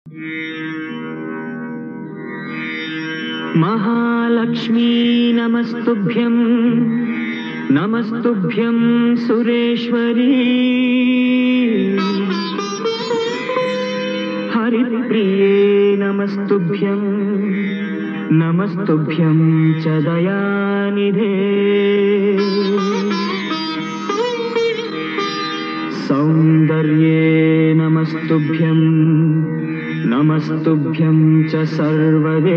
महालक्ष्मी नमस्तुभ्यं नमस्तुभ्यं सुरेश्वरी हरिप्रिये नमस्तुभ्यं नमस्तुभ्यं च दयानिधे सौन्दर्ये नमस्तुभ्यं नमस्तुभ्यं च सर्वदे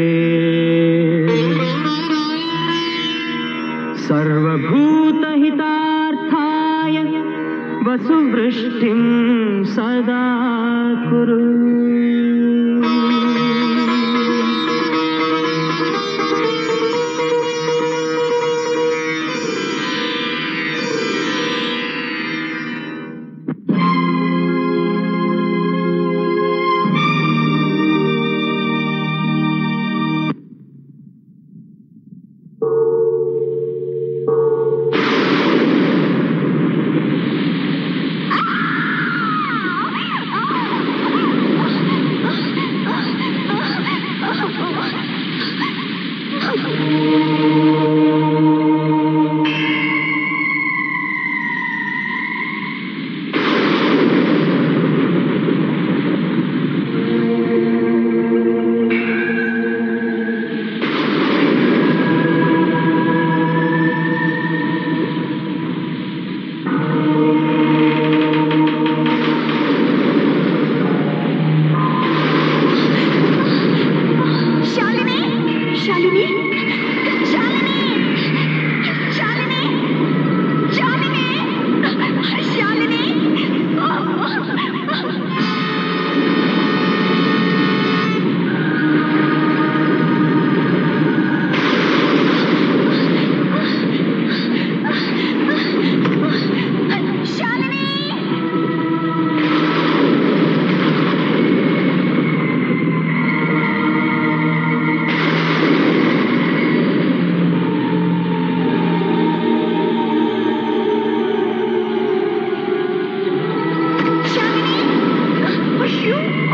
सर्वभूतहितार्थाय वसुवृष्टिं सदा कुरु ಶಾಲಿನಿ ಶಾಲಿನಿ ಶಾಲಿನಿ ಶಾಲಿನಿ ಶಾಲಿನಿ ಶಾಲಿನಿ ಶಾಲಿನಿ ಶಾಲಿನಿ ಅಯ್ಯೋ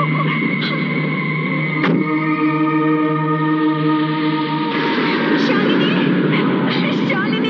ಶಾಲಿನಿ ಶಾಲಿನಿ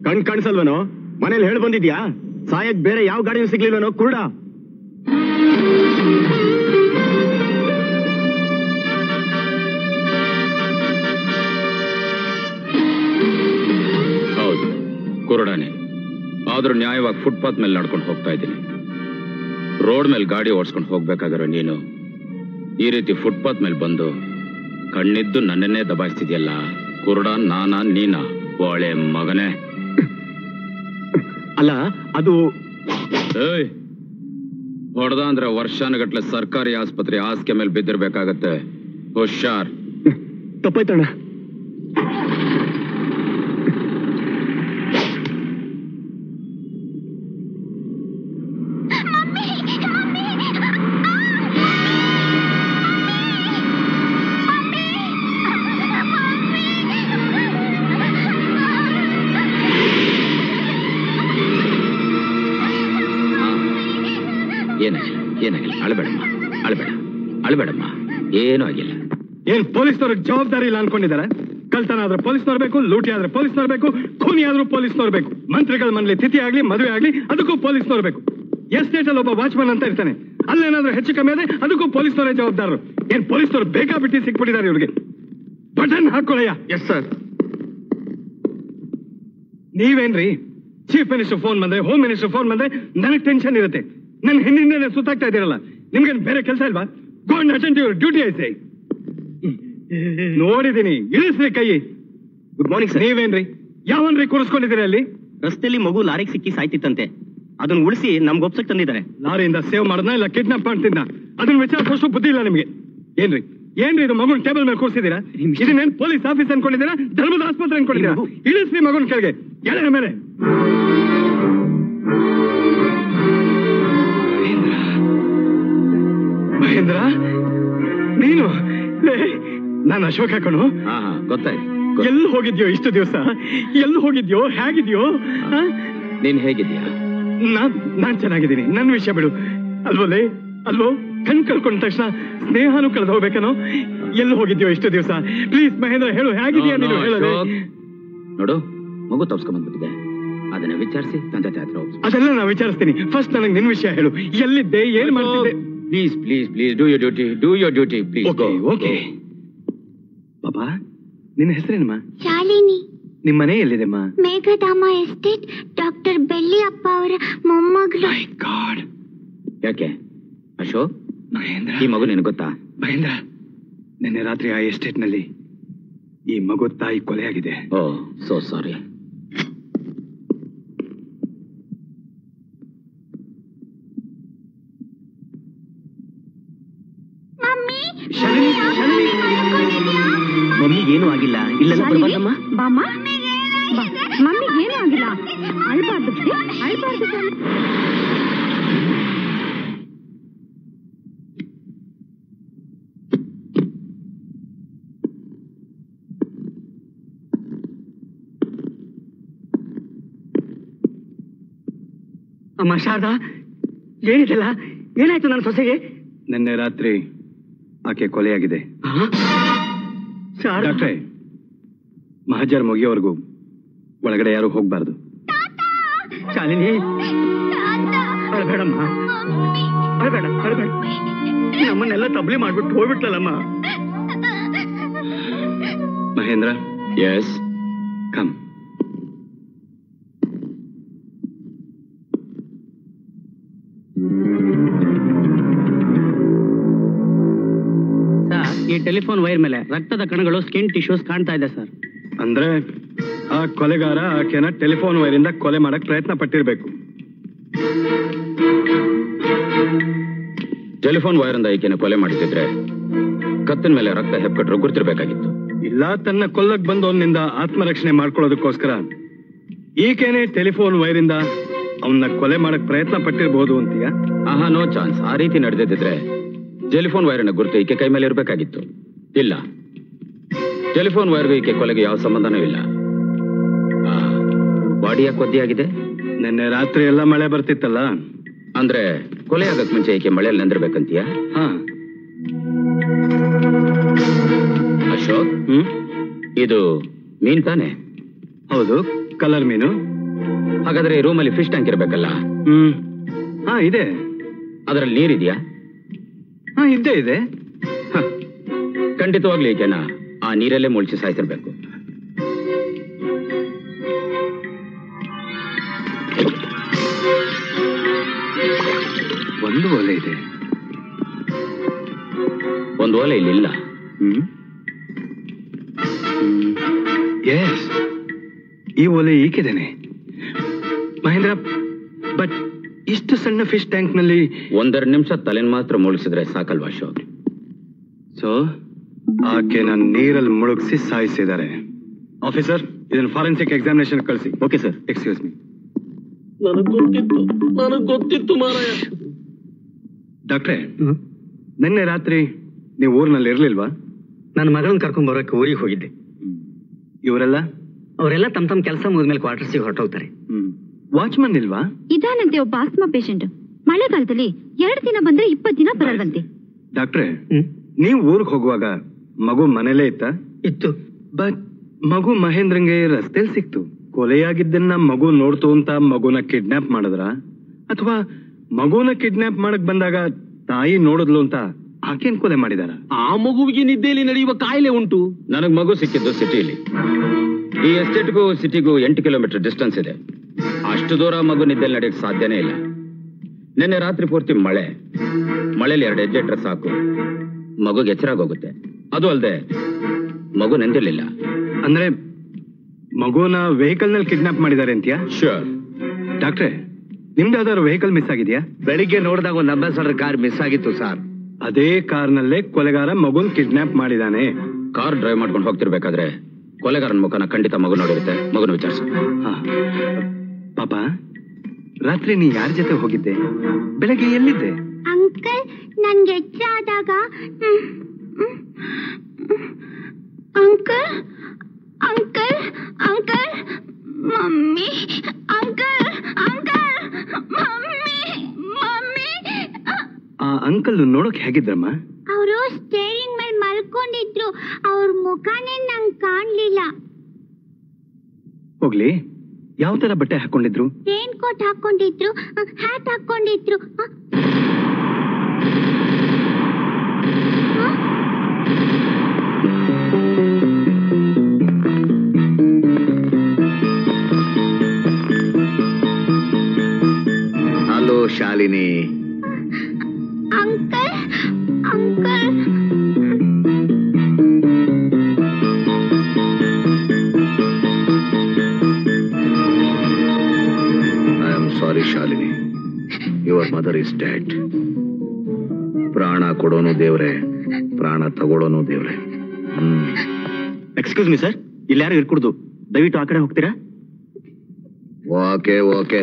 ಕಣ್ ಕಾಣಿಸಲ್ವನೋ ಮನೇಲಿ ಹೇಳ್ ಬಂದಿದ್ಯಾ ಸಾಯಕ್ ಬೇರೆ ಯಾವ ಗಾಡಿನೂ ಸಿಗ್ಲಿಲ್ವನೋ ಕುರುಡ ಹೌದು ಕುರುಡಾನೆ ಆದ್ರೂ ನ್ಯಾಯವಾಗಿ ಫುಟ್ಪಾತ್ ಮೇಲೆ ನಡ್ಕೊಂಡು ಹೋಗ್ತಾ ಇದ್ದೀನಿ ರೋಡ್ ಮೇಲೆ ಗಾಡಿ ಓಡಿಸ್ಕೊಂಡು ಹೋಗ್ಬೇಕಾಗಿರೋ ನೀನು ಈ ರೀತಿ ಫುಟ್ಪಾತ್ ಮೇಲೆ ಬಂದು ಕಣ್ಣಿದ್ದು ನನ್ನನ್ನೇ ದಬಾಯಿಸ್ತಿದ್ಯಲ್ಲ ಕುರುಡ ನಾನಾ ನೀನಾ ಒಳ್ಳೆ ಮಗನೇ ಅಲ್ಲ ಅದು ಏಯ್ ಹೊಡೆದ ಅಂದ್ರೆ ವರ್ಷಾನುಗಟ್ಲೆ ಸರ್ಕಾರಿ ಆಸ್ಪತ್ರೆ ಹಾಸಿಗೆ ಮೇಲೆ ಬಿದ್ದಿರ್ಬೇಕಾಗತ್ತೆ ಹುಷಾರ್ ತಪ್ಪಾಯ್ತಣ್ಣ ಹಾ. ಏನಾಗಿಲ್ಲ ಏನಾಗಿಲ್ಲ ಅಳಬೇಡಮ್ಮ ಅಳಬೇಡ ಅಳಬೇಡಮ್ಮ ಏನೂ ಆಗಿಲ್ಲ ಏನ್ ಪೊಲೀಸ್ನವ್ರಿಗೆ ಜವಾಬ್ದಾರಿ ಇಲ್ಲ ಅನ್ಕೊಂಡಿದ್ದಾರೆ ಕಳ್ತನ ಆದ್ರೆ ಪೊಲೀಸ್ನವ್ರು ಬೇಕು ಲೂಟಿ ಆದ್ರೆ ಪೊಲೀಸ್ನವ್ರು ಬೇಕು ಖೂನಿ ಆದ್ರೂ ಪೊಲೀಸ್ನವ್ರು ಬೇಕು ಮಂತ್ರಿಗಳ ಮನೇಲಿ ತಿಥಿ ಆಗ್ಲಿ ಮದುವೆ ಆಗ್ಲಿ ಅದಕ್ಕೂ ಪೊಲೀಸ್ನವ್ರು ಬೇಕು ಎಸ್ಟೇಟ್ ಅಲ್ಲಿ ಒಬ್ಬ ವಾಚ್ಮನ್ ಅಂತ ಇರ್ತಾನೆ ಅಲ್ಲೇನಾದ್ರೂ ಹೆಚ್ಚು ಕಮ್ಮಿ ಆದ್ರೆ ಅದಕ್ಕೂ ಪೊಲೀಸ್ನವರೇ ಜವಾಬ್ದಾರರು ಏನ್ ಪೊಲೀಸ್ನವ್ರು ಬೇಕಾಬಿಟ್ಟಿ ಸಿಕ್ಬಿಟ್ಟಿದ್ದಾರೆ ಇವ್ರಿಗೆ ಬಟನ್ ಹಾಕೊಳ್ಳಯ್ಯ ಎಸ್ ಸರ್ ನೀವೇನ್ರಿ ಚೀಫ್ ಮಿನಿಸ್ಟರ್ ಫೋನ್ ಬಂದ್ರೆ ಹೋಮ್ ಮಿನಿಸ್ಟರ್ ಫೋನ್ ಬಂದ್ರೆ ನನಗೆ ಟೆನ್ಷನ್ ಇರುತ್ತೆ ನನ್ನ ಹಿಂದಿನ ಸುತ್ತಾಗ್ತಾ ಇದ್ದೀರಲ್ಲ ನಿಮ್ಗೇನು ಬೇರೆ ಕೆಲಸ ಇಲ್ವಾ ಗೋಲ್ಡ್ ಅಟೆಂಡ್ ಯುವರ್ ಡ್ಯೂಟಿ ಐತೆ ನೋಡಿದೀನಿ ಇಳಿಸ್ರಿ ಕೈ ಗುಡ್ ಮಾರ್ನಿಂಗ್ ಸರ್ ನೀವೇನ್ರಿ ಯಾವನ್ರಿ ಕೂರಿಸ್ಕೊಂಡಿದ್ದೀರಿ ಅಲ್ಲಿ ರಸ್ತೆಯಲ್ಲಿ ಮಗು ಲಾರಿಗೆ ಸಿಕ್ಕಿ ಸಾಯ್ತಿತ್ತಂತೆ ಅದನ್ನ ಉಳಿಸಿ ನಮ್ಗೆ ಒಪ್ಸಕ್ ತಂದಿದ್ದಾರೆ ಲಾರಿಯಿಂದ ಸೇವ್ ಮಾಡದ್ನ ಇಲ್ಲ ಕಿಡ್ನಾಪ್ ಮಾಡ್ತಿದ್ನ ಅದನ್ನ ವಿಚಾರಿಸೋಷ್ಟು ಬುದ್ಧಿ ಇಲ್ಲ ನಿಮ್ಗೆ ಏನ್ರಿ ಏನ್ರಿ ಇದು ಮಗುನ್ ಟೇಬಲ್ ಮೇಲೆ ಕೂರಿಸಿದೀರಾ ಇದನ್ನೇನ್ ಪೊಲೀಸ್ ಆಫೀಸ್ ಅನ್ಕೊಂಡಿದ್ದೀರಾ ಧರ್ಮದ ಆಸ್ಪತ್ರೆ ಅನ್ಕೊಂಡಿದ್ದೀರಾ ಈ ಮಗು- ಇಳಿಸ್ರಿ ಮಗುನ್ ಕೆಳಗೆ ಎಳೆ ಮೇಲೆ ಮಹೇಂದ್ರ ಮಹೇಂದ್ರ ನೀನು ಲೇ, ನಾನು ಅಶೋಕ ಕಣು ಹಾ ಹಾ ಗೊತ್ತಾಯ್ತು ಗೊತ್ತು. ಎಲ್ಲಿ ಹೋಗಿದ್ಯೋ ಇಷ್ಟು ದಿವಸ ಎಲ್ಲಿ ಹೋಗಿದ್ಯೋ ಹೇಗಿದ್ಯೋ ಆ? ನೀನ್ ಹೇಗಿದ್ಯಾ ನಾನ್ ನಾನ್ ಚೆನ್ನಾಗಿದ್ದೀನಿ ನನ್ ವಿಷಯ ಬಿಡು ಅಲ್ವಲ್ಲೇ ಅಲ್ವೋ ಕಣ್ ಕಳ್ಕೊಂಡ ತಕ್ಷಣ ಸ್ನೇಹನೂ ಕಳೆದು ಹೋಗ್ಬೇಕನೋ ಎಲ್ಲಿ ಹೋಗಿದ್ಯೋ ಇಷ್ಟು ದಿವಸ ಪ್ಲೀಸ್ ಮಹೇಂದ್ರ ಹೇಳು ಹೇಗಿದ್ಯಾ No, ನೀನು no, ಹೇಳದೆ ಅಶೋಕ್. ನೋಡು ಮಗು ತಪ್ಸ್ಕೊಂಡ್ಬಂದ್ಬಿಟ್ಟಿದೆ ಅದನ್ನ ವಿಚಾರಿಸಿ ತಂದೆ ತಾಯಿ ಹತ್ರ ಹೋಗ್ಸು ಅದೆಲ್ಲ ನಾ ವಿಚಾರಿಸ್ತೀನಿ ಫಸ್ಟ್ ನನಗೆ ನಿನ್ ವಿಷಯ ಹೇಳು ಎಲ್ಲಿದ್ದೆ ಏನ್ ಮಾಡ್ತಿದ್ದೆ please please please do your duty do your duty please okay okay ಪಾಪಾ ನಿನ್ನ ಹೆಸರೇನಮ್ಮ ಶಾಲಿನಿ ನಿಮ್ ಮನೆ ಎಲ್ಲಿದೆಮ್ಮ ಮೇಘಧಾಮ ಎಸ್ಟೇಟ್ ಡಾಕ್ಟರ್ ಬೆಳ್ಳಿಯಪ್ಪ ಅವರ ಮೊಮ್ಮಗಳು ಮೈ ಗಾಡ್ ಯಾಕೆ ಅಶೋಕ್ ಮಹೇಂದ್ರ ಈ ಮಗು ನಿನಗೆ ಗೊತ್ತಾ ಮಹೇಂದ್ರ ನಿನ್ನೆ ರಾತ್ರಿ ಆ ಎಸ್ಟೇಟ್ ನಲ್ಲಿ ಈ ಮಗು ತಾಯಿ ಕೊಲೆಯಾಗಿದೆ oh so sorry mummy Shalini, Shalini. Mummy ಏನೂ ಆಗಿಲ್ಲ ಇಲ್ಲೆಲ್ಲ ಬರ್ಬಾರ್ದಮ್ಮ ಬಾಮ ಮಮ್ಮಿಗೆ ಏನೂ ಆಗಿಲ್ಲ ಅಳ್ಬಾರ್ದು ಅಳ್ಬಾರ್ದು ಅಮ್ಮ ಶಾರದಾ ಏನಿದೆಲ್ಲ ಏನಾಯ್ತು ನನ್ನ ಸೊಸೆಗೆ ನಿನ್ನೆ ರಾತ್ರಿ ಆಕೆ ಕೊಲೆಯಾಗಿದೆ ಶಾರದಾ ಡಾಕ್ಟ್ರೆ ಮಹಜರ್ ಮುಗಿಯೋವರೆಗೂ ಒಳಗಡೆ ಯಾರು ಹೋಗ್ಬಾರ್ದು ಶಾಲಿನಿ ಅಳ್ಬೇಡಮ್ಮ ಅಳ್ಬೇಡ ಅಳ್ಬೇಡ ನಮ್ಮನ್ನೆಲ್ಲ ತಬ್ಲಿ ಮಾಡ್ಬಿಟ್ಟು ಹೋಗ್ಬಿಟ್ಲಲ್ಲಮ್ಮ ಮಹೇಂದ್ರ ಎಸ್ ಕಮ್ ಸರ್ ಈ ಟೆಲಿಫೋನ್ ವೈರ್ ಮೇಲೆ ರಕ್ತದ ಕಣಗಳು ಸ್ಕಿನ್ ಟಿಶ್ಯೂಸ್ ಕಾಣ್ತಾ ಇದೆ ಸರ್ ಅಂದ್ರೆ ಆ ಕೊಲೆಗಾರ ಆಕೆನ ಟೆಲಿಫೋನ್ ವೈರಿಂದ ಕೊಲೆ ಮಾಡಕ್ ಪ್ರಯತ್ನ ಪಟ್ಟಿರ್ಬೇಕು ಟೆಲಿಫೋನ್ ವೈರಿಂದ ಈಕೆನ ಕೊಲೆ ಮಾಡಿದ್ರೆ ಕತ್ತಿನ ಮೇಲೆ ರಕ್ತ ಹೆಪ್ಕೊಟ್ರು ಗುರ್ತಿರ್ಬೇಕಾಗಿತ್ತು ಇಲ್ಲ ತನ್ನ ಕೊಲ್ಲಕ್ ಬಂದವನಿಂದ ಆತ್ಮರಕ್ಷಣೆ ಮಾಡ್ಕೊಳ್ಳೋದಕ್ಕೋಸ್ಕರ ಈಕೆನೆ ಟೆಲಿಫೋನ್ ವೈರಿಂದ ಅವನ್ನ ಕೊಲೆ ಮಾಡಕ್ ಪ್ರಯತ್ನ ಪಟ್ಟಿರ್ಬೋದು ಅಂತೀಯ ಆಹಾ ನೋ ಚಾನ್ಸ್ ಆ ರೀತಿ ನಡೆದಿದ್ರೆ ಟೆಲಿಫೋನ್ ವೈರನ್ನ ಗುರುತು ಈಕೆ ಕೈ ಮೇಲೆ ಇರಬೇಕಾಗಿತ್ತು ಇಲ್ಲ ಟೆಲಿಫೋನ್ ವೈರ್ಗೂ ಈಕೆ ಕೊಲೆಗೆ ಯಾವ ಸಂಬಂಧನೂ ಇಲ್ಲ ಬಾಡಿ ಯಾಕೆ ಒದ್ದೆಯಾಗಿದೆ ನಿನ್ನೆ ರಾತ್ರಿ ಎಲ್ಲ ಮಳೆ ಬರ್ತಿತ್ತಲ್ಲ ಅಂದ್ರೆ ಕೊಲೆ ಆಗಕ್ ಮುಂಚೆ ಈಕೆ ಮಳೆಯಲ್ಲಿ ನೆಂದಿರ್ಬೇಕಂತೀಯ ಹಾ ಅಶೋಕ್ ಹ್ಮ್ ಇದು ಮೀನ್ ತಾನೆ ಹೌದು ಕಲರ್ ಮೀನು ಹಾಗಾದ್ರೆ ಈ ರೂಮಲ್ಲಿ ಫಿಶ್ ಟ್ಯಾಂಕ್ ಇರಬೇಕಲ್ಲ ಹ್ಮ್ ಹಾ ಇದೆ ಅದರಲ್ಲಿ ನೀರಿದೆಯಾ ಹಾ ಇದ್ದೇ ಇದೆ ಹ, ಖಂಡಿತವಾಗ್ಲೂ ಈಕೆನ ಆ ನೀರಲ್ಲೇ ಮುಳ್ಸಿ ಸಾಯಿಸಿರ್ಬೇಕು ಒಂದು ಒಲೆ ಇದೆ ಒಂದು ಓಲೆ ಇಲ್ಲಿಲ್ಲ ಹ್ಮ್ ಎಸ್ ಈ ಒಲೆ ಈಕಿದ್ದೇನೆ ಮಹೇಂದ್ರ ಬಟ್ ಇಷ್ಟು ಸಣ್ಣ ಫಿಶ್ ಟ್ಯಾಂಕ್ ನಲ್ಲಿ ಒಂದೆರಡು ನಿಮಿಷ ತಲೆನ್ ಮಾತ್ರ ಮುಳುಗಿಸಿದ್ರೆ ಸಾಕಲ್ವಾ ಅಶೋಕ್ ಸೊ ಆಕೆನ ನೀರಲ್ಲಿ ಮುಳುಗಿಸಿ ಸಾಯಿಸಿದ್ದಾರೆ ಆಫೀಸರ್ ಇದನ್ನ ಫಾರೆನ್ಸಿಕ್ ಎಕ್ಸಾಮಿನೇಷನ್ ಕಳಿಸಿ ಓಕೆ ಸರ್ ಎಕ್ಸ್ಕ್ಯೂಸ್ ಮೀ ನನಗ್ ಗೊತ್ತಿತ್ತು ನನಗ್ ಗೊತ್ತಿತ್ತು ಮಾರಾಯ ಡಾಕ್ಟ್ರೆ ನಿನ್ನೆ ರಾತ್ರಿ ನೀವು ಊರಿನಲ್ಲಿ ಇರ್ಲಿಲ್ವಾ ನನ್ನ ಮಗಳನ್ನ ಕರ್ಕೊಂಡ್ ಬರೋಕೆ ಊರಿಗೆ ಹೋಗಿದ್ದೆ ಇವರೆಲ್ಲ ಅವರೆಲ್ಲ ತಮ್ಮ ತಮ್ಮ ಕೆಲಸ ಮುಗಿದ್ಮೇಲೆ ಕ್ವಾರ್ಟರ್ಸಿಗೆ ಹೊರಟೋಗ್ತಾರೆ ವಾಚ್ಮನ್ ಇಲ್ವಾ ಇದಾನಂತೆ ಒಬ್ಬ ಆಸ್ಮಾ ಪೇಷಂಟ್ ಮಳೆಗಾಲದಲ್ಲಿ ಎರಡು ದಿನ ಬಂದ್ರೆ ಇಪ್ಪತ್ತು ದಿನ ಬರಲ್ವಂತೆ ಡಾಕ್ಟ್ರೆ ನೀವು ಊರಿಗೆ ಹೋಗುವಾಗ ಮಗು ಮನೇಲೇ ಇತ್ತ ಇತ್ತು ಬಟ್ ಮಗು ಮಹೇಂದ್ರಂಗೆ ರಸ್ತೆಲ್ ಸಿಕ್ತು ಕೊಲೆಯಾಗಿದ್ದನ್ನ ಮಗು ನೋಡ್ತು ಅಂತ ಮಗುನ ಕಿಡ್ನಾಪ್ ಮಾಡಿದ್ರ ಅಥವಾ ಮಗುನ ಕಿಡ್ನಾಪ್ ಮಾಡಕ್ ಬಂದಾಗ ತಾಯಿ ನೋಡಿದ್ಲು ಅಂತ ಆಕೆನ್ ಕೊಲೆ ಮಾಡಿದಾರ ಆ ಮಗುವಿಗೆ ನಿದ್ದೆಯಲ್ಲಿ ನಡೆಯುವ ಕಾಯಿಲೆ ಉಂಟು ನನಗ್ ಮಗು ಸಿಕ್ಕಿದ್ದು ಸಿಟಿಲಿ ಈ ಎಸ್ಟೇಟ್ಗೂ ಸಿಟಿಗೂ ಎಂಟು ಕಿಲೋಮೀಟರ್ ಡಿಸ್ಟೆನ್ಸ್ ಇದೆ ಅಷ್ಟು ದೂರ ಮಗು ನಿದ್ದೆಲ್ ನಡೆಯಕ್ ಸಾಧ್ಯನೇ ಇಲ್ಲ ನಿನ್ನೆ ರಾತ್ರಿ ಪೂರ್ತಿ ಮಳೆ ಮಳೆಲಿ ಎರಡು ಹೆಜ್ಜೆ ಇಟ್ರೆ ಸಾಕು ಮಗುಗೆ ಎಚ್ಚರಾಗೋಗುತ್ತೆ ಅದು ಅಲ್ಲದೆ ಮಗು ನೆಂದಿರ್ಲಿಲ್ಲ ಅಂದ್ರೆ ಮಗುನ ವೆಹಿಕಲ್ ನಲ್ಲಿ ಕಿಡ್ನಾಪ್ ಮಾಡಿದ್ದಾರೆ ಅಂತ್ಯಾ ಶೂರ್ ಡಾಕ್ಟ್ರೆ ನಿಮ್ದು ಯಾವ್ದಾದ್ರು ವೆಹಿಕಲ್ ಮಿಸ್ ಆಗಿದ್ಯಾ ಬೆಳಿಗ್ಗೆ ನೋಡಿದಾಗ ಒಂದು ಅಂಬಾಸಡರ್ ಕಾರ್ ಮಿಸ್ ಆಗಿತ್ತು ಸರ್ ಅದೇ ಕಾರ್ನಲ್ಲೇ ಕೊಲೆಗಾರ ಮಗುನ್ ಕಿಡ್ನಾಪ್ ಮಾಡಿದಾನೆ ಕಾರ್ ಡ್ರೈವ್ ಮಾಡ್ಕೊಂಡು ಹೋಗ್ತಿರ್ಬೇಕಾದ್ರೆ ಕೊಲೆಗಾರನ ಮುಖನ ಖಂಡಿತ ಮಗು ನೋಡಿರುತ್ತೆ ಮಗುನ ವಿಚಾರಿಸು ಹಾ. ಪಾಪ ರಾತ್ರಿ ನೀ ಯಾರ ಜೊತೆ ಹೋಗಿದ್ದೆ ಬೆಳಗ್ಗೆ ಎಲ್ಲಿದ್ದೆ ಅಂಕಲ್ ನನ್ಗೆ ಎಚ್ಚರ ಆದಾಗ hmm, hmm, uncle uncle uncle mummy uncle uncle mummy mummy ಆ ಅಂಕಲ್ ನೋಡೋಕ್ ಹೇಗಿದ್ರಮ್ಮ ಅವರು ಸ್ಟೇರಿಂಗ್ ಮೇಲೆ ಮಲ್ಕೊಂಡಿದ್ರು ಅವ್ರ ಮುಖನೇ ನಂಗೆ ಕಾಣ್ಲಿಲ್ಲ ಹೋಗ್ಲಿ ಯಾವ ತರ ಬಟ್ಟೆ ಹಾಕೊಂಡಿದ್ರು ರೇನ್ ಕೋಟ್ ಹಾಕೊಂಡಿದ್ರು ಹ್ಯಾಟ್ ಹಾಕೊಂಡಿದ್ರು ಹ? ಹ? Hello Shalini uncle uncle I am sorry Shalini your mother is dead ಪ್ರಾಣ ಕೊಡೋನು ದೇವ್ರೆ ಪ್ರಾಣ ತಗೊಳ್ಳೋನು ದೇವ್ರೆ ಹ್ಮ್ ಎಕ್ಸ್ಕ್ಯೂಸ್ ಮಿ ಸರ್ ಇಲ್ಲಿ ಯಾರು ಇರ್ಕೂಡ್ದು ದಯವಿಟ್ಟು ಆ ಕಡೆ ಹೋಗ್ತೀರಾ ಓಕೆ ಓಕೆ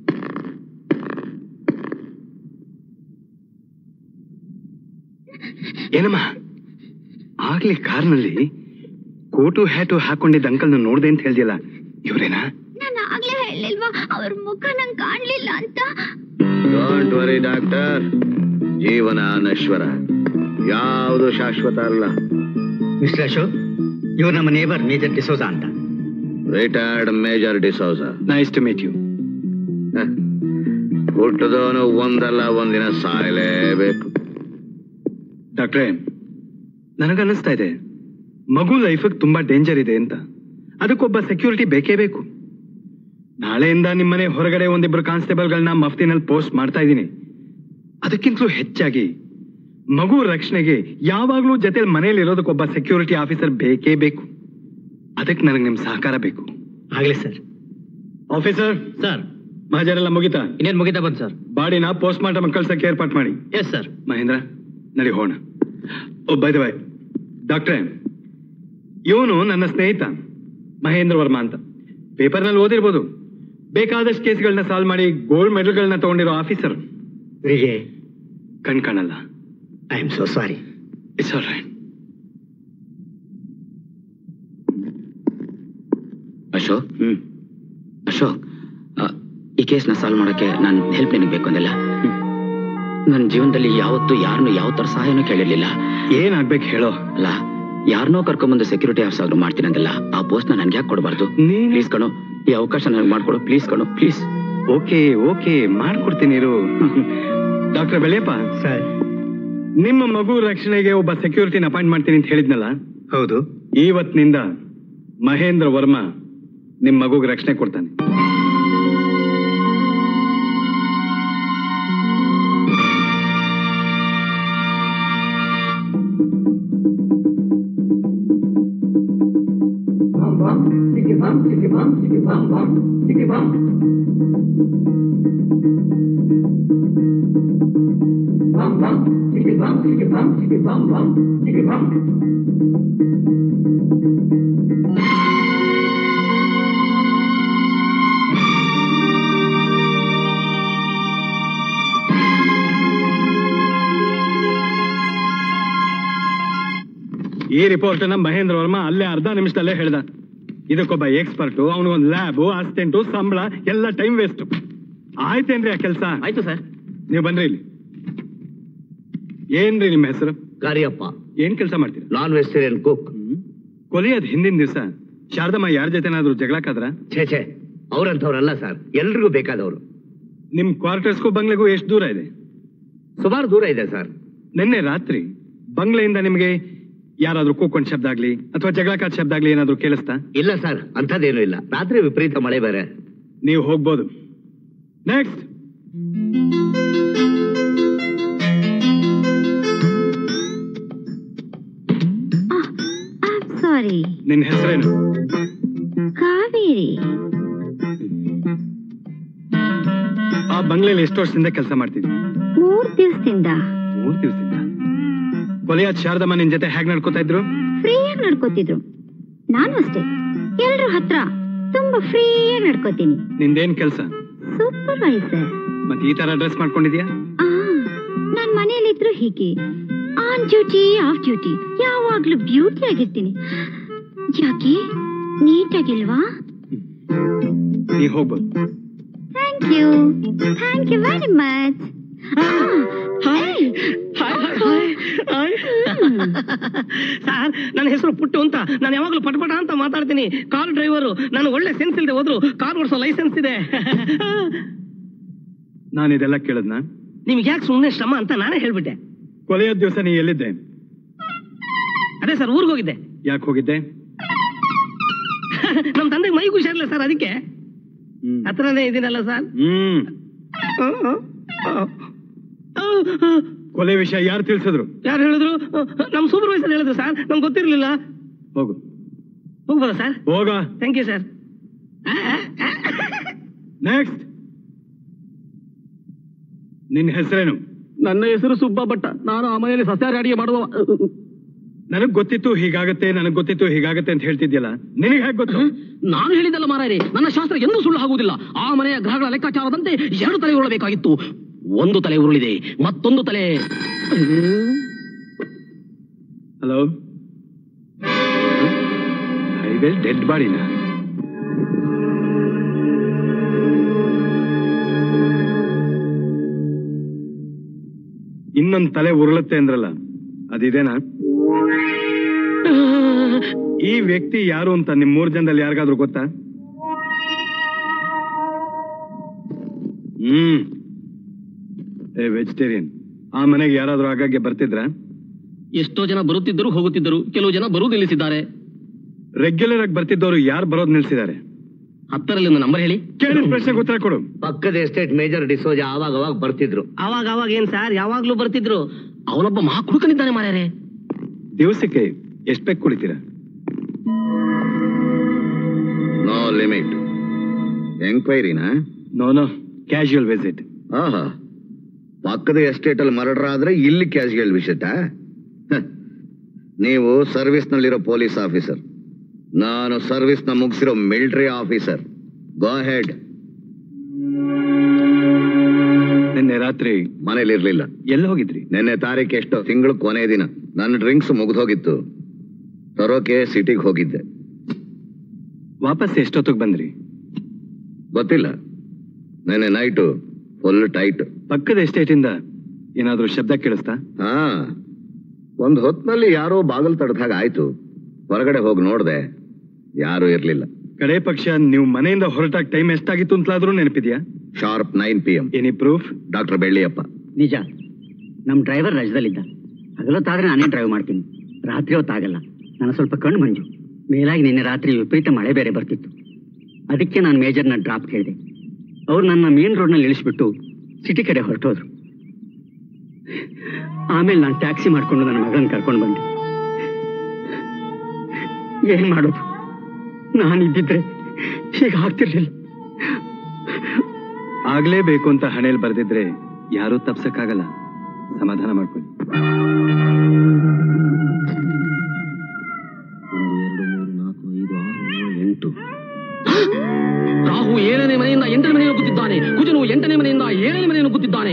ಏನಮ್ಮ ಆಗ್ಲಿ ಕಾರ್ನಲ್ಲಿ ಕೋಟು ಹ್ಯಾಟು ಹಾಕೊಂಡಿದ್ದ ಅಂಕಲ್ನ ನೋಡ್ದೆ ಅಂತ ಹೇಳ್ದಿಲ್ಲ ಇವ್ರೇನಾ ನಾನು ಆಗ್ಲೇ ಹೇಳಿಲ್ವಾ ಅವ್ರ ಮುಖ ನಂಗೆ ಕಾಣ್ಲಿಲ್ಲ ಅಂತ ಡೋಂಟ್ ವರಿ ಡಾಕ್ಟರ್ ಜೀವನ ಅನಶ್ವರ ಯಾವುದು ಶಾಶ್ವತ ಅಲ್ಲ ಮಿಸ್ಟರ್ ಅಶೋಕ್ ಇವ್ರು ನಮ್ಮ ನೇಬರ್ ಮೇಜರ್ ಡಿಸೋಜಾ ಅಂತ retired major D'Souza nice to meet you ಹುಟ್ಟದವನು ಒಂದಲ್ಲ ಒಂದಿನ ಸಾಯಲೇಬೇಕು ಡಾಕ್ಟ್ರೆ ನನಗನ್ನಿಸ್ತಾ ಇದೆ ಮಗು ಲೈಫಿಗೆ ತುಂಬಾ ಡೇಂಜರ್ ಇದೆ ಅಂತ ಅದಕ್ಕೊಬ್ಬ ಸೆಕ್ಯೂರಿಟಿ ಬೇಕೇ ಬೇಕು ನಾಳೆಯಿಂದ ನಿಮ್ಮನೆ ಹೊರಗಡೆ ಒಂದಿಬ್ರು ಕಾನ್ಸ್ಟೇಬಲ್ಗಳನ್ನ ಮಫ್ತಿನಲ್ಲಿ ಪೋಸ್ಟ್ ಮಾಡ್ತಾ ಇದ್ದೀನಿ ಅದಕ್ಕಿಂತಲೂ ಹೆಚ್ಚಾಗಿ ಮಗು ರಕ್ಷಣೆಗೆ ಯಾವಾಗ್ಲೂ ಜೊತೆ ಮನೇಲಿ ಇರೋದಕ್ಕೊಬ್ಬ ಸೆಕ್ಯೂರಿಟಿ ಆಫೀಸರ್ ಬೇಕೇ ಬೇಕು ಅದಕ್ಕೆ ನನಗೆ ನಿಮ್ ಸಹಕಾರ ಬೇಕು ಆಗ್ಲಿ ಸರ್ ಆಫೀಸರ್ ಸರ್ ಮಹಾಜರೆಲ್ಲ ಮುಗಿತಾ ಇನ್ನೇನ್ ಮುಗಿತಾ ಬಂದ್ ಸರ್ ಬಾಡಿನ ಪೋಸ್ಟ್ ಮಾರ್ಟಮ್ ಕಳ್ಸಕ್ಕೆ ಏರ್ಪಾಟ್ ಮಾಡಿ ಎಸ್ ಸರ್ ಮಹೇಂದ್ರ ನಡಿ ಹೋಣ ಓ ಬೈ ಬಾಯ್ ಡಾಕ್ಟ್ರೆ ಇವನು ನನ್ನ ಸ್ನೇಹಿತ ಮಹೇಂದ್ರ ವರ್ಮಾ ಅಂತ ಪೇಪರ್ನಲ್ಲಿ ಓದಿರ್ಬೋದು ಬೇಕಾದಷ್ಟು ಕೇಸ್ಗಳನ್ನ ಸಾಲ್ವ್ ಮಾಡಿ ಗೋಲ್ಡ್ ಮೆಡಲ್ಗಳನ್ನ ತಗೊಂಡಿರೋ ಆಫೀಸರ್ ಇವರಿಗೆ ಕಣ್ ಕಾಣಲ್ಲ I am so sorry it's all right Ashok Ashok ಆ, ಈ ಕೇಸ್ನ ಸಾಲ್ವ್ ಮಾಡಕ್ಕೆ ನಾನು ಹೆಲ್ಪ್ ನಿನಗೆ ಬೇಕು ಅಂದಿಲ್ಲ ನನ್ನ ಜೀವನದಲ್ಲಿ ಯಾವತ್ತೂ ಯಾರನ್ನು ಯಾವ ತರ ಸಹಾಯನೂ ಕೇಳಿರ್ಲಿಲ್ಲ ಏನಾಗ್ಬೇಕು ಹೇಳೋ ಅಲ್ಲ ಯಾರನ್ನೋ ಕರ್ಕೊಂಬಂದು ಸೆಕ್ಯೂರಿಟಿ ಆಫೀಸರ್ ಮಾಡ್ತೀನಿ ಅಂದಿಲ್ಲ ಆ ಪೋಸ್ಟ್ ನನ್ಗೆ ಯಾಕೆ ಕೊಡಬಾರ್ದು ನೀನ್ ಪ್ಲೀಸ್ ಕಣೋ ಈ ಅವಕಾಶ ನನಗೆ ಮಾಡ್ಕೊಡು ಪ್ಲೀಸ್ ಕಣು ಪ್ಲೀಸ್ ಓಕೆ ಓಕೆ ಮಾಡ್ಕೊಡ್ತೀನಿ ಇರು ಡಾಕ್ಟರ್ ಬೆಳೆಯಪ್ಪ ಸರ್ ನಿಮ್ಮ ಮಗು ರಕ್ಷಣೆಗೆ ಒಬ್ಬ ಸೆಕ್ಯೂರಿಟಿನ ಅಪಾಯಿಂಟ್ ಮಾಡ್ತೀನಿ ಅಂತ ಹೇಳಿದ್ನಲ್ಲ ಹೌದು ಇವತ್ತಿನಿಂದ ಮಹೇಂದ್ರ ವರ್ಮಾ ನಿಮ್ ಮಗುಗೆ ರಕ್ಷಣೆ ಕೊಡ್ತಾನೆ ಈ ರಿಪೋರ್ಟ್ ನ ಮಹೇಂದ್ರ ವರ್ಮಾ ಅಲ್ಲೇ ಅರ್ಧ ನಿಮಿಷದಲ್ಲೇ ಹೇಳ್ದ ಇದಕ್ಕೊಬ್ಬ ಎಕ್ಸ್ಪರ್ಟು ಅವನಿಗೊಂದು ಲ್ಯಾಬು ಅಸಿಸ್ಟೆಂಟು ಸಂಬಳ ಎಲ್ಲ ಟೈಮ್ ವೇಸ್ಟ್ ಆಯ್ತೇನ್ರಿ ಆ ಕೆಲಸ ಆಯ್ತು ಸರ್ ನೀವು ಬನ್ರಿ ಇಲ್ಲಿ ಏನ್ರಿ ನಿಮ್ಮ ಹೆಸರು ಕಾರ್ಯಪ್ಪ ಏನ್ ಕೆಲಸ ಮಾಡ್ತೀರಾ ನಾನ್ ವೆಜಿಟೇರಿಯನ್ ಕುಕ್ ಕೊಲೆಯದ್ ಹಿಂದಿನ ದಿವಸ ಶಾರದಮ್ಮ ಯಾರ ಜೊತೆನಾದ್ರೂ ಜಗಳಕ್ಕಾದ್ರ ಛೇ ಛೇ ಅವ್ರಂಥವ್ರಲ್ಲ ಸರ್ ಎಲ್ರಿಗೂ ಬೇಕಾದವರು ನಿಮ್ ಕ್ವಾರ್ಟರ್ಸ್ಗೂ ಬಂಗ್ಲೆಗೂ ಎಷ್ಟು ದೂರ ಇದೆ ಸುಮಾರು ದೂರ ಇದೆ ಸರ್ ನಿನ್ನೆ ರಾತ್ರಿ ಬಂಗ್ಲೆಯಿಂದ ನಿಮ್ಗೆ ಯಾರಾದ್ರೂ ಕೂಕೊಂಡ್ ಶಬ್ದ ಆಗ್ಲಿ ಅಥವಾ ಜಗಳಕಾದ ಶಬ್ದ ಆಗ್ಲಿ ಏನಾದ್ರೂ ಕೇಳಿಸ್ತಾ ಇಲ್ಲ ಸರ್ ಅಂಥದ್ದೇನೂ ಇಲ್ಲ ರಾತ್ರಿ ವಿಪರೀತ ಮಳೆ ಬೇರೆ ನೀವು ಹೋಗ್ಬೋದು ನೆಕ್ಸ್ಟ್ ಸಾರಿ ನಿನ್ ಹೆಸರೇನು ಕಾವೇರಿ ಆ ಬಂಗ್ಲೆಯಲ್ಲಿ ಎಷ್ಟು ವರ್ಷದಿಂದ ಕೆಲಸ ಮಾಡ್ತಿದ್ವಿ ಮೂರ್ ದಿವಸದಿಂದ ಮೂರ್ ದಿವಸದಿಂದ ಕೊಲೆಯಾದ ಶಾರದಮ್ಮ ನಿನ್ ಜೊತೆ ಹೇಗ್ ನಡ್ಕೋತಾ ಇದ್ರು ಫ್ರೀಯಾಗಿ ನಡ್ಕೋತಿದ್ರು ನಾನು ಅಷ್ಟೇ ಎಲ್ರ ಹತ್ರ ತುಂಬಾ ಫ್ರೀಯಾಗಿ ನಡ್ಕೋತೀನಿ ನಿಂದೇನ್ ಕೆಲಸ ಸೂಪರ್ವೈಸರ್ ಮತ್ತೆ ಈ ತರ ಡ್ರೆಸ್ ಮಾಡ್ಕೊಂಡಿದ್ಯಾ ಆ ನಾನ್ ಮನೇಲಿದ್ರು ಹೀಗೆ ಆನ್ ಡ್ಯೂಟಿ ಆಫ್ ಡ್ಯೂಟಿ ಯಾವಾಗ್ಲೂ ಬ್ಯೂಟಿ ಆಗಿರ್ತೀನಿ ಯಾಕೆ ನೀಟಾಗಿಲ್ವಾ ನೀ ಹೋಗ್ಬೋದು thank you thank you very much sir ನನ್ನ ಹೆಸರು ಪುಟ್ಟು ಅಂತ ನಾನು ಯಾವಾಗಲೂ ಪಟಪಟ ಅಂತ ಮಾತಾಡ್ತೀನಿ ಕಾರ್ ಡ್ರೈವರು ನಾನು ಒಳ್ಳೆ ಸೆನ್ಸ್ ಇಲ್ಲದೆ ಹೋದ್ರು ಕಾರ್ ಓಡಿಸೋ ಲೈಸೆನ್ಸ್ ಇದೆ ನಾನು ಇದೆಲ್ಲ ಕೇಳದ್ನ ನಿಮ್ಗೆ ಯಾಕೆ ಸುಮ್ಮನೆ ಶ್ರಮ ಅಂತ ನಾನೇ ಹೇಳ್ಬಿಟ್ಟೆ ಕೊಲೆಯಾದ ದಿವಸ ನೀ ಎಲ್ಲಿದ್ದೆ ಅದೇ ಸರ್ ಊರಿಗೆ ಹೋಗಿದ್ದೆ ಯಾಕೆ ಹೋಗಿದ್ದೆ ನಮ್ ತಂದೆಗೆ ಮೈ ಹುಷಾರಿಲ್ಲ ಸರ್ ಅದಕ್ಕೆ ಹ್ಮ್. ಹತ್ರನೇ ಇದೀನಲ್ಲ ಸರ್ ಹ್ಮ್ ಕೊಲೆ ವಿಷಯ ಯಾರು ತಿಳಿಸಿದ್ರು ಯಾರು ಹೇಳಿದ್ರು ನಮ್ ಸೂಪರ್ವೈಸರ್ ಹೇಳಿದ್ರು ಸರ್ ನಮ್ಗೆ ಗೊತ್ತಿರ್ಲಿಲ್ಲ ಹೋಗು ಹೋಗ್ಬೋದಾ ಸರ್ ಹೋಗ ಥ್ಯಾಂಕ್ ಯು ಸರ್ ನೆಕ್ಸ್ಟ್ ನಿನ್ ಹೆಸರೇನು ನನ್ನ ಹೆಸರು ಸುಬ್ಬ ಭಟ್ಟ ನಾನು ಆ ಮನೆಯಲ್ಲಿ ಸಸ್ಯಾಹಾರಿ ಅಡಿಗೆ ಮಾಡುವ ನನಗ್ ಗೊತ್ತಿತ್ತು ಹೀಗಾಗತ್ತೆ ನನಗ್ ಗೊತ್ತಿತ್ತು ಹೀಗಾಗತ್ತೆ ಅಂತ ಹೇಳ್ತಿದ್ಯಲ್ಲ ನಿನಗೆ ಹೇಗೆ ಗೊತ್ತು ನಾನು ಹೇಳಿದ್ದಲ್ಲ ಮಾರಾಯರೆ ನನ್ನ ಶಾಸ್ತ್ರ ಎಂದೂ ಸುಳ್ಳು ಆಗುವುದಿಲ್ಲ ಆ ಮನೆಯ ಗ್ರಹಗಳ ಲೆಕ್ಕಾಚಾರದಂತೆ ಎರಡು ತಲೆ ಉರುಳಬೇಕಾಗಿತ್ತು ಒಂದು ತಲೆ ಉರುಳಿದೆ ಮತ್ತೊಂದು ತಲೆ ಹಲೋ ಹೈವೇ ಡೆಡ್ ಬಾಡಿನ ಇನ್ನೊಂದ್ ತಲೆ ಉರುಳುತ್ತೆ ಅಂದ್ರಲ್ಲ ಅದಿದೇನಾ ಈ ವ್ಯಕ್ತಿ ಯಾರು ಅಂತ ನಿಮ್ ಮೂರ್ ಜನದಲ್ಲಿ ಯಾರಿಗಾದ್ರೂ ಗೊತ್ತಾ ಹ್ಮ್ ಏ ವೆಜಿಟೇರಿಯನ್ ಆ ಮನೆಗೆ ಯಾರಾದ್ರೂ ಆಗಾಗ್ಗೆ ಬರ್ತಿದ್ರಾ ಎಷ್ಟೋ ಜನ ಬರುತ್ತಿದ್ದರು ಹೋಗುತ್ತಿದ್ದರು ಕೆಲವು ಜನ ಬರು ನಿಲ್ಲಿಸಿದ್ದಾರೆ ರೆಗ್ಯುಲರ್ ಆಗಿ ಬರ್ತಿದ್ದವರು ಯಾರು ಬರೋದ್ ನಿಲ್ಸಿದ್ದಾರೆ ಹತ್ತರಲ್ಲಿ ಒಂದು ನಂಬರ್ ಹೇಳಿ ಕೇಳಿದ ಪ್ರಶ್ನೆಗೆ ಉತ್ತರ ಕೊಡು ಪಕ್ಕದ ಎಸ್ಟೇಟ್ ಮೇಜರ್ ಡಿಸೋಜ ಆವಾಗ ಅವಾಗ ಬರ್ತಿದ್ರು ಅವಾಗ ಅವಾಗ ಏನ್ ಸರ್ ಯಾವಾಗ್ಲೂ ಬರ್ತಿದ್ರು ಅವನೊಬ್ಬ ಮಹಾ ಕುಡುಕನಿದ್ದಾನೆ ಮಾರ್ಯಾರೆ ದಿವಸಕ್ಕೆ ಎಷ್ಟ್ ಬೇಕ್ ಕುಡಿತೀರಾ ನೋ ಲಿಮಿಟ್ ಎಂಕ್ವೈರಿನಾ ನೋ ನೋ ಕ್ಯಾಶುಯಲ್ ವಿಸಿಟ್ ಆಹಾ ಪಕ್ಕದ ಎಸ್ಟೇಟ್ ಅಲ್ಲಿ ಮರ್ಡರ್ ಆದ್ರೆ ಇಲ್ಲಿ ಕ್ಯಾಶುಯಲ್ ವಿಸಿಟ್ ನೀವು ಸರ್ವಿಸ್ ನಲ್ಲಿರೋ ಪೊಲೀಸ್ ಆಫೀಸರ್ ನಾನು ಸರ್ವಿಸ್ ನ ಮುಗಿಸಿರೋ ಮಿಲಿಟರಿ ಆಫೀಸರ್ ಗೋ ಹೆಡ್ ನಿನ್ನೆ ರಾತ್ರಿ ಮನೇಲಿರ್ಲಿಲ್ಲ ಎಲ್ಲಿ ಹೋಗಿದ್ರಿ ನಿನ್ನೆ ತಾರೀಕು ಎಷ್ಟೋ ತಿಂಗಳು ಕೊನೆ ದಿನ ನನ್ನ ಡ್ರಿಂಕ್ಸ್ ಮುಗಿದೋಗಿತ್ತು ತರೋಕೆ ಸಿಟಿಗೆ ಹೋಗಿದ್ದೆ ವಾಪಸ್ ಎಷ್ಟೊತ್ತಿಗೆ ಬಂದ್ರಿ ಗೊತ್ತಿಲ್ಲ ನೆನ್ನೆ ನೈಟು ಫುಲ್ ಟೈಟ್ ಪಕ್ಕದ ಎಸ್ಟೇಟ್ ಇಂದ ಏನಾದ್ರೂ ಶಬ್ದ ಕೇಳಿಸ್ತಾ ಹಾ ಒಂದ್ ಹೊತ್ನಲ್ಲಿ ಯಾರೋ ಬಾಗಲ್ ತಡ್ದಾಗ ಆಯ್ತು ಹೊರಗಡೆ ಹೋಗಿ ನೋಡ್ದೆ ಯಾರು ಇರ್ಲಿಲ್ಲ ಕಡೆ ಪಕ್ಷ ನೀವು ಮನೆಯಿಂದ ಹೊರಟಾಗ ಟೈಮ್ ಎಷ್ಟಾಗಿತ್ತು ಅಂತಲಾದ್ರೂ ನೆನಪಿದ್ಯಾ sharp nine P M any proof doctor Belliappa ನಿಜ ನಮ್ಮ ಡ್ರೈವರ್ ರಜದಲ್ಲಿದ್ದ ಹಗಲೊತ್ತಾದ್ರೆ ನಾನೇ ಡ್ರೈವ್ ಮಾಡ್ತೀನಿ ರಾತ್ರಿ ಹೊತ್ತಾಗಲ್ಲ ನಾನು ಸ್ವಲ್ಪ ಕಣ್ಣು ಮಂಜು ಮೇಲಾಗಿ ನಿನ್ನೆ ರಾತ್ರಿ ವಿಪರೀತ ಮಳೆ ಬೇರೆ ಬರ್ತಿತ್ತು ಅದಕ್ಕೆ ನಾನು ಮೇಜರ್ನ ಡ್ರಾಪ್ ಕೇಳಿದೆ ಅವ್ರು ನನ್ನ ಮೇನ್ ರೋಡ್ನಲ್ಲಿ ಇಳಿಸ್ಬಿಟ್ಟು ಸಿಟಿ ಕಡೆ ಹೊರಟೋದ್ರು ಆಮೇಲೆ ನಾನು ಟ್ಯಾಕ್ಸಿ ಮಾಡ್ಕೊಂಡು ನನ್ನ ಮಗನ ಕರ್ಕೊಂಡು ಬಂದೆ ಏನ್ ಮಾಡೋದು ನಾನಿದ್ದಿದ್ರೆ ಹೀಗೆ ಆಗ್ತಿರ್ಲಿಲ್ಲ ಆಗ್ಲೇಬೇಕು ಅಂತ ಹಣೆಯಲ್ಲಿ ಬರ್ದಿದ್ರೆ ಯಾರೂ ತಪ್ಸಕ್ಕಾಗಲ್ಲ ಸಮಾಧಾನ ಮಾಡ್ಕೊಳ್ಳಿ ಒಂದು ಎರಡು ಮೂರು ನಾಲ್ಕು ಐದು ಆರು ಏಳು ಎಂಟು ರಾಹು ಏಳನೇ ಮನೆಯಿಂದ ಎಂಟನೇ ಮನೆಯನ್ನು ಗುತ್ತಿದ್ದಾನೆ ಕುಜನು ಎಂಟನೇ ಮನೆಯಿಂದ ಏಳನೇ ಮನೆಯನ್ನು ಗುತ್ತಿದ್ದಾನೆ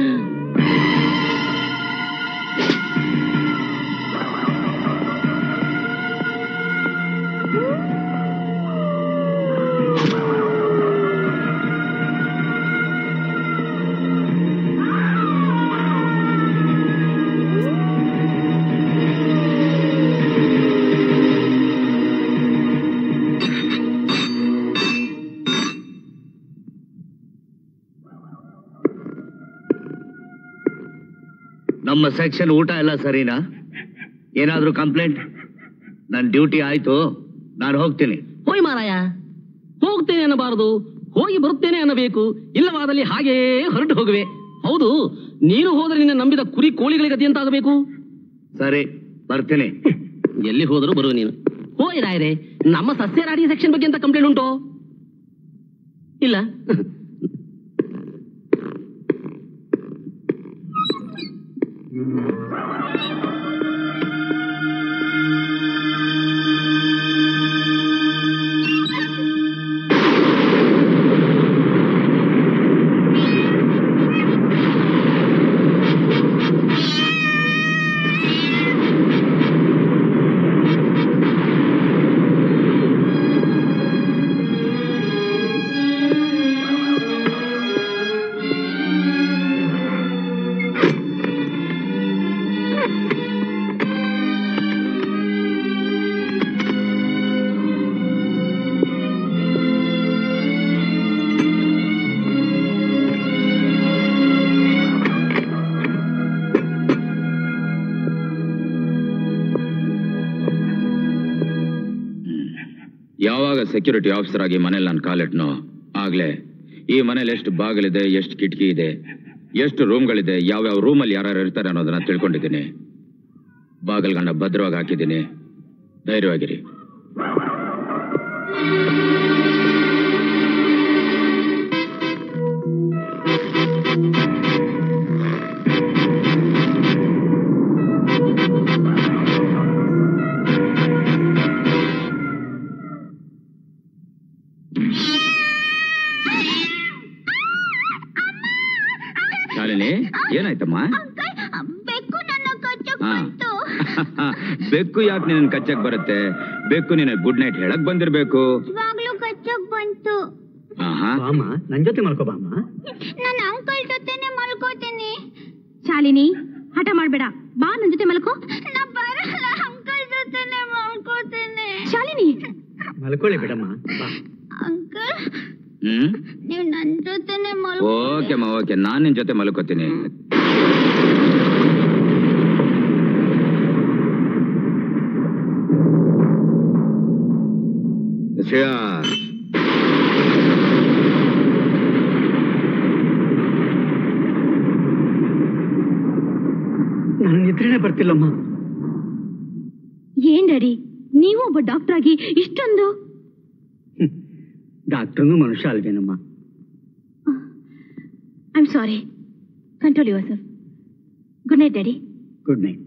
ನಮ್ಮ ಸೆಕ್ಷನ್ ಊಟ ಎಲ್ಲ ಸರಿನಾ ಏನಾದ್ರೂ ಕಂಪ್ಲೇಂಟ್ ನನ್ನ ಡ್ಯೂಟಿ ಆಯ್ತು ನಾನು ಹೋಗ್ತೀನಿ ಹೋಯ್ ಮಾರಾಯ ಹೋಗ್ತೇನೆ ಅನ್ನಬಾರದು ಹೋಗಿ ಬರುತ್ತೇನೆ ಅನ್ನಬೇಕು ಇಲ್ಲವಾದಲ್ಲಿ ಹಾಗೇ ಹೊರಟು ಹೋಗುವೆ ಹೌದು ನೀನು ಹೋದರೆ ನಿನ್ನ ನಂಬಿದ ಕುರಿ ಕೋಳಿಗಳಿಗೆ ಗತಿ ಎಂತಾಗಬೇಕು ಸರಿ ಬರ್ತೀನಿ ಎಲ್ಲಿ ಹೋದರೂ ಬರುವ ನೀನು ಹೋಯ್ ರಾಯರೇ ನಮ್ಮ ಸಸ್ಯರಾಡಿ ಸೆಕ್ಷನ್ ಬಗ್ಗೆ ಅಂತ ಕಂಪ್ಲೇಂಟ್ ಉಂಟು ಇಲ್ಲ ಯಾವಾಗ ಸೆಕ್ಯೂರಿಟಿ ಆಫೀಸರ್ ಆಗಿ ಮನೇಲಿ ನಾನು ಕಾಲಿಟ್ನೋ ಆಗ್ಲೇ ಈ ಮನೇಲಿ ಎಷ್ಟು ಬಾಗಿಲಿದೆ ಎಷ್ಟು ಕಿಟಕಿ ಇದೆ ಎಷ್ಟು ರೂಮ್ಗಳಿದೆ ಯಾವ್ಯಾವ ರೂಮಲ್ಲಿ ಯಾರ್ಯಾರು ಇರ್ತಾರೆ ಅನ್ನೋದನ್ನ ತಿಳ್ಕೊಂಡಿದ್ದೀನಿ ಬಾಗಿಲ್ಗಂಡ ಭದ್ರವಾಗಿ ಹಾಕಿದ್ದೀನಿ ಧೈರ್ಯವಾಗಿರಿ ಶಾಲಿನಿ ಏನಾಯ್ತಮ್ಮ ಬೆಕ್ಕು ನನ್ನ ಕಚ್ಚಕ್ ಹಾ. ಬಂತು ಬೆಕ್ಕು ಯಾಕೆ ನಿನ್ನ ಕಚ್ಚಕ್ ಬರುತ್ತೆ ಬೆಕ್ಕು ನಿನ್ನ ಗುಡ್ ನೈಟ್ ಹೇಳಕ್ ಬಂದಿರ್ಬೇಕು ಇವಾಗ್ಲೂ ಕಚ್ಚಕ್ ಬಂತು ಆಹಾ ಬಾಮ ನನ್ ಜೊತೆ ಮಲ್ಕೋ ಬಾಮ ನಾನು ಅಂಕಲ್ ಜೊತೆನೆ ಮಲ್ಕೋತೀನಿ ಶಾಲಿನಿ ಹಠ ಮಾಡ್ಬೇಡ ಬಾ ನನ್ ಜೊತೆ ಮಲ್ಕೋ ನಾ ಬರಲ್ಲ ಅಂಕಲ್ ಜೊತೆನೆ ಮಲ್ಕೋತೀನಿ ಶಾಲಿನಿ ಮಲ್ಕೊಳ್ಳಿ ಬಿಡಮ್ಮ ಬಾ ಅಂಕಲ್ ಹ್ಮ್ ನೀವು ನನ್ ಜೊತೆನೆ ಮಲ್ಕೋ ಓಕೆಮ್ಮ ಓಕೆ ನಾನ್ ನಿನ್ ಜೊತೆ ಮಲ್ಕೋತೀನಿ ನನ್ನ ನಿದ್ರೆನೆ ಬರ್ತಿಲ್ಲಮ್ಮ ಏನ್ ಡ್ಯಾಡಿ ನೀವು ಒಬ್ಬ ಡಾಕ್ಟರ್ ಆಗಿ ಇಷ್ಟೊಂದು ಡಾಕ್ಟ್ರನು ಮನುಷ್ಯ ಅಲ್ವೇನಮ್ಮ I am sorry control yourself good night daddy good night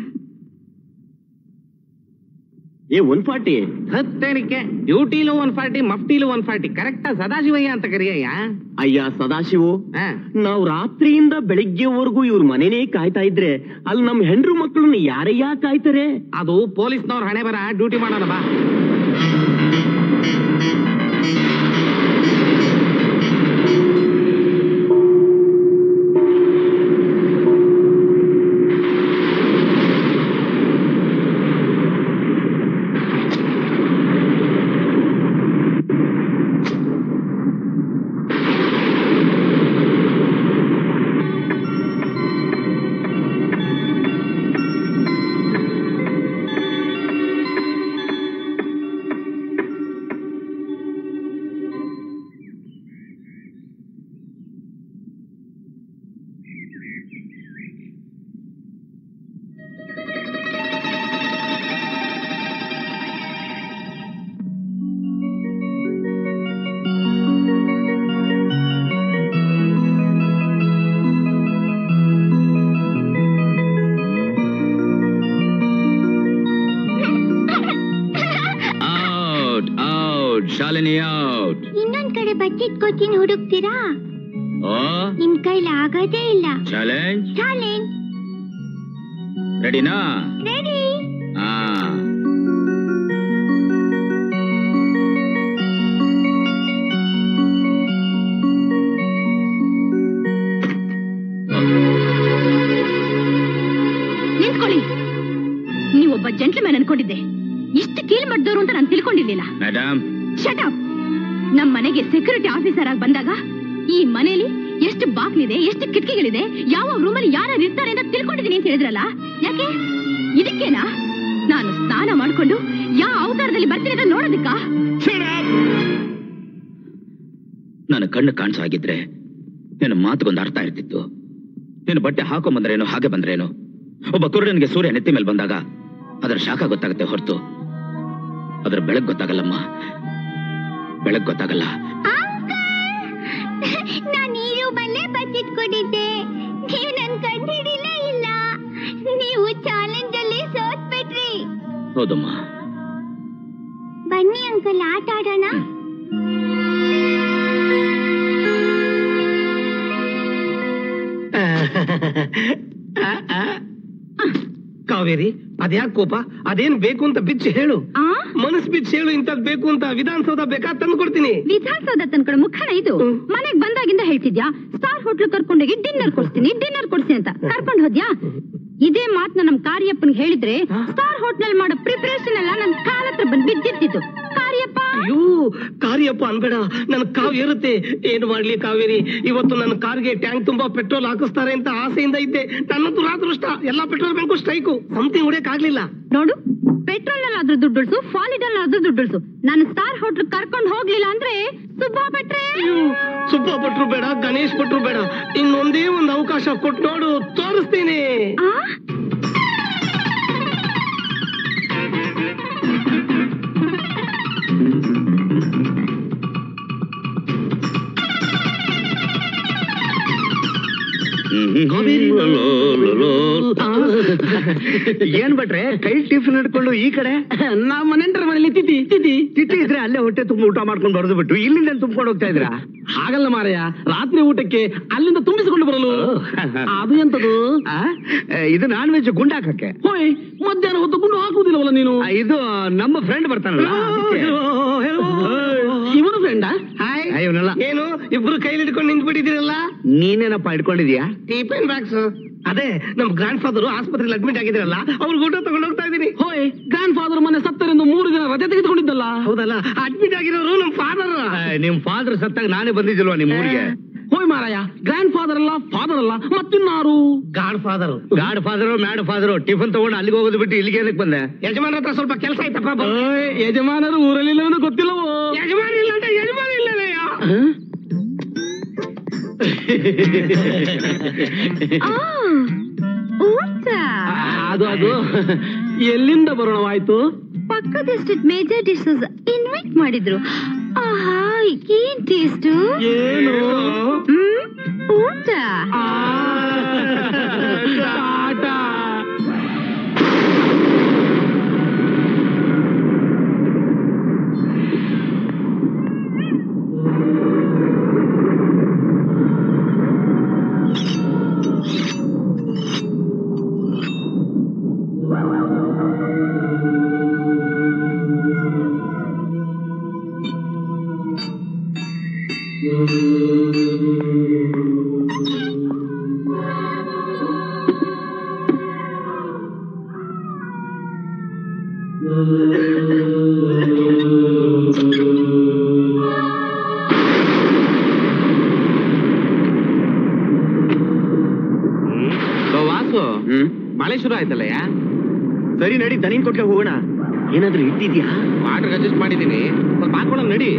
ಏ ಒನ್ ಫಾರ್ಟಿ ಹತ್ತೇನಕ್ಕೆ ಡ್ಯೂಟಿಲು ಒನ್ ಫಾರ್ಟಿ ಮಫ್ಟಿಲು ಒನ್ ಫಾರ್ಟಿ ಕರೆಕ್ಟಾ ಸದಾಶಿವಯ್ಯ ಅಂತ ಕರಿಯಯ್ಯ ಅಯ್ಯ ಸದಾಶಿವು ಹಾ. ನಾವು ರಾತ್ರಿಯಿಂದ ಬೆಳಿಗ್ಗೆವರೆಗೂ ಇವ್ರ ಮನೆನೇ ಕಾಯ್ತಾ ಇದ್ರೆ ಅಲ್ಲಿ ನಮ್ ಹೆಂಡ್ರು ಮಕ್ಕಳನ್ನ ಯಾರಯ್ಯ ಕಾಯ್ತಾರೆ ಅದು ಪೊಲೀಸ್ನವ್ರ ಹಣೆ ಬರ ಡ್ಯೂಟಿ ಮಾಡೋಣ ಬಾ ಶಾಲಿನಿ ಔಟ್ ಇನ್ನೊಂದ್ ಕಡೆ ಬಚ್ಚಿಟ್ಕೋತೀನಿ ಹುಡುಕ್ತೀರಾ ಓ ನಿಮ್ ಕೈಲಿ ಆಗೋದೇ ಇಲ್ಲ ಚಾಲೆಂಜ್ ಚಾಲೆಂಜ್ ರೆಡಿನಾ ರೆಡಿ ಹಾ ನಿಂತ್ಕೊಳ್ಳಿ ನೀವೊಬ್ಬ ಜೆಂಟ್ಲ್ಮ್ಯಾನ್ ಅನ್ಕೊಂಡಿದ್ದೆ ಇಷ್ಟು ಕೀಳ್ ಮಾಡಿದವರು ಅಂತ ನಾನು ತಿಳ್ಕೊಂಡಿರ್ಲಿಲ್ಲ ಮೇಡಮ್ ಶಟ್ ಅಪ್ ನಮ್ ಮನೆಗೆ ಸೆಕ್ಯೂರಿಟಿ ಆಫೀಸರ್ ಆಗಿ ಬಂದಾಗ ಈ ಮನೆಯಲ್ಲಿ ಎಷ್ಟು ಬಾಗ್ಲಿದೆ ಎಷ್ಟು ಕಿಟಕಿಗಳಿದೆ ಯಾವ ರೂಮಲ್ಲಿ ಯಾರು ಇರ್ತಾರೆ ಅಂತ ತಿಳ್ಕೊಂಡಿದೀನಿ ಅಂತ ಹೇಳಿದ್ರಲ್ಲ ಯಾಕೆ ಇದಕ್ಕೇನಾ ನಾನು ಸ್ನಾನ ಮಾಡ್ಕೊಂಡು ಯಾವ ಅವತಾರದಲ್ಲಿ ಬರ್ತೀನಿ ಅಂತ ನೋಡೋದಕ್ಕಾ ನನ್ನ ಕಣ್ಣು ಕಾಣಿಸೋ ಆಗಿದ್ರೆ ನಿನ್ನ ಮಾತುಗೊಂದು ಅರ್ಥ ಇರ್ತಿತ್ತು ನೀನು ಬಟ್ಟೆ ಹಾಕೋ ಬಂದ್ರೇನು ಹಾಗೆ ಬಂದ್ರೇನು ಒಬ್ಬ ಕುರುಡನಿಗೆ ಸೂರ್ಯ ನೆತ್ತಿ ಮೇಲೆ ಬಂದಾಗ ಅದರ ಶಾಖ ಗೊತ್ತಾಗುತ್ತೆ ಹೊರತು ಅದರ ಬೆಳಕು ಗೊತ್ತಾಗಲ್ಲಮ್ಮ ಬೆಳಕು ಗೊತ್ತಾಗಲ್ಲ ನಾನು ಈ ರೂಮಲ್ಲೇ ಬಚ್ಚಿಟ್ಕೊಂಡಿದ್ದೆ ನೀವು ನನ್ ಕಂಡಿಡಿಲ್ಲ ಇಲ್ಲ ನೀವು ಚಾಲೆಂಜ್ ಅಲ್ಲಿ ಸೋತ್ಬಿಟ್ರಿ ಹೌದಮ್ಮ ಬನ್ನಿ ಅಂಕಲ್ ಆಟ ಆಡೋಣ ಕಾವೇರಿ ಅದ್ಯಾಕ್ ಕೋಪ ಅದೇನ್ ಬೇಕು ಅಂತ ಬಿಚ್ಚಿ ಹೇಳು ಆ ಮನಸ್ ಬಿಚ್ಚಿ ಹೇಳು ಇಂಥದ್ ಬೇಕು ಅಂತ ವಿಧಾನಸೌಧ ಬೇಕಾ ತಂದು ಕೊಡ್ತೀನಿ ವಿಧಾನಸೌಧ ತಂದ್ಕೊಡ ಮುಖಣ ಇದು ಮನೆಗ್ ಬಂದಾಗಿಂದ ಹೇಳ್ತಿದ್ಯಾ ಸ್ಟಾರ್ ಹೋಟ್ಲ್ ಕರ್ಕೊಂಡೋಗಿ ಡಿನ್ನರ್ ಕೊಡ್ತೀನಿ ಡಿನ್ನರ್ ಕೊಡ್ತೀನಿ ಅಂತ ಕರ್ಕೊಂಡ್ ಹೋದ್ಯಾ ಇದೇ ಮಾತ್ನ ನಮ್ ಕಾರ್ಯಪ್ಪನ್ ಹೇಳಿದ್ರೆ ಸ್ಟಾರ್ ಹೋಟ್ಲಲ್ ಮಾಡೋ ಪ್ರಿಪರೇಷನ್ ಎಲ್ಲ ನನ್ ಕಾಲ ಹತ್ರ ಬಂದ್ ಬಿದ್ದಿರ್ತಿತ್ತು ಕಾರ್ಯಪ್ಪ ಅಯ್ಯೋ ಕಾರ್ಯಪ್ಪ ಅನ್ಬೇಡ ನನ್ ಕಾವ್ ಏರುತ್ತೆ ಏನು ಮಾಡ್ಲಿ ಕಾವೇರಿ ಇವತ್ತು ನನ್ನ ಕಾರ್ಗೆ ಟ್ಯಾಂಕ್ ತುಂಬಾ ಪೆಟ್ರೋಲ್ ಹಾಕಿಸ್ತಾರೆ ಅಂತ ಆಸೆಯಿಂದ ಇದ್ದೆ ನನ್ನಂತೂ ರಾತ್ರುಷ್ಟ ಎಲ್ಲಾ ಪೆಟ್ರೋಲ್ ಬಂಕು ಸ್ಟ್ರೈಕು ಸಮಥಿಂಗ್ ಹೊಡಿಯಕ್ ಆಗ್ಲಿಲ್ಲ ನೋಡು ಪೆಟ್ರೋಲ್ ಆದ್ರೂ ದುಡ್ಡು ಉಳ್ಸು ಫಾಲಿಡಲ್ ಆದ್ರೂ ದುಡ್ಡು ಉಳ್ಸು ನಾನು ಸ್ಟಾರ್ ಹೋಟ್ಲ್ ಕರ್ಕೊಂಡ್ ಹೋಗ್ಲಿಲ್ಲ ಅಂದ್ರೆ ಸುಬ್ಬಾ ಭಟ್ರೆ ಸುಬ್ಬ ಭಟ್ರು ಬೇಡ ಗಣೇಶ್ ಭಟ್ರು ಬೇಡ ಇನ್ನೊಂದೇ ಒಂದು ಅವಕಾಶ ಕೊಟ್ಟು ನೋಡು ತೋರಿಸ್ತೀನಿ ಆ ಏನ್ ಬಟ್ರೆ ಕೈ ಟಿಫಿನ್ ಹಿಡ್ಕೊಂಡು ಈ ಕಡೆ ನಮ್ಮ ಮನೆಂಟರ ಮನೇಲಿ ತಿಥಿ ತಿಥಿ ತಿಥಿ ಇದ್ರೆ ಅಲ್ಲೇ ಹೊಟ್ಟೆ ತುಂಬ ಊಟ ಮಾಡ್ಕೊಂಡು ಬರೋದು ಬಿಟ್ಟು ಇಲ್ಲಿಂದ ತುಂಬ್ಕೊಂಡು ಹೋಗ್ತಾ ಇದ್ರಾ ಹಾಗಲ್ಲ ಮಾರಯ್ಯ ರಾತ್ರಿ ಊಟಕ್ಕೆ ಅಲ್ಲಿಂದ ತುಂಬಿಸಿಕೊಂಡು ಬರಲು ಅದು ಎಂತದು ಆ? ಇದು ನಾನ್ ವೆಜ್ ಗುಂಡಾಕಕ್ಕೆ ಹೋಯ್ ಮಧ್ಯಾಹ್ನ ಹೊತ್ತು ಗುಂಡು ಹಾಕುವುದಿಲ್ಲವಲ್ಲ ನೀನು ಆ, ಇದು ನಮ್ಮ ಫ್ರೆಂಡ್ ಬರ್ತಾನಲ್ಲ ಅದಕ್ಕೆ. ಇವನು ಫ್ರೆಂಡಾ ಹಾಯ್ ಆ, ಇವ್ನಲ್ಲ ಏನು ಇಬ್ರು ಕೈಲಿ ಹಿಡ್ಕೊಂಡು ನಿಂತ್ಬಿಟ್ಟಿದ್ದೀರಲ್ಲ ನೀನೇನಪ್ಪ ಇಟ್ಕೊಂಡಿದ್ಯಾ ಟಿಫಿನ್ ಬಾಕ್ಸ್ ಅದೇ ನಮ್ ಗ್ರಾಂಡ್ ಫಾದರ್ ಆಸ್ಪತ್ರೆಯಲ್ಲಿ ಅಡ್ಮಿಟ್ ಆಗಿದ್ರಲ್ಲ ಅವ್ರಿಗೆ ಊಟ ತಗೊಂಡು ಹೋಗ್ತಾ ಇದೀನಿ ಹೋಯ್ ಗ್ರ್ಯಾಂಡ್ ಫಾದರ್ ಮನೆ ಸತ್ತರೆಂದು ಮೂರು ದಿನ ರಜೆ ತೆಗೆದುಕೊಂಡಿದ್ದಲ್ಲ ಹೌದಲ್ಲ ಅಡ್ಮಿಟ್ ಆಗಿರೋರು ನಮ್ ಫಾದರ್ ಆ, ನಿಮ್ ಫಾದರ್ ಸತ್ತಾಗ ನಾನೇ ಬಂದಿದ್ದಿಲ್ವಾ ನಿಮ್ ಊರಿಗೆ ಹೋಯ್ ಮಾರಾಯ ಗ್ರ್ಯಾಂಡ್ ಫಾದರ್ ಅಲ್ಲ ಫಾದರ್ ಅಲ್ಲ ಮತ್ತಿನ್ನಾರು godfather godfather mad father tiffin ತಗೊಂಡು ಅಲ್ಲಿಗೆ ಹೋಗೋದು ಬಿಟ್ಟು ಇಲ್ಲಿಗೆ ಏನಕ್ಕೆ ಬಂದೆ ಯಜಮಾನ ಹತ್ರ ಸ್ವಲ್ಪ ಕೆಲಸ ಆಯ್ತಪ್ಪ ಬಾ. ಓಯ್, ಯಜಮಾನರು ಊರಲ್ಲಿಲ್ಲವೆಂದು ಗೊತ್ತಿಲ್ಲವೋ ಯಜಮಾನ ಇಲ್ಲ ಅಂತ ಯಜಮಾನ ಇಲ್ಲನಯ್ಯ ಆ, ಊಟ ಅದು ಅದು ಎಲ್ಲಿಂದ ಬರೋಣವಾಯ್ತು ಪಕ್ಕದ ಸ್ಟೇಟ್ ಮೇಜರ್ ಡಿಶಸ್ ಇನ್ವೈಟ್ ಮಾಡಿದ್ರು ಆಹಾ ಏನ್ ಟೇಸ್ಟ್ ಏನು ಊಟ ಟಾಟಾ. ವಾಸು ಮಳೆ ಶುರು ಆಯ್ತಲ್ಲಯ್ಯ ಸರಿ ನಡಿ ದನಿನ್ ಕೊಟ್ಲೆ ಹೋಗೋಣ ಏನಾದ್ರೂ ಇಟ್ಟಿದ್ಯಾ ವಾಟರ್ ಅಡ್ಜಸ್ಟ್ ಮಾಡಿದೀನಿ ಸ್ವಲ್ಪ ಹಾಕೊಳ್ಳೋಣ ನಡಿ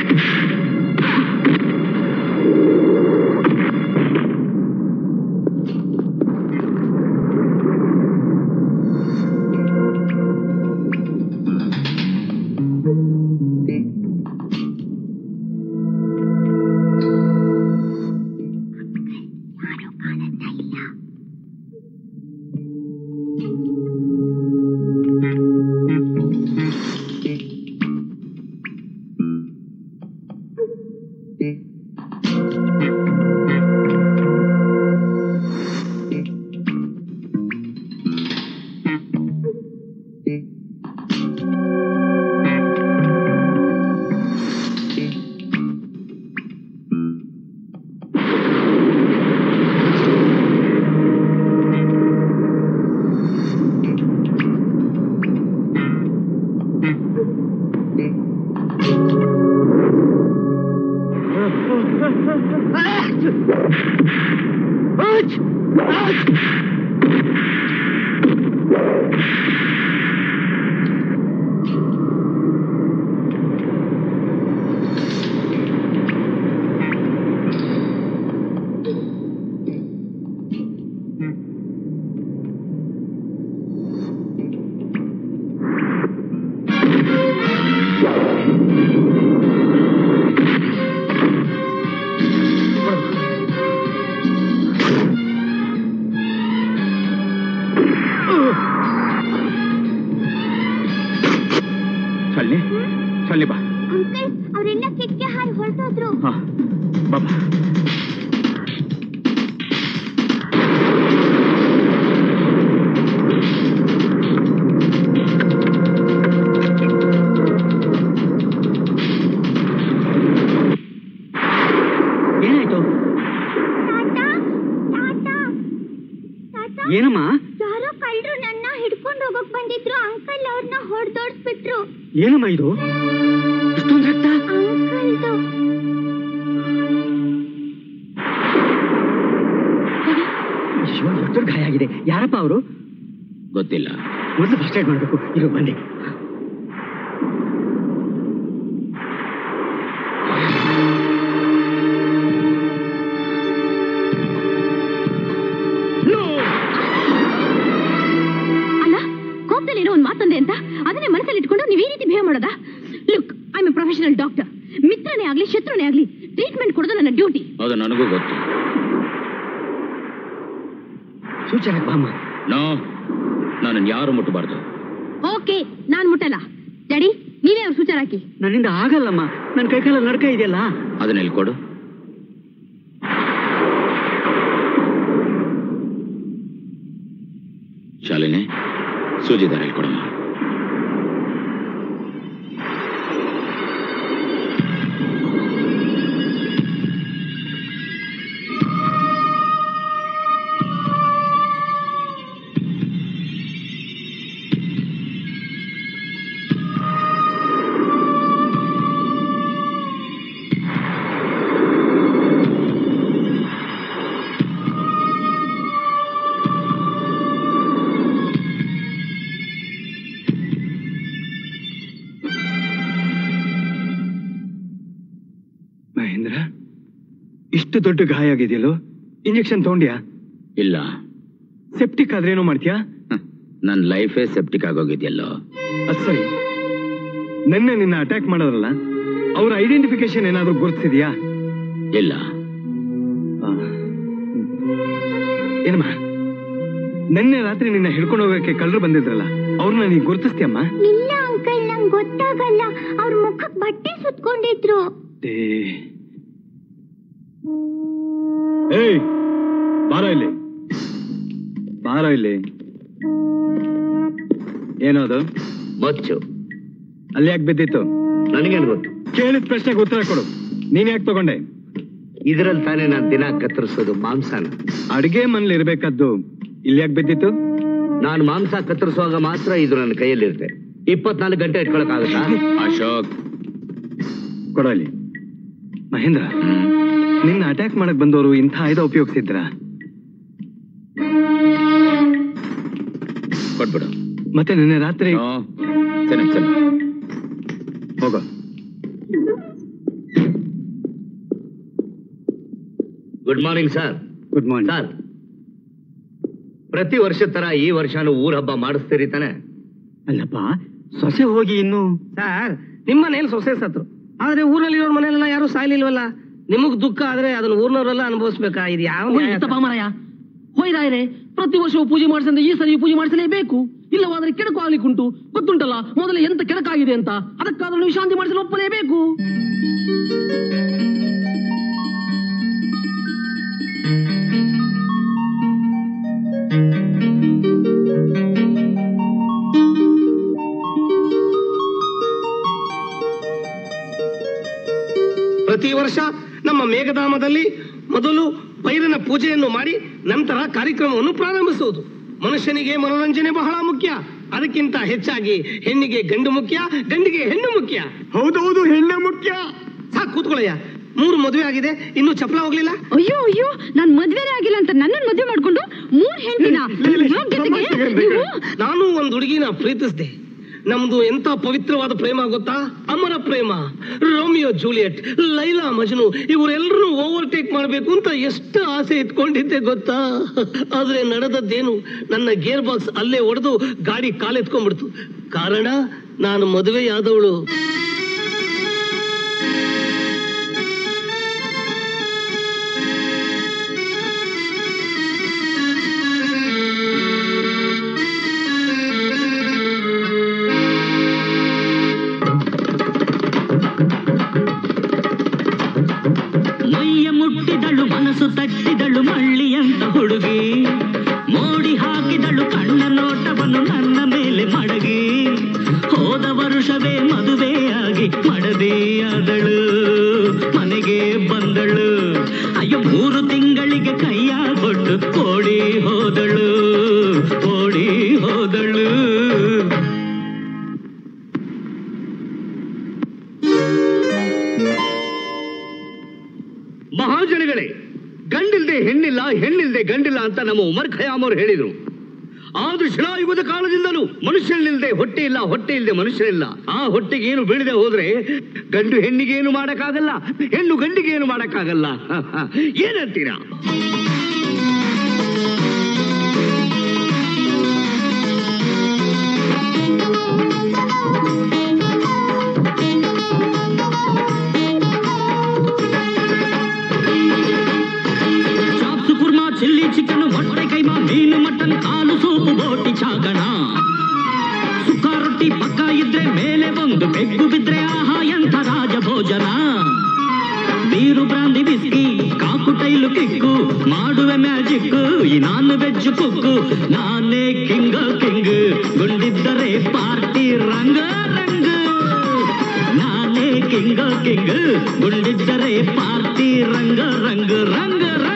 ಚಳ್ಳಿ ಚಳ್ಳಿ ಬಾ ಅಂಕಲ್ ಅವರೆಲ್ಲ ಕಿಟ್ಕೆ ಹಾರಿ ಹೊರಟೋದ್ರು ಹಾ ಬಾ ಬಾ. ಏನಾಯ್ತು ತಾತ ತಾತ ತಾತ ಏನಮ್ಮ ಯಾರೋ ಕಳ್ಳರು ನನ್ನ ಹಿಡ್ಕೊಂಡು ಹೋಗಕ್ ಬಂದಿದ್ರು ಅಂಕಲ್ ಅವ್ರನ್ನ ಹೊಡೆದೋಡ್ಸ್ಬಿಟ್ರು ಏನಮ್ಮ ಇದು ಇಷ್ಟೊಂದು ರಕ್ತ ಅಂಕಲ್ದು ಅಯ್ಯೋ ಎಷ್ಟು ಗಾಯ ಆಗಿದೆ ಯಾರಪ್ಪ ಅವರು ಗೊತ್ತಿಲ್ಲ ಮೊದಲು ಫಸ್ಟ್ ಏಡ್ ಮಾಡಬೇಕು ಇರೋ ಬಂದೆ ಅಲ್ಲ ಕೋಪದಲ್ಲಿ ಏನೋ ಒಂದು ಮಾತಂದೆ ಅಂತ ಅದನ್ನೇ ಮನಸ್ಸಲ್ಲಿ ಇಟ್ಕೊಂಡು ನೀವು ಈ ರೀತಿ ಬಿಹೇವ್ ಮಾಡೋದಾ look I a professional doctor ಮಿತ್ರನೇ ಆಗ್ಲಿ ಶತ್ರುನೇ ಆಗ್ಲಿ ಟ್ರೀಟ್ಮೆಂಟ್ ಕೊಡೋದು ನನ್ನ ಡ್ಯೂಟಿ ಅದು ನನಗೂ ಗೊತ್ತು ಸೂಚನೆ ಬಾಮ್ಮ ನೋ ನಾನು ಯಾರು ಮುಟ್ಟಬಾರ್ದು ಓಕೆ ನಾನ್ ಮುಟ್ಟಲ್ಲ ಡ್ಯಾಡಿ ನೀವೇ ಅವ್ರ ಸೂಚನೆ ಹಾಕಿ ನನ್ನಿಂದ ಆಗಲ್ಲಮ್ಮ ನನ್ನ ಕೈಕಾಲಲ್ಲಿ ನಡ್ಕ ಇದೆಯಲ್ಲ ಅದನ್ನ ಇಲ್ಲಿ ಕೊಡು ಶಾಲಿನಿ ಸೂಜಿ ದಾರ ಇಲ್ಲಿ ಕೊಡಮ್ಮ ಮಹೇಂದ್ರ ಇಷ್ಟು ದೊಡ್ಡ ಗಾಯ ಆಗಿದೆಯಲ್ಲೋ ಇಂಜೆಕ್ಷನ್ ತಗೊಂಡ್ಯಾ ಇಲ್ಲ ಸೆಪ್ಟಿಕ್ ಆದ್ರೇನೋ ಮಾಡ್ತೀಯಾ ನನ್ನ ಲೈಫೇ ಸೆಪ್ಟಿಕ್ ಆಗೋಗಿದೆಯಲ್ಲೋ ಅದ್ ಸರಿ ನಿನ್ನೆ ನಿನ್ನ ಅಟ್ಯಾಕ್ ಮಾಡೋದ್ರಲ್ಲ ಅವ್ರ ಐಡೆಂಟಿಫಿಕೇಶನ್ ಏನಾದ್ರೂ ಗುರುತಿಸಿದ್ಯಾ ಇಲ್ಲ ಏನಮ್ಮ ನಿನ್ನೆ ರಾತ್ರಿ ನಿನ್ನ ಹಿಡ್ಕೊಂಡು ಹೋಗಕ್ಕೆ ಕಳ್ಳರು ಬಂದಿದ್ರಲ್ಲ ಅವ್ರನ್ನ ನೀ ಗುರುತಿಸ್ತೀಯಮ್ಮ ಇಲ್ಲ ಅಂಕಲ್ ನಂಗೆ ಗೊತ್ತಾಗಲ್ಲ ಅವ್ರ ಮುಖಕ್ ಬಟ್ಟೆ ಸುತ್ಕೊಂಡಿದ್ರು ಏ. ಏಯ್ ಬಾರ ಇಲ್ಲಿ ಬಾರ ಇಲ್ಲಿ ಏನದು ಮಚ್ಚು ಅಲ್ಲಿ ಯಾಕೆ ಬಿದ್ದಿತ್ತು ನನಗೇನು ಗೊತ್ತು ಕೇಳಿದ ಪ್ರಶ್ನೆಗೆ ಉತ್ತರ ಕೊಡು ನೀನ್ ಯಾಕೆ ತಗೊಂಡೆ ಇದರಲ್ಲಿ ತಾನೇ ನಾನು ದಿನ ಕತ್ತರಿಸೋದು ಮಾಂಸನ ಅಡಿಗೆ ಮನೇಲಿ ಇರ್ಬೇಕಾದ್ದು ಇಲ್ಲಿ ಯಾಕೆ ಬಿದ್ದಿತ್ತು ನಾನು ಮಾಂಸ ಕತ್ತರಿಸುವಾಗ ಮಾತ್ರ ಇದು ನನ್ನ ಕೈಯಲ್ಲಿರುತ್ತೆ ಇಪ್ಪತ್ನಾಲ್ಕು ಗಂಟೆ ಇಟ್ಕೊಳಕ್ಕಾಗತ್ತಾ ಅಶೋಕ್ ಕೊಡೋ ಇಲ್ಲಿ ಮಹೇಂದ್ರ ನಿನ್ನ ಅಟ್ಯಾಕ್ ಮಾಡಕ್ ಬಂದವರು ಇಂಥ ಆಯುಧ ಉಪಯೋಗಿಸಿದ್ರ ಕೊಟ್ಬಿಡು ಮತ್ತೆ ನಿನ್ನೆ ರಾತ್ರಿ ನೋ, ಸರಿ ಸರಿ ಹೋಗೋ good morning sir good morning sir ಪ್ರತಿ ವರ್ಷದ ತರ ಈ ವರ್ಷನೂ ಊರ ಹಬ್ಬ ಮಾಡಿಸ್ತೀರಿ ತಾನೆ ಅಲ್ಲಪ್ಪ ಸೊಸೆ ಹೋಗಿ ಇನ್ನು ಸರ್ ನಿಮ್ಮ ಮನೇಲಿ ಸೊಸೆ ಸತ್ರು ಆದ್ರೆ ಊರಲ್ಲಿರೋ ಮನೆಯಲ್ಲ ಯಾರು ಸಾಯ್ಲಿಲ್ವಲ್ಲ ನಿಮಗ್ ದುಃಖ ಆದ್ರೆ ಅದನ್ನ ಊರ್ನವರೆಲ್ಲ ಅನುಭವಿಸ್ಬೇಕಾ ಇದು ಯಾವ ನ್ಯಾಯ ಸರ್? ಎಂತಪ್ಪ ಮರಯ ಹೋಯ್ರಾಯ್ರೆ ಪ್ರತಿ ವರ್ಷವೂ ಪೂಜೆ ಮಾಡಿಸಂದ್ರೆ ಈ ಸರಿ ಪೂಜೆ ಮಾಡಿಸಲೇಬೇಕು ಇಲ್ಲವಾದ್ರೆ ಕೆಡಕು ಆಗ್ಲಿಕ್ಕುಂಟು ಗೊತ್ತುಂಟಲ್ಲ ಮೊದಲು ಎಂತ ಕೆಡಕಾಗಿದೆ ಅಂತ ಅದಕ್ಕಾದ್ರೂ ನೀವು ಶಾಂತಿ ಮಾಡಿಸಲು ಒಪ್ಪಲೇಬೇಕು ಪ್ರತಿ ವರ್ಷ ನಮ್ಮ ಮೇಘಧಾಮದಲ್ಲಿ ಮೊದಲು ಪೈರನ ಪೂಜೆಯನ್ನು ಮಾಡಿ ನಂತರ ಕಾರ್ಯಕ್ರಮವನ್ನು ಪ್ರಾರಂಭಿಸುವುದು ಮನುಷ್ಯನಿಗೆ ಮನೋರಂಜನೆ ಬಹಳ ಮುಖ್ಯ ಅದಕ್ಕಿಂತ ಹೆಚ್ಚಾಗಿ ಹೆಣ್ಣಿಗೆ ಗಂಡು ಮುಖ್ಯ ಗಂಡಿಗೆ ಹೆಣ್ಣು ಮುಖ್ಯ ಹೌದೌದು ಹೆಣ್ಣೆ ಮುಖ್ಯ ಸಾಕು ಕೂತ್ಕೊಳ್ಳಯ್ಯ ಮೂರು ಮದುವೆ ಆಗಿದೆ ಇನ್ನು ಚಪ್ಪಲ ಹೋಗ್ಲಿಲ್ಲ ಅಯ್ಯೋ ಅಯ್ಯೋ ನಾನ್ ಮದ್ವೆನೇ ಆಗಿಲ್ಲ ಅಂತ ನನ್ನನ್ ಮದ್ವೆ ಮಾಡ್ಕೊಂಡು ಮೂರ್ ಹೆಂಡತಿನ ಯೋಗ್ಯತೆಗೆ ನೀವು ನಾನು ಒಂದು ಹುಡುಗಿನ ಪ್ರೀತಿಸಿದೆ ನಮ್ದು ಎಂತ ಪವಿತ್ರವಾದ ಪ್ರೇಮ ಗೊತ್ತಾ ಅಮರ ಪ್ರೇಮ ರೋಮಿಯೋ ಜೂಲಿಯಟ್ ಲೈಲಾ ಮಜ್ನು ಇವರೆಲ್ಲರೂ ಓವರ್ಟೇಕ್ ಮಾಡಬೇಕು ಅಂತ ಎಷ್ಟು ಆಸೆ ಇಟ್ಕೊಂಡಿದ್ದೆ ಗೊತ್ತಾ ಆದ್ರೆ ನಡೆದದ್ದೇನು ನನ್ನ ಗೇರ್ ಬಾಕ್ಸ್ ಅಲ್ಲೇ ಹೊಡೆದು ಗಾಡಿ ಕಾಲೆತ್ಕೊಂಡ್ಬಿಡ್ತು ಕಾರಣ ನಾನು ಮದುವೆಯಾದವಳು ಮೈಯ ಮುಟ್ಟಿದಳು ಮನಸ್ಸು ತಟ್ಟಿದಳು ಮಳ್ಳಿಯಂತ ಹುಡುಗಿ ಮೋಡಿ ಹಾಕಿದಳು ಕಣ್ಣ ನೋಟವನ್ನು ನನ್ನ ಮೇಲೆ ಮಡಗಿ ಹೋದ ವರುಷವೇ ಮದುವೆಯಾಗಿ ಮಡದೆಯಾದಳು ಮನೆಗೆ ಬಂದಳು ಅಯ್ಯೋ ಮೂರು ತಿಂಗಳಿಗೆ ಕೈಯ ಕೊಟ್ಟು ಓಡಿ ಹೋದಳು ಓಡಿ ಹೋದಳು ಮಹಾಜನಗಳೇ ಗಂಡಿಲ್ದೆ ಹೆಣ್ಣಿಲ್ಲ ಹೆಣ್ಣಿಲ್ದೆ ಗಂಡಿಲ್ಲ ಅಂತ ನಮ್ಮ ಉಮರ್ ಖಯಾಮ್ ಅವ್ರು ಹೇಳಿದ್ರು ಆದ್ರೂ ಶಿಲಾಯುಗದ ಕಾಲದಿಂದಲೂ ಮನುಷ್ಯನಿಲ್ದೆ ಹೊಟ್ಟೆ ಇಲ್ಲ ಹೊಟ್ಟೆ ಇಲ್ಲದೆ ಮನುಷ್ಯನಿಲ್ಲ ಆ ಹೊಟ್ಟೆಗೆ ಏನು ಬೀಳದೆ ಹೋದ್ರೆ ಗಂಡು ಹೆಣ್ಣಿಗೆ ಏನು ಮಾಡಕ್ಕಾಗಲ್ಲ ಹೆಣ್ಣು ಗಂಡಿಗೆ ಏನು ಮಾಡಕ್ಕಾಗಲ್ಲ ಏನಂತೀರಾ ಚಾಪ್ಸು ಕುರ್ಮಾ ಚಿಲ್ಲಿ ಚಿಕನ್ ಮೊಟ್ಟೆ ಕೈಮಾ ಮೀನು ಮಟನ್ ಕಾಲು ಸೂಪು ಬೋಟಿ ಚಾಗಣ ಸುಖ ರೊಟ್ಟಿ ಪಕ್ಕ ಇದ್ರೆ ಮೇಲೆ ಒಂದು ಬೆಕ್ಕು ಬಿದ್ರೆ ಆಹಾ ಎಂಥ ರಾಜ ಭೋಜನ beer brandy whisky cocktail kick ಮಾಡುವೆ ಮ್ಯಾಜಿಕ್ ಈ ನಾನು ವೆಜ್ ಕುಕ್ಕು ನಾನೇ ಕಿಂಗ್ ಕಿಂಗ್ ಗುಂಡಿದ್ದರೆ ಪಾರ್ಟಿ ರಂಗ ರಂಗ ನಾನೇ ಕಿಂಗ್ ಕಿಂಗ್ ಗುಂಡಿದ್ದರೆ ಪಾರ್ಟಿ ರಂಗ ರಂಗ ರಂಗ ರಂಗ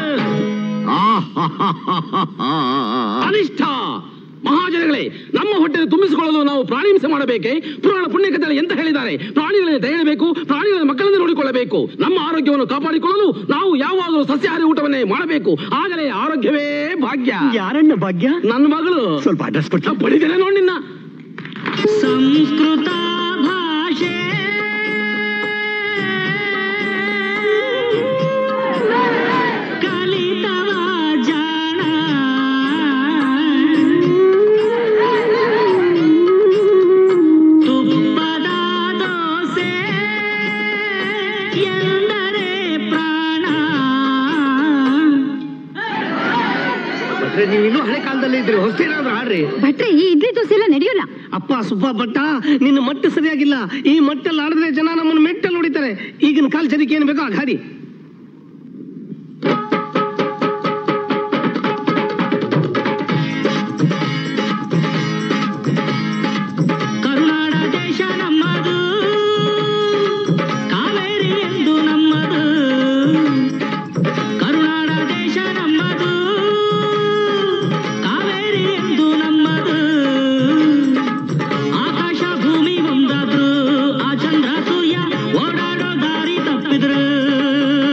ಅನಿಷ್ಠ ಮಹಾಜನಗಳೇ ನಮ್ಮ ಹೊಟ್ಟೆ ತುಂಬಿಸಿಕೊಳ್ಳಲು ನಾವು ಪ್ರಾಣಿ ಹಿಂಸೆ ಮಾಡಬೇಕೆ ಪುರಾಣ ಪುಣ್ಯಕಥೆಗಳು ಎಂತ ಹೇಳಿದ್ದಾರೆ ಪ್ರಾಣಿಗಳನ್ನು ದಯಬೇಕು ಪ್ರಾಣಿಗಳ ಮಕ್ಕಳನ್ನು ನೋಡಿಕೊಳ್ಳಬೇಕು ನಮ್ಮ ಆರೋಗ್ಯವನ್ನು ಕಾಪಾಡಿಕೊಳ್ಳಲು ನಾವು ಯಾವಾಗಲೂ ಸಸ್ಯಾಹಾರಿ ಊಟವನ್ನೇ ಮಾಡಬೇಕು ಆಗಲೇ ಆರೋಗ್ಯವೇ ಭಾಗ್ಯ ಯಾರಣ್ಣ ಭಾಗ್ಯ ನನ್ನ ಮಗಳು ಸ್ವಲ್ಪ ಅಡ್ರೆಸ್ ಕೊಟ್ಟು ಪಡಿದ್ದೇನೆ ನೋಡಿ ನಿನ್ನ ಸಂಸ್ಕೃತ ಭಾಷೆ ಕಲಿತವ ಜಾಣ ತುಪ್ಪದ ದೋಸೆ ಎಂದರೆ ಪ್ರಾಣ ಮತ್ತೆ ನೀವು ಇನ್ನೂ ಹಳೆ ಕಾಲದಲ್ಲಿ ಇದ್ರಿ ಹೊಸ್ತೇನಾದ್ರೂ ಆಡ್ರಿ ಭಟ್ರೆ ಈ ಇಡ್ಲಿ ದೋಸೆ ಎಲ್ಲ ನಡೆಯೋಲ್ಲ ಅಪ್ಪ ಸುಬ್ಬ ಭಟ್ಟ ನಿನ್ನ ಮಟ್ಟ ಸರಿಯಾಗಿಲ್ಲ ಈ ಮಟ್ಟಲ್ಲಿ ಆಡಿದ್ರೆ ಜನ ನಮ್ಮನ್ನು ಮೆಟ್ಟಲ್ಲಿ ಹೊಡಿತಾರೆ ಈಗಿನ ಕಾಲ್ ಜನಿಕೆ ಏನ್ ಬೇಕೋ ಆ ಗಾಡಿ ಕರುನಾಡ ದೇಶ ನಮ್ಮದು ಕಾವೇರಿ ಎಂದು ನಮ್ಮದು ಕರುನಾಡ ದೇಶ ನಮ್ಮದು ಕಾವೇರಿ ಎಂದು ನಮ್ಮದು ಆಕಾಶ ಭೂಮಿ ಒಂದಾದ್ರು ಆ ಚಂದ್ರ ಸೂರ್ಯ ಓಡಾಡೋ ದಾರಿ ತಪ್ಪಿದ್ರು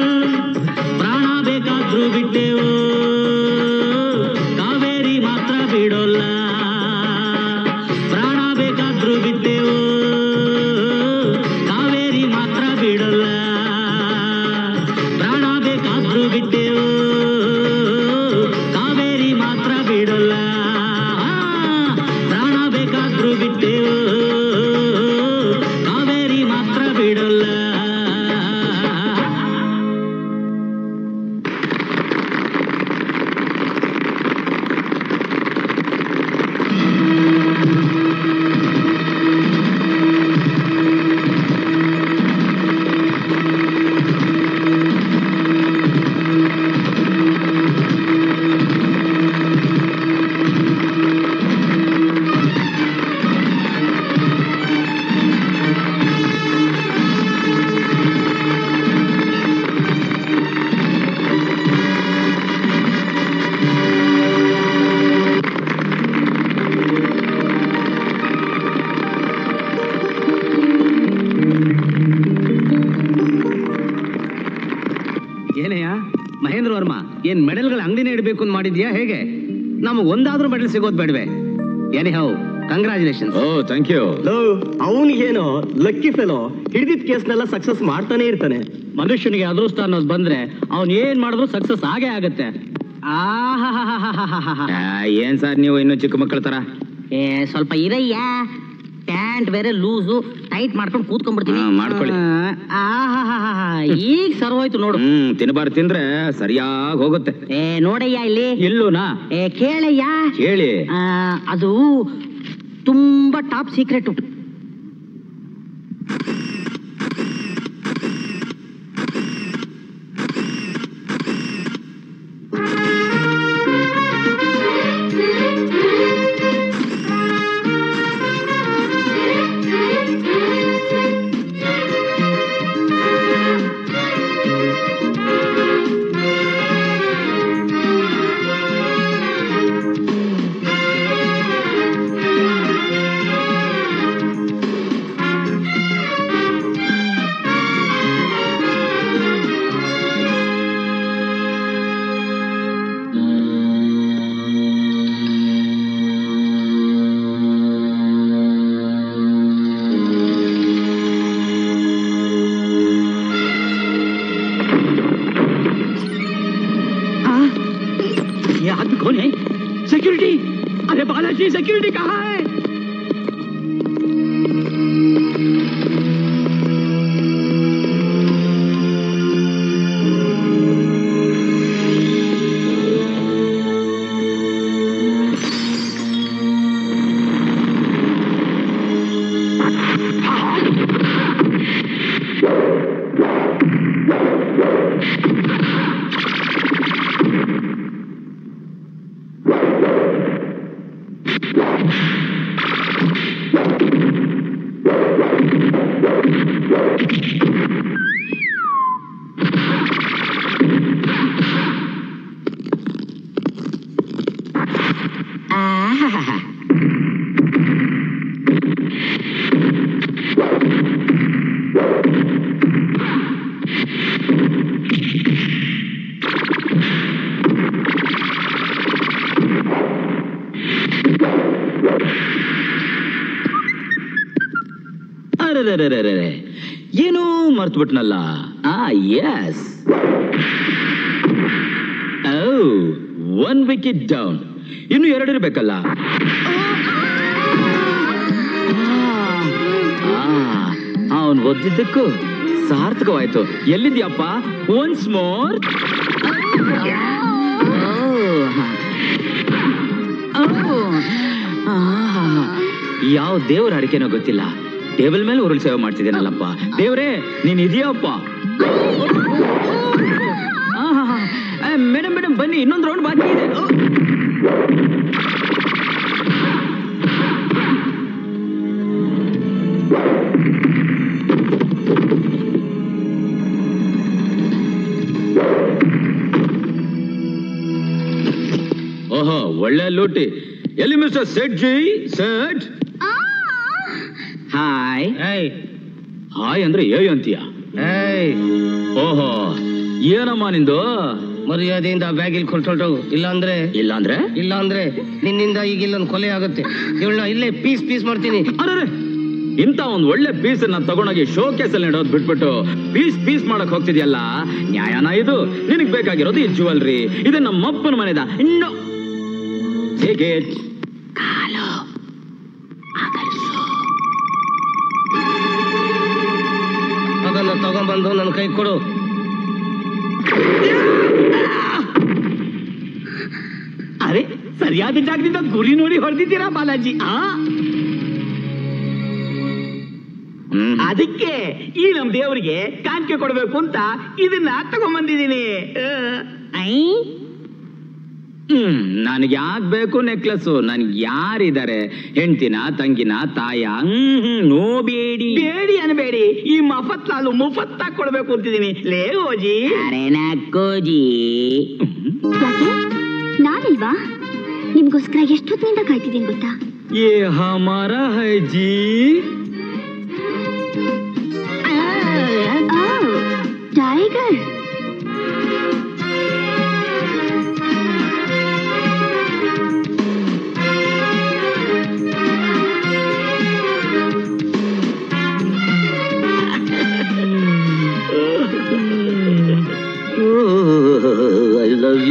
ಮಹೇಂದ್ರ ವರ್ಮ ಏನ್ ಮೆಡಲ್ಗಳ ಅಂಗಡಿನೇ ಇಡಬೇಕು ಅಂತ ಮಾಡಿದ್ಯಾ ಹೇಗೆ ನಮಗೆ ಒಂದಾದ್ರೂ ಮೆಡಲ್ ಸಿಗೋದು ಬೇಡವೆ anyhow congratulation oh thank you ಅವನಿಗೇನೋ ಲಕ್ಕಿ ಫೆಲೋ ಹಿಡಿದಿದ್ ಕೇಸ್ನೆಲ್ಲ ಸಕ್ಸಸ್ ಮಾಡ್ತಾನೆ ಇರ್ತಾನೆ ಮನುಷ್ಯನಿಗೆ ಅದೃಷ್ಟ ಅನ್ನೋದು ಬಂದ್ರೆ ಅವನ್ ಏನ್ ಮಾಡಿದ್ರು ಸಕ್ಸಸ್ ಆಗೇ ಆಗತ್ತೆ ಆಹಾಹಾಹಾಹಾಹಾಹಾ. ಏನ್ ಸರ್ ನೀವು ಇನ್ನು ಚಿಕ್ಕ ಮಕ್ಕಳ ತರ ಏ ಸ್ವಲ್ಪ ಇರಯ್ಯ ಪ್ಯಾಂಟ್ ಬೇರೆ ಲೂಸು ಟೈಟ್ ಮಾಡ್ಕೊಂಡು ಕೂತ್ಕೊಂಡ್ಬಿಡ್ತೀನಿ ಹಾ, ಮಾಡ್ಕೊಳ್ಳಿ. ಆ, ಆಹಾಹಾಹಾ. ಈಗ ಸರ್ವೋಯ್ತು ನೋಡು ಹ್ಮ್ ತಿನ್ಬಾರ್ದು ತಿಂದ್ರೆ ಸರಿಯಾಗಿ ಹೋಗುತ್ತೆ ಏ ನೋಡಯ್ಯ ಇಲ್ಲಿ ಇಲ್ಲೂನಾ ಏ ಕೇಳಯ್ಯ ಕೇಳಿ ಆ, ಅದು ತುಂಬಾ ಟಾಪ್ ಸೀಕ್ರೆಟ್ ये आदमी कौन है सिक्योरिटी अरे बालाजी सिक्योरिटी कहाँ है ಅರೆ ಏನೋ ಮರ್ತು ಬಿಟ್ನಲ್ಲ ಆ ಎಸ್ ಒನ್ ವಿಕೆಟ್ ಡೌನ್ ಇನ್ನು ಎರಡು ಇರ್ಬೇಕಲ್ಲ ಅವನ್ ಒದ್ದಿದ್ದಕ್ಕೂ ಸಾರ್ಥಕವಾಯ್ತು ಎಲ್ಲಿದ್ಯಪ್ಪ ಒನ್ಸ್ ಮೋರ್ ಯಾವ ದೇವರ ಅಡಿಕೆನೋ ಗೊತ್ತಿಲ್ಲ ಟೇಬಲ್ ಮೇಲೆ ಉರುಳು ಸೇವೆ ಮಾಡ್ತಿದ್ದೇನಲ್ಲಪ್ಪ ದೇವ್ರೇ ನೀನ್ ಇದೆಯಪ್ಪ ಮೇಡಮ್ ಮೇಡಮ್ ಬನ್ನಿ ಇನ್ನೊಂದು ರೌಂಡ್ ಬಾಕಿ ಇದೆ ಓಹೋ ಒಳ್ಳೆ ಲೂಟಿ ಎಲ್ಲಿ ಮಿಸ್ಟರ್ ಸೆಟ್ ಜಿ ಸೆಟ್ ಹಾಯ್ ಹಾಯ್ ಅಂದ್ರೆ ಏ ಅಂತೀಯ ಓಹೋ ಏನಮ್ಮ ನಿಂದು ಮರ್ಯಾದೆಯಿಂದ ಬ್ಯಾಗ್ ಇಲ್ಲಿ ಕೊಟ್ಟೊಟ್ಟು ಇಲ್ಲ ಅಂದ್ರೆ ಇಲ್ಲ ಅಂದ್ರೆ ಇಲ್ಲ ಅಂದ್ರೆ ನಿನ್ನಿಂದ ಈಗ ಇಲ್ಲೊಂದು ಕೊಲೆ ಆಗುತ್ತೆ ಇವಳನ್ನ ಇಲ್ಲೇ ಪೀಸ್ ಪೀಸ್ ಮಾಡ್ತೀನಿ ಅರೆ ಇಂತ ಒಂದ್ ಒಳ್ಳೆ ಪೀಸ್ ನಾನು ತಗೊಂಡೋಗಿ ಶೋ ಕೇಸ್ ಅಲ್ಲಿ ಇಡೋದು ಬಿಟ್ಬಿಟ್ಟು ಪೀಸ್ ಪೀಸ್ ಮಾಡಕ್ ಹೋಗ್ತಿದ್ಯಲ್ಲ ನ್ಯಾಯನ ಇದು ನಿನಗ್ ಬೇಕಾಗಿರೋದು ಈ ಜುವೆಲ್ರಿ ಇದು ನಮ್ಮ ಅಪ್ಪನ ಮನೆದ ಇನ್ನು Take it. ಅದನ್ನ ತಗೊಂಡ್ಬಂದು ನನ್ನ ಕೈ ಕೊಡು ಅರೆ ಸರಿಯಾದ ಜಾಗದಿಂದ ಗುರಿ ನೋಡಿ ಹೊಡೆದಿದ್ದೀರಾ ಬಾಲಾಜಿ ಆ ಹ್ಮ್. ಅದಕ್ಕೆ ಈ ನಮ್ ದೇವರಿಗೆ ಕಾಣಿಕೆ ಕೊಡ್ಬೇಕು ಅಂತ ಇದನ್ನ ತಗೊಂಬಂದಿದ್ದೀನಿ ಹ್ಮ್ ನನಗೆ ಯಾಕೆ ಬೇಕು ನೆಕ್ಲೆಸ್ ನನ್ಗೆ ಯಾರಿದ್ದಾರೆ ಹೆಂಡ್ತಿನ ತಂಗಿನ ತಾಯ ಹ್ಮ್ ಹ್ಮ್ ನೋ ಬೇಡಿ ಬೇಡಿ ಅನ್ಬೇಡಿ ಈ ಮಫತ್ ಲಾಲು ಮುಫತ್ತ ಕೊಡ್ಬೇಕು ಅಂತಿದ್ದೀನಿ ಲೇ ಓಜಿ ಅರೆ ನಕ್ಕೋಜಿ ಯಾಕೆ ನಾನಿಲ್ವಾ ನಿಮ್ಗೋಸ್ಕರ ಎಷ್ಟೊತ್ತಿನಿಂದ ಕಾಯ್ತಿದ್ದೀನಿ ಗೊತ್ತಾ ये हमारा है जी ಟೈಗರ್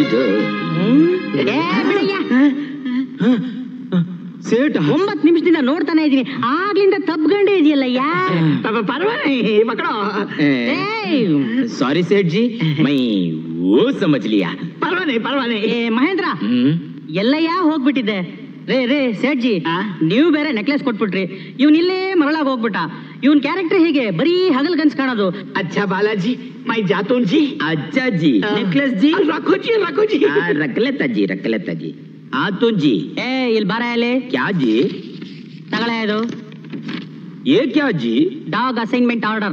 ಇದು ಸೇಟ ಒಂಬತ್ತು ನಿಮಿಷದಿಂದ ನೋಡ್ತಾನೆ ಇದೀನಿ ಆಗ್ಲಿಂದ ತಬ್ಗಂಡೇ ಇದೆಯಲ್ಲ ಯಾ ಪರವಾಗಿ ಮಕ್ಕಳು ಏಯ್, ಸಾರಿ ಸೇಠ್ ಜಿ ಮೈ ಓ ಸಮझ लिया ಪರವಾನೆ ಪರವಾನೆ ಏ ಮಹೇಂದ್ರ ಹ್ಮ್ ಎಲ್ಲಯ್ಯ ಹೋಗ್ಬಿಟ್ಟಿದ್ದೆ ರೇ ರೇ ಸೇಠ್ಜಿ ನೀವು ಬೇರೆ ನೆಕ್ಲೆಸ್ ಕೊಟ್ಬಿಟ್ರಿ ಇವ್ನ್ ಇಲ್ಲೇ ಮರಳಾಗ ಹೋಗ್ಬಿಟ್ಟ ಇವನ್ ಕ್ಯಾರೆಕ್ಟರ್ ಹೀಗೆ ಬರೀ ಹಗಲ್ ಗನ್ಸ್ ಕಾಣೋದು अच्छा बालाजी मैं जातून जी अच्छा जी हाँ। नेकलेस जी रखो जी रखो जी हाँ, रख लेता जी रख लेता जी आतून जी ಏ ಇಲ್ಲಿ ಬರ ಇಲ್ಲಿ क्या जी ತಗೊಳ್ಳೆ ಇದು ये क्या जी ಡಾಗ್ ಅಸೈನ್ಮೆಂಟ್ ಆರ್ಡರ್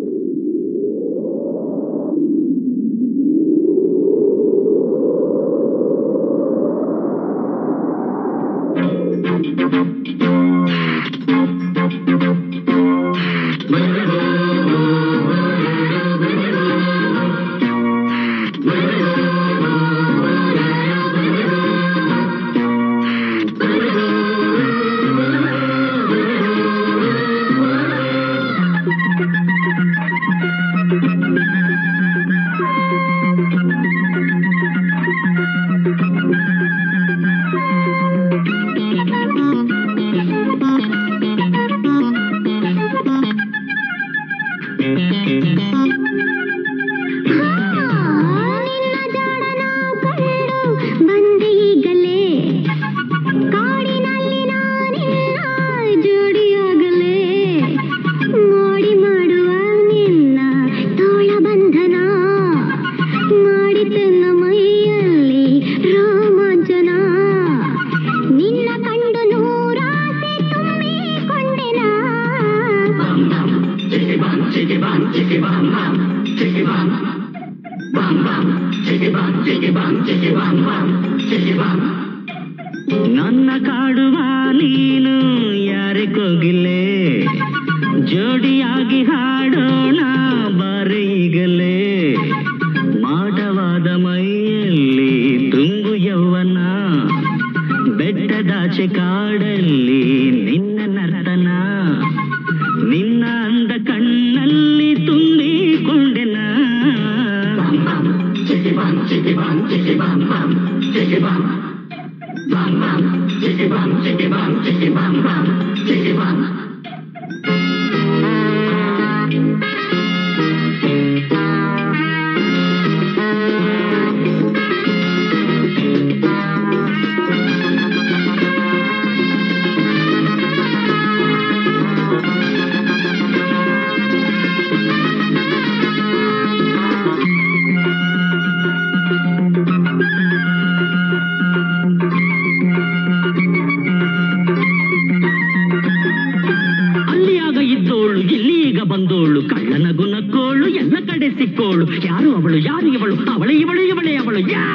ನಿನ್ನ ಜಾಡನ ಕಂಡು ಬಂದೆ ಈಗಲೇ ಕಾಡಿನಲ್ಲಿ ನಾನಿನ್ನ ಜೋಡಿಯಾಗಲೇ ಮೋಡಿ ಮಾಡುವ ನಿನ್ನ ತೋಳ ಬಂಧನ ಮಾಡಿತೆನ್ನ ಮೈಯಲ್ಲಿ ರೋಮಾಂಚನ ನಿನ್ನ ಕಂಡು ನೂರಾಸೆ ತುಂಬಿಕೊಂಡೆನಾ ನನ್ನ ಕಾಡುವ ನೀನು ಯಾರೇ ಕೋಗಿಲೆ ಜೋಡಿಯಾಗಿ ಹಾಡೋಣ ಬರೀಗಲೇ ಮಾಡವಾದ ಮೈಯಲ್ಲಿ ತುಂಬು ಯೌವನ ಬೆಟ್ಟದಾಚೆ ಕಾಡಲ್ಲಿ ನಿನ್ನ ನರ್ತನ ನಿನ್ನ ಅಂದ ಕಣ್ಣಲ್ಲಿ ತುಂಬಿಕೊಂಡೆನ ಅಲ್ಲಿಯಾಗ ಇದ್ದೋಳು ಇಲ್ಲೀಗ ಬಂದೋಳು ಕಳ್ಳನ ಗುಣಕ್ಕೋಳು ಎಲ್ಲ ಕಡೆ ಸಿಕ್ಕೋಳು ಯಾರು ಅವಳು ಯಾರು ಇವಳು ಅವಳು ಇವಳು ಇವಳೇ ಅವಳು ಯಾ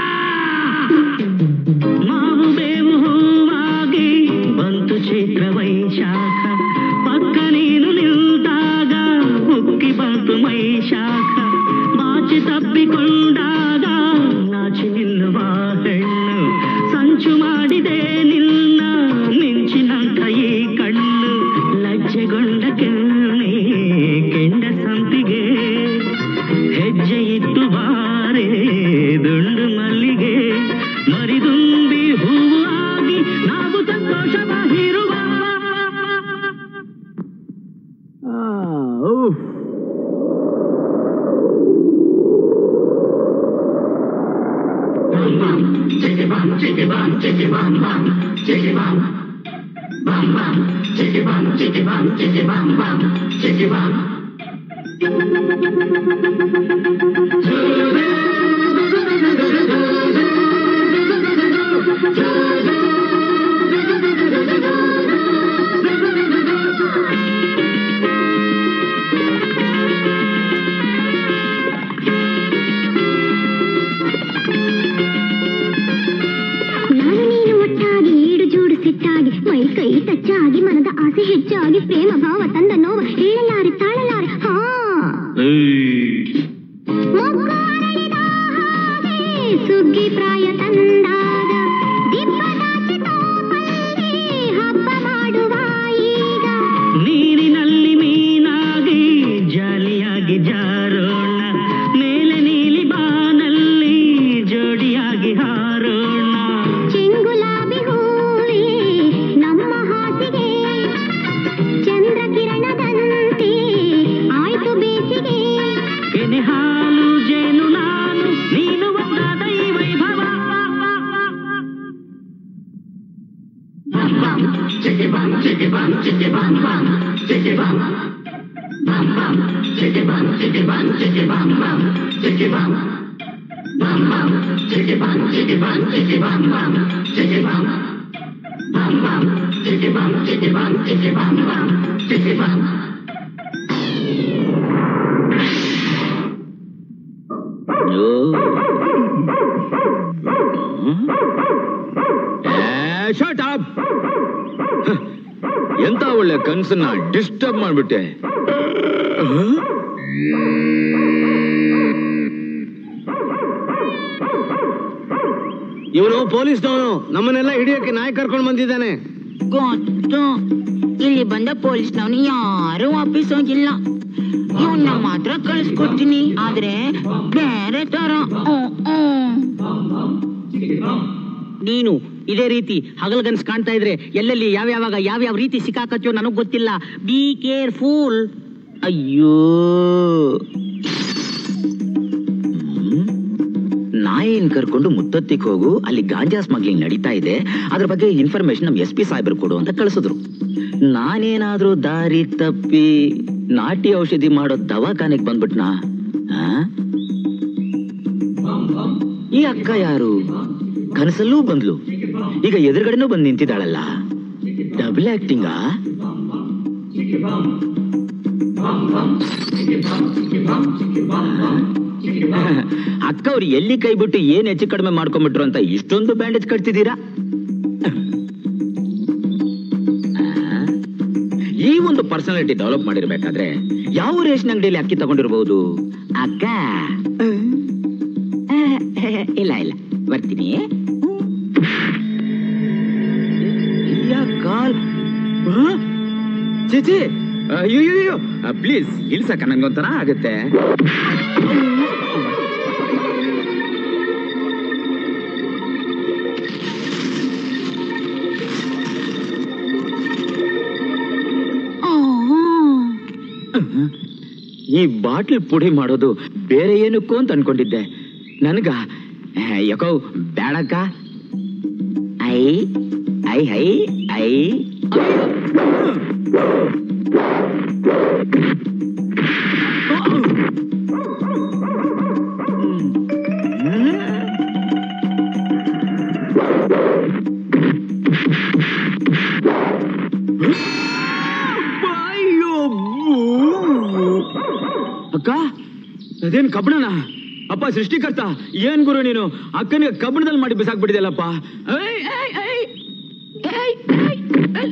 ಮಾವು ಬೇವು ಹೂವಾಗಿ ಬಂತು ಚೈತ್ರ ವೈಶಾಖ ಪಕ್ಕ ನೀನು ನಿಲ್ದಾಗ ಉಕ್ಕಿ ಬಂತು ಮೈಶಾಖ ಬಾಚಿ ತಪ್ಪಿಕೊಂಡಾಗ ನಾಚಿ ನಿಲ್ಲುವ ಹೆಣ್ಣು ಸಂಚು ಮಾಡಿದೆ ನಿನ್ನ ಮಿಂಚಿನಂತ ಈ ಕಣ್ಣು ಲಜ್ಜೆಗೊಂಡ ಕೆಣ್ಣೆ ಕೆಂಡ ಸಂಪಿಗೆ ಹೆಜ್ಜೆ ಇಟ್ಟು ಬಾರೆ ದುಂಡು ಮಲ್ಲಿಗೆ ಮರಿದುಂಬಿ ಹೂವು ಆಗಿ ನಾವು ಸಂತೋಷವಾಗಿರುವ ನಾನು ನೀನು ಒಟ್ಟಾಗಿ ಈಡು ಜೋಡು ಸಿಟ್ಟಾಗಿ ಮೈ ಕೈ ಟಚ್ಚಾಗಿ ಮನದ ಆಸೆ ಹೆಚ್ಚಾಗಿ ಪ್ರೇಮ ಭಾವ ತಂದ ನೋವ ಹೇಳಲಾರೆ ತಾಳಲಾರೆ ಹಾ ಮೊಗ್ಗು ಅರಳಿದ ಹಾಗೆ ಸುಗ್ಗಿ ಪ್ರಾಯ ತಂದಾಗ ದಿಬ್ಬದಾಚೆ ತೋಪಲ್ಲಿ ಹಬ್ಬ ಮಾಡುವ ಈಗ ನೀರಿನಲ್ಲಿ ಮೀನಾಗಿ ಜಾಲಿಯಾಗಿ ಜಾರೋಣ ಮೇಲೆ ನೀಲಿ ಬಾನಲ್ಲಿ ಜೋಡಿಯಾಗಿ ಬೆಣ್ಣೆ ಹಾಲು ಜೇನು ನಾನು ನೀನು ಒಂದಾದ ಈ ವೈಭವ ಶಟ್ ಅಪ್ ಎಂತ ಒಳ್ಳೆ ಕನ್ಸನ್ನ ಡಿಸ್ಟರ್ಬ್ ಮಾಡ್ಬಿಟ್ಟೆ ಇವನು ಪೊಲೀಸ್ನವನು ನಮ್ಮನ್ನೆಲ್ಲ ಹಿಡಿಯೋಕೆ ನಾಯಿ ಕರ್ಕೊಂಡು ಬಂದಿದ್ದಾನೆ ಗೊತ್ತು ಇಲ್ಲಿ ಬಂದ ಪೊಲೀಸ್ನವನು ಯಾರು ವಾಪಸ್ ಹೋಗಿಲ್ಲ ಇವನ್ನ ಮಾತ್ರ ಕಳಿಸ್ಕೊಡ್ತೀನಿ ಆದ್ರೆ ಬೇರೆ ತರ ಹ್ಮ್, ಹ್ಮ್. ನೀನು ಇದೇ ರೀತಿ ಹಗಲ್ಗನ್ಸ್ ಕಾಣ್ತಾ ಇದ್ರೆ ಎಲ್ಲೆಲ್ಲಿ ಯಾವ್ಯಾವಾಗ ಯಾವ್ಯಾವ ರೀತಿ ಸಿಕ್ಕಾಕತ್ಯೋ ನನಗ್ ಗೊತ್ತಿಲ್ಲ ಬಿ ಕೇರ್ಫುಲ್ ಅಯ್ಯೋ ನಾಯಿನ್ ಕರ್ಕೊಂಡು ಮುತ್ತತ್ತಿಗೆ ಹೋಗು ಅಲ್ಲಿ ಗಾಂಜಾ ಸ್ಮಗ್ಲಿಂಗ್ ನಡೀತಾ ಇದೆ ಅದ್ರ ಬಗ್ಗೆ ಇನ್ಫಾರ್ಮೇಶನ್ ನಮ್ ಎಸ್ ಪಿ ಸಾಹೇಬ್ರು ಕೊಡು ಅಂತ ಕಳಿಸಿದ್ರು ನಾನೇನಾದ್ರೂ ದಾರಿ ತಪ್ಪಿ ನಾಟಿ ಔಷಧಿ ಮಾಡೋ ದವಾಖಾನೆಗೆ ಬಂದ್ಬಿಟ್ನಾ ಆ? ಈ ಅಕ್ಕ ಯಾರು ಕನಸಲ್ಲೂ ಬಂದ್ಲು ಈಗ ಎದುರುಗಡೆನೂ ಬಂದು ನಿಂತಿದ್ದಾಳಲ್ಲ ಡಬಲ್ ಆಕ್ಟಿಂಗಾ ಅಕ್ಕ ಅವ್ರು ಎಲ್ಲಿ ಕೈ ಬಿಟ್ಟು ಏನ್ ಹೆಚ್ಚು ಕಡಿಮೆ ಮಾಡ್ಕೊಂಡ್ಬಿಟ್ರು ಅಂತ ಇಷ್ಟೊಂದು ಬ್ಯಾಂಡೇಜ್ ಕಟ್ತಿದ್ದೀರಾ ಆ? ಈ ಒಂದು ಪರ್ಸನಾಲಿಟಿ ಡೆವಲಪ್ ಮಾಡಿರ್ಬೇಕಾದ್ರೆ ಯಾವ ರೇಷನ್ ಅಂಗಡಿಯಲ್ಲಿ ಅಕ್ಕಿ ತಗೊಂಡಿರ್ಬೋದು ಅಕ್ಕ ಆ, ಇಲ್ಲ ಇಲ್ಲ ಬರ್ತೀನಿ ಕಾಲ್ ಚೇಚಿ ಅಯ್ಯೋ ಪ್ಲೀಸ್ ಇಲ್ಸಕ್ಕ ನಂಗೊಂಥರ ಆಗುತ್ತೆ ಈ ಬಾಟ್ಲ್ ಪುಡಿ ಮಾಡೋದು ಬೇರೆ ಏನಕ್ಕೂ ಅಂತ ಅನ್ಕೊಂಡಿದ್ದೆ ನನ್ಗ ಆ, ಯಾಕೋ ಬೇಡಕ್ಕ ಐ ಐ ಹೈ ಐ ಅಯ್ಯೋ ಅಕ್ಕ ಅದೇನ್ ಕಬ್ಬಣನ ಅಪ್ಪ ಸೃಷ್ಟಿಕರ್ತ ಏನ್ ಗುರು ನೀನು ಅಕ್ಕನಿಗೆ ಕಬ್ಬಣದಲ್ಲಿ ಮಾಡಿ ಬಿಸಾಕ್ಬಿಟ್ಟಿದೆಯಲ್ಲಪ್ಪ ಏಯ್, ಏಯ್, ಏಯ್. ಏಯ್, ಏಯ್, ಏಯ್.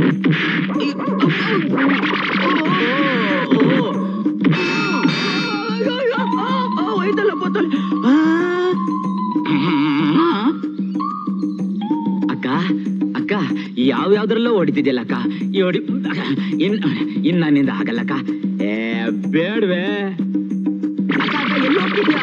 ಹೋಯ್ತಲ್ಲಪ್ಪ ತಲೆ. ಆ. ಅಕ್ಕ ಅಕ್ಕ ಯಾವ್ಯಾವ್ದ್ರಲ್ಲೋ ಹೊಡಿತಿದ್ಯಲ್ಲ ಅಕ್ಕ ಈ ಹೊಡಿ ಇನ್ ಇನ್ ನನ್ನಿಂದ ಆಗಲ್ಲಕ್ಕ ಏ ಬೇಡ್ವೆ ಅಕ್ಕ ಅಕ್ಕ ಎಲ್ಲಿ ಹೋಗ್ತಿದ್ಯಾ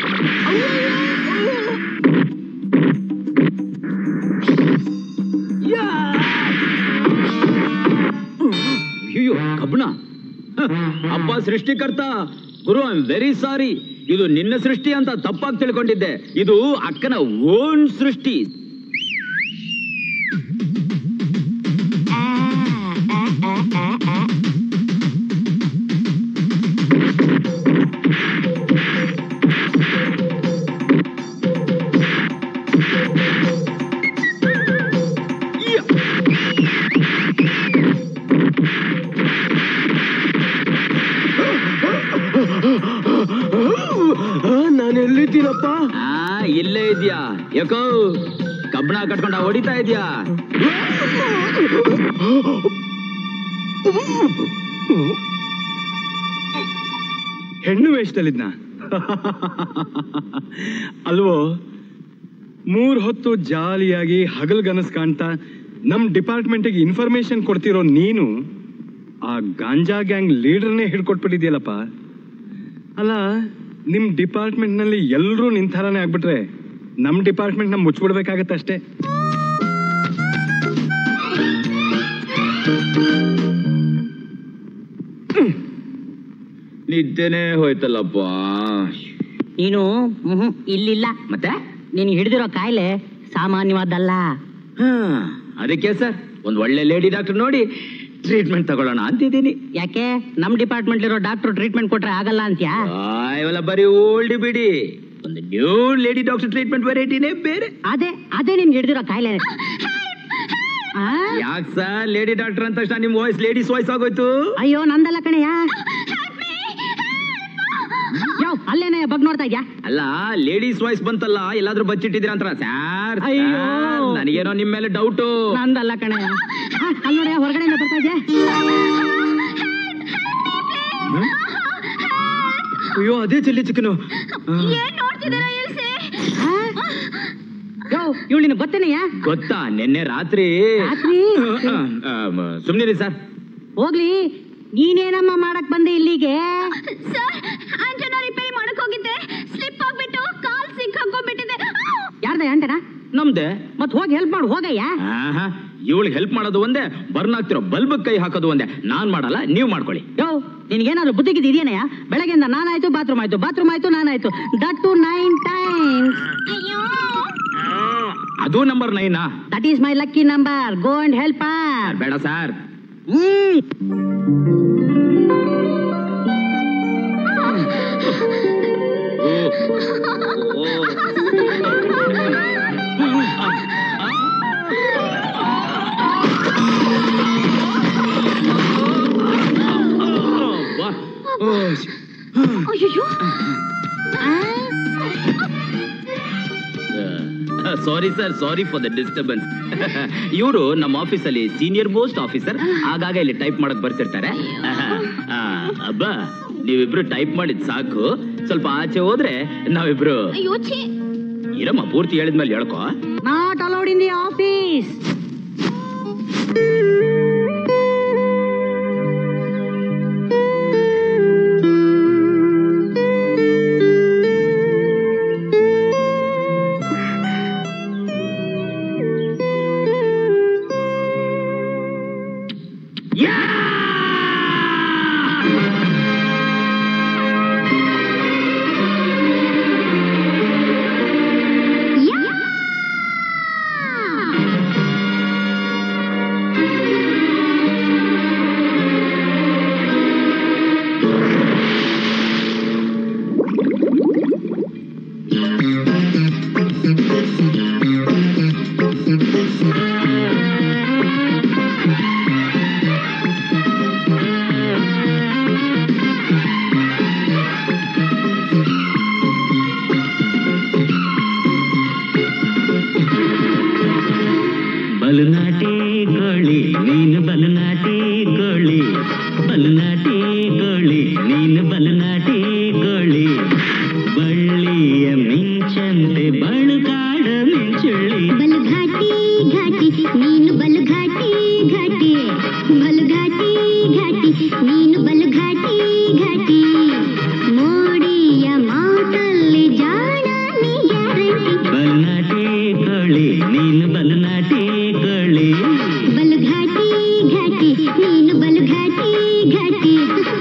ಅಯ್ಯೋ ಕಬ್ಬಣ ಅಪ್ಪ ಸೃಷ್ಟಿಕರ್ತ ಗುರು ಐ ವೆರಿ ಸಾರಿ ಇದು ನಿನ್ನ ಸೃಷ್ಟಿ ಅಂತ ತಪ್ಪಾಗಿ ತಿಳ್ಕೊಂಡಿದ್ದೆ ಇದು ಅಕ್ಕನ ಓನ್ ಸೃಷ್ಟಿ ನಾನು ಎಲ್ಲಿದ್ದೀನಪ್ಪ ಆ ಇಲ್ಲೇ ಇದ್ಯಾ ಯಾಕೋ ಕಬ್ಬಣ ಕಟ್ಕೊಂಡ ಹೊಡಿತಾ ಇದ್ಯಾ ಹೆಣ್ಣು ವೇಷದಲ್ಲಿದ್ನ ಅಲ್ವೋ ಮೂರ್ ಹೊತ್ತು ಜಾಲಿಯಾಗಿ ಹಗಲ್ಗನಸ್ ಕಾಣ್ತಾ ನಮ್ ಡಿಪಾರ್ಟ್ಮೆಂಟಿಗೆ ಇನ್ಫಾರ್ಮೇಶನ್ ಕೊಡ್ತಿರೋ ನೀನು ಆ ಗಾಂಜಾ ಗ್ಯಾಂಗ್ ಲೀಡರ್ನೇ ಹಿಡ್ಕೊಟ್ಬಿಟ್ಟಿದ್ಯಲ್ಲಪ್ಪ ಅಲ್ಲ ನಿಮ್ ಡಿಪಾರ್ಟ್ಮೆಂಟ್ ನಲ್ಲಿ ಎಲ್ರೂ ನಿಂತಾರನೇ ಆಗ್ಬಿಟ್ರೆ ನಮ್ ಡಿಪಾರ್ಟ್ಮೆಂಟ್ ನ ಮುಚ್ಚಿಬಿಡ್ಬೇಕಾಗತ್ತೆ ಅಷ್ಟೇ ನಿದ್ದೆನೆ ಹೋಯ್ತಲ್ಲಪ್ಪ ನೀನು ಮ್ಹೂ, ಇಲ್ಲಿಲ್ಲ ಮತ್ತೆ ನೀನು ಹಿಡಿದಿರೋ ಕಾಯಿಲೆ ಸಾಮಾನ್ಯವಾದಲ್ಲ ಹಾ, ಅದಕ್ಕೆ ಸರ್ ಒಂದ್ ಒಳ್ಳೆ ಲೇಡಿ ಡಾಕ್ಟರ್ ನೋಡಿ ಟ್ರೀಟ್ಮೆಂಟ್ ತಗೊಳ್ಳೋಣ ಅಂತಿದ್ದೀನಿ ಯಾಕೆ ನಮ್ ಡಿಪಾರ್ಟ್ಮೆಂಟ್ ಇರೋ ಡಾಕ್ಟರ್ ಟ್ರೀಟ್ಮೆಂಟ್ ಕೊಟ್ರೆ ಆಗಲ್ಲ ಅಂತ್ಯಾ ಆ, ಇವೆಲ್ಲ ಬರೀ ಓಲ್ಡ್ ಬಿಡಿ ಒಂದು ನ್ಯೂ ಲೇಡಿ ಡಾಕ್ಟರ್ ಟ್ರೀಟ್ಮೆಂಟ್ ವೆರೈಟಿನೇ ಬೇರೆ ಅದೇ ಅದೇ ನಿನ್ ಹಿಡಿದಿರೋ ಕಾಯಿಲೆ ಆ? ಯಾಕೆ ಸರ್ ಲೇಡಿ ಡಾಕ್ಟರ್ ಅಂತ ತಕ್ಷಣ ನಿಮ್ ವಾಯ್ಸ್ ಲೇಡೀಸ್ ವಾಯ್ಸ್ ಆಗೋಯ್ತು ಅಯ್ಯೋ ನಂದಲ್ಲ ಕಣಯ್ಯ ಯೋ ಅಲ್ಲೇನೆ ಬಗ್ ನೋಡ್ತಾ ಇದ್ಯಾ ಅಲ್ಲ ಲೇಡೀಸ್ ವಾಯ್ಸ್ ಬಂತಲ್ಲ ಎಲ್ಲಾದ್ರೂ ಬಚ್ಚಿಟ್ಟಿದ್ದೀರಾ ಅಂತ ಸರ್ ಅಯ್ಯೋ. ನನಗೇನೋ ನಿಮ್ ಮೇಲೆ ಡೌಟು ನಂದಲ್ಲ ಕಣಯ್ಯ ಆ, ಅಲ್ಲ್ ನೋಡ್ಯಾ ಹೊರಗಡೆಯಿಂದ ಬರ್ತಾ ಇದ್ಯಾ ಅಯ್ಯೋ ಅದೇ ಚೆಲ್ಲಿ ಚಿಕ್ಕನು ಏನ್ ನೋಡ್ತಿದ್ದೀರಾ ಇಲ್ಸೆ ಯೋ ಇವಳಿನ ಗೊತ್ತೇನೆಯಾ ಗೊತ್ತಾ ನಿನ್ನೆ ರಾತ್ರಿ ರಾತ್ರಿ? ಸುಮ್ನಿರಿ ಸರ್ ಹೋಗ್ಲಿ ನೀನೇನಮ್ಮ ಮಾಡಕ್ ಬಂದೆ ಇಲ್ಲಿಗೆ ಸರ್ ಆಂಟನ ರಿಪೇರಿ ಮಾಡಕ್ ಹೋಗಿದ್ದೆ ಸ್ಲಿಪ್ ಆಗ್ಬಿಟ್ಟು ಕಾಲ್ ಸಿಕ್ ಹಾಕೊಂಡ್ಬಿಟ್ಟಿದೆ ಯಾರ್ದ ಅಂಟನ ನಮ್ದೆ ಮತ್ ಹೋಗಿ ಹೆಲ್ಪ್ ಮಾಡು ಹೋಗಯ್ಯ ಇವಳಿಗೆ ಹೆಲ್ಪ್ ಮಾಡೋದು ಒಂದೇ ಬರ್ನ್ ಆಗ್ತಿರೋ ಬಲ್ಬ್ ಕೈ ಹಾಕೋದು ಒಂದೇ ನಾನ್ ಮಾಡಲ್ಲ ನೀವ್ ಮಾಡ್ಕೊಳ್ಳಿ ಯೋ ನಿನ್ಗೇನಾದ್ರು ಬುದ್ಧಿ ಗಿದ್ದಿ ಇದೆಯಾ ಬೆಳಗ್ಗೆಯಿಂದ ನಾನಾಯ್ತು ಬಾತ್ರೂಮ್ ಆಯ್ತು ಬಾತ್ರೂಮ್ ಆಯ್ತು ನಾನಾಯ್ತು ದಟ್ ಟು ನೈನ್ ಟೈಮ್ಸ್ ಅದು ನಂಬರ್ ನೈನಾ that is my lucky number go and help ಬೇಡ ಸರ್ ಅಯ್ಯೋ sorry sir sorry for the disturbance ಇವರು ನಮ್ಮ ಆಫೀಸಲ್ಲಿ ಸೀನಿಯರ್ ಮೋಸ್ಟ್ ಆಫೀಸರ್ ಆಗಾಗ ಇಲ್ಲಿ ಟೈಪ್ ಮಾಡಕ್ ಬರ್ತಿರ್ತಾರೆ ಆ, ಅಬ್ಬಾ ನೀವಿಬ್ರು ಟೈಪ್ ಮಾಡಿದ್ ಸಾಕು ಸ್ವಲ್ಪ ಆಚೆ ಹೋದ್ರೆ ನಾವಿಬ್ರು ಅಯ್ಯೋ ಛೀ ಇರಮ್ಮ ಪೂರ್ತಿ ಹೇಳಿದ್ಮೇಲೆ ಹೇಳ್ಕೊ not allowed in the office ಬಲನಾಟಿ ಗೋಳಿ ನೀನು ಬಲನಾಟಿ ಗೋಳಿ ಬಲನಾಟಿ ಗೋಳಿ ನೀನು ಬಲನಾಟಿ ಗೋಳಿ ಬಳ್ಳಿಯ ಮಿಂಚಂತೆ ಬಳುಕಾಡ ಮಿಂಚುಳ್ಳಿ ಬಲು ಘಾಟಿ ಘಾಟಿ ನೀನು ಬಲು ಘಾಟಿ ಘಾಟಿ ಬಲು ಘಾಟಿ ಘಾಟಿ ನೀನು ಬಲು ಘಾಟಿ ಘಾಟಿ ಮೋಡಿಯ ಮಾತಲ್ಲಿ ಜಾಣ ನೀ ಗ್ಯಾರಂಟಿ ಬಲನಾಟಿ ಗೋಳಿ ನೀನು ಬಲನಾಟಿ ಗೋಳಿ ಬಲು ಘಾಟಿ ಘಾಟಿ ನೀನು ಬಲು ಘಾಟಿ ಘಾಟಿ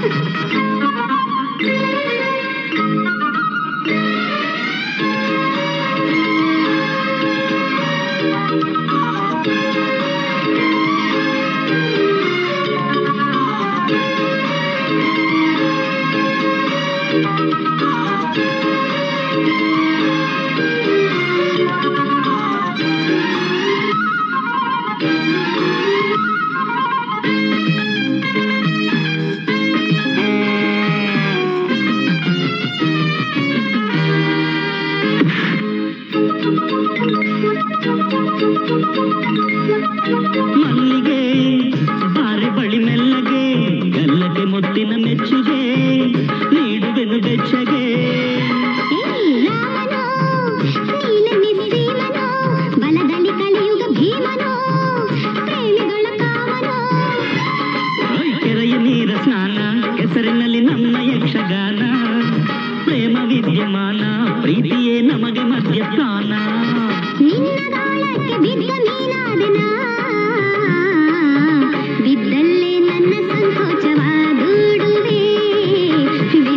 ಮಲ್ಲಿಗೆ ಬಾರೆ ಬಳಿ ಮೆಲ್ಲಗೆ ಗಲ್ಲಗೆ ಮುತ್ತಿನ ಮೆಚ್ಚುಗೆ ನೀಡುವೆನು ಬೆಚ್ಚಗೆ ರಾಮನೋ ನೀಲ ನಿಸ್ಸೀಮನೋ ಬಲದಲ್ಲಿ ಕಲಿಯುಗ ಭೀಮನೋ ಪ್ರೇಮಿಗಳ ಕಾಮನೋ ಕೆರೆಯ ನೀರ ಸ್ನಾನ ಹೆಸರಿನಲ್ಲಿ ನಮ್ಮ ಯಕ್ಷಗಾನ ಪ್ರೇಮ ವಿದ್ಯಮಾನ ಪ್ರೀತಿಯೇ ನಮಗೆ ಮದ್ಯಪಾನ ನಿನ್ನ ಗಾಳಕ್ಕೆ ಬಿದ್ದ ಮೀನಾದನ ಬಿದ್ದಲ್ಲೇ ನನ್ನ ಸಂಕೋಚವ ದೂಡುವೆ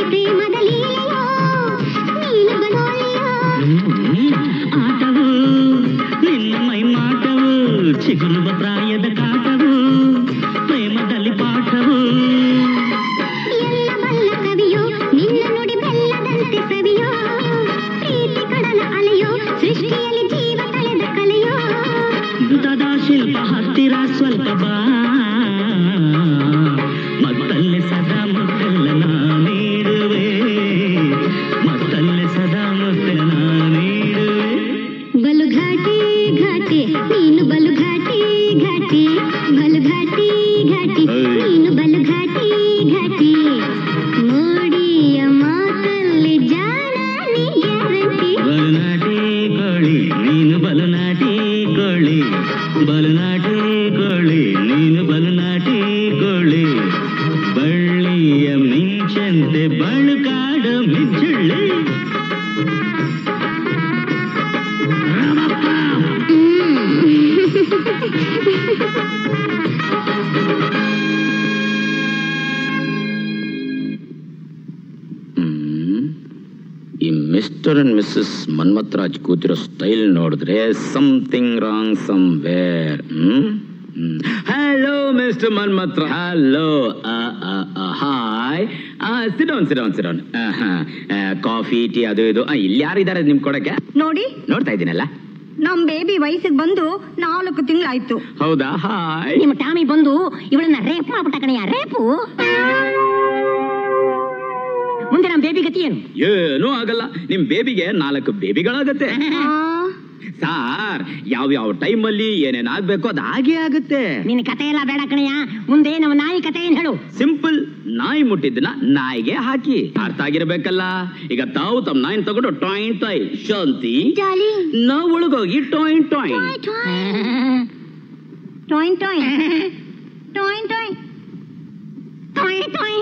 ಪ್ರೇಮದ ಲೀಲೆಯೋ ನೀನು ಬಲೋಳಿಯೋ ಆಟವು ನಿನ್ನ ಮೈ ಮಾಟವು ಚಿಗುರುವ ಪ್ರಾಯದ ಕಾಟವು ಪ್ರೇಮದಲ್ಲಿ ಪಾಠವು ಎಲ್ಲ ಬಲ್ಲ ಕವಿಯೋ ನಿನ್ನ ನುಡಿ ಬೆಲ್ಲದಂತೆ ಸವಿಯೋ ಪ್ರೀತಿ ಕಡಲ ಅಲೆಯೋ ಸೃಷ್ಟಿಯಲ್ಲಿ ಜೀವ ಕಳೆದ ಕಲೆಯೋ ದದಾ ಶಿಲ್ಪ ಹತ್ತಿರ ಸ್ವಲ್ಪ ಬಾ ಮತ್ತಲ್ಲಿ ಸದಾ ಮುತ್ತೆಲ್ಲ ನಾ ನೀಡುವೆ ಮತ್ತಲ್ಲಿ ಸದಾ ಮುತ್ತೆಲ್ಲ ನಾ ನೀಡುವೆ ಬಲು ಘಾಟಿ ಘಾಟಿ ನೀನು ಬಲು ಘಾಟಿ ಘಾಟಿ ಬಲು ಘಾಟಿ ಘಾಟಿ ನೀನು ಬಲು ಘಾಟಿ ಘಾಟಿ ಮೋಡಿಯ ಮಾತಲ್ಲಿ ಜಾಣ ನೀ ಗ್ಯಾರಂಟಿ ಬಲುನಾಟಿ ಕೋಳಿ ನೀನು ಬಲುನಾಟಿ ಕೋಳಿ ಬಲುನಾಟಿ ಕೋಳಿ ನೀನು ಬಲುನಾಟಿ ಕೋಳಿ ಬಳ್ಳಿಯ ಮಿಂಚಂತೆ ಬಳುಕಾಡು ಮಿಂಚುಳ್ಳಿ ಹ್ಮ್. ಈ mister and missus Manmath Raj ಕೂತಿರೋ ಸ್ಟೈಲ್ ನೋಡಿದ್ರೆ something wrong somewhere hello mister Manmath hello hi sit down sit down sit down coffee tea ಅದು ಇದು ಆ, ಇಲ್ಲಿ ಯಾರಿದ್ದಾರೆ ನಿಮ್ ಕೊಡಕ್ಕೆ ನೋಡಿ ನೋಡ್ತಾ ಇದ್ದೀನಲ್ಲ ನಮ್ ಬೇಬಿ ವಯಸ್ಸಿಗೆ ಬಂದು ನಾಲ್ಕು ತಿಂಗಳಾಯ್ತು ಹೌದಾ ಹಾಯ್ ನಿಮ್ಮ ಟಾಮಿ ಬಂದು ಇವಳನ್ನ ರೇಪ್ ಮಾಡ್ಬಿಟ್ಟ ಕಣಯ್ಯ ರೇಪು ಮುಂದೆ ನಮ್ ಬೇಬಿ ಗತಿ ಏನು ಏನೂ ಆಗಲ್ಲ ನಿಮ್ ಬೇಬಿಗೆ ನಾಲ್ಕು ಬೇಬಿಗಳಾಗತ್ತೆ ಸಾರ್ ಯಾವ ಯಾವ ಟೈಮಲ್ಲಿ ಏನೇನ್ ಆಗ್ಬೇಕು ಅದು ಹಾಗೆ ಆಗುತ್ತೆ ನಿನ್ನ ಕತೆ ಎಲ್ಲ ಬೇಡ ಕಣಯ್ಯ ಮುಂದೆ ನಮ್ಮ ನಾಯಿ ಕತೆ ಏನ್ ಹೇಳು ಸಿಂಪಲ್ ನಾಯಿ ಮುಟ್ಟಿದ್ದನ್ನ ನಾಯಿಗೆ ಹಾಕಿ ಅರ್ಥ ಆಗಿರ್ಬೇಕಲ್ಲ ಈಗ ತಾವು ತಮ್ಮ ನಾಯಿನ ತಗೊಂಡು ಟಾಯಿಂಟ್ ಟಾಯ್ ಶಾಂತಿ ನಾವು ಒಳಗೋಗಿ ಟಾಯಿಂಟ್ ಟಾಯಿಂಟ್ ಟಾಯ್ ಟಾಯ್ ಟಾಯ್ ಟಾಯ್ ಟಾಯ್ ಟಾಯ್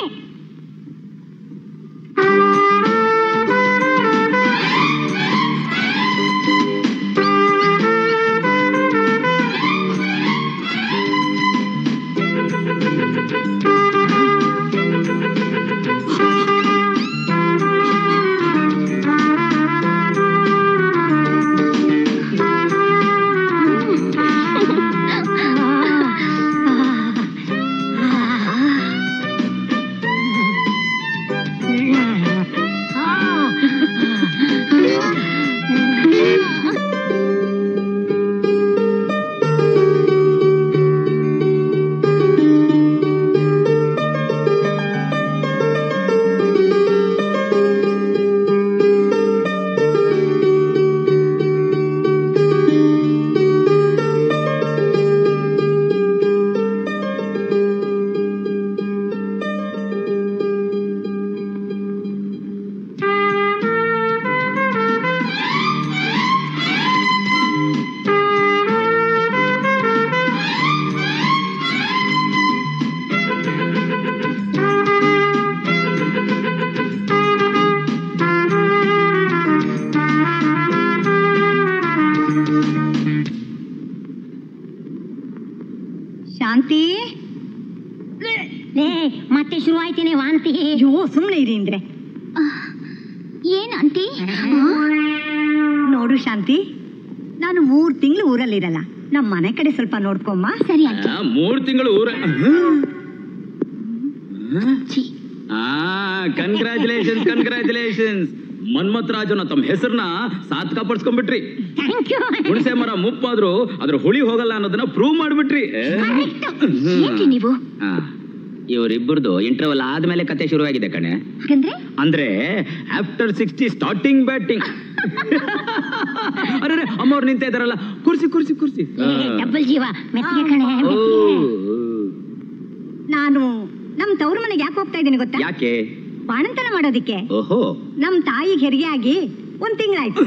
ಶಾಂತಿ ಲೇ ಮತ್ತೆ ಶುರು ಆಯ್ತೇನೆ ವಾಂತಿ ಅಯ್ಯೋ ಸುಮ್ಮನೆ ಇರಿ ಅಂದ್ರೆ ಏನ್ ಆಂಟಿ ನೋಡು ಶಾಂತಿ ನಾನು ಮೂರ್ ತಿಂಗಳು ಊರಲ್ಲಿರಲ್ಲ ನಮ್ಮ ಮನೆ ಕಡೆ ಸ್ವಲ್ಪ ನೋಡ್ಕೊಮ್ಮ ಸರಿ ಆ, ಮೂರ್ ತಿಂಗಳು ಊರ ಆ ಕಂಗ್ರ್ಯಾಚುಲೇಷನ್ ಕಂಗ್ರ್ಯಾಚುಲೇಷನ್ಸ್ ಮನ್ಮತ್ ರಾಜನ ತಮ್ಮ ಹೆಸರನ್ನ ಸಾತ್ಕ ಪಡ್ಸ್ಕೊಂಡ್ಬಿಟ್ರಿ ಹುಣಸೆ ಮರ ಮುಪ್ಪಾದ್ರು ಅದ್ರ ಹುಳಿ ಹೋಗಲ್ಲ ಅನ್ನೋದನ್ನ ಪ್ರೂವ್ ಮಾಡ್ಬಿಟ್ರಿ ಏನ್ರಿ ನೀವು ಇವರಿಬ್ಬರದು ಇಂಟರ್ವಲ್ ಆದ್ಮೇಲೆ ಕತೆ ಶುರುವಾಗಿದೆ ಕಣೆ ಹಾಗಂದ್ರೆ ಅಂದ್ರೆ ಆಫ್ಟರ್ ಸಿಕ್ಸ್ಟಿ ಸ್ಟಾರ್ಟಿಂಗ್ ಬ್ಯಾಟಿಂಗ್ ಅರೆ ಅಮ್ಮವ್ರು ನಿಂತ ಇದಾರಲ್ಲ ಕುರ್ಸಿ ಕುರ್ಸಿ ಕುರ್ಸಿ ಡಬ್ಬಲ್ ಜೀವ ಮೆತ್ತಿಗೆ ಕಣೆ ಓ, ನಾನು ನಮ್ ತವ್ರ ಮನೆಗೆ ಯಾಕೆ ಹೋಗ್ತಾ ಇದ್ದೀನಿ ಗೊತ್ತಾ ಯಾಕೆ ಬಾಣಂತನ ಮಾಡೋದಿಕ್ಕೆ ಓಹೋ ನಮ್ ತಾಯಿಗೆ ಹೆರಿಗೆ ಆಗಿ ಒಂದ್ ತಿಂಗಳಾಯ್ತು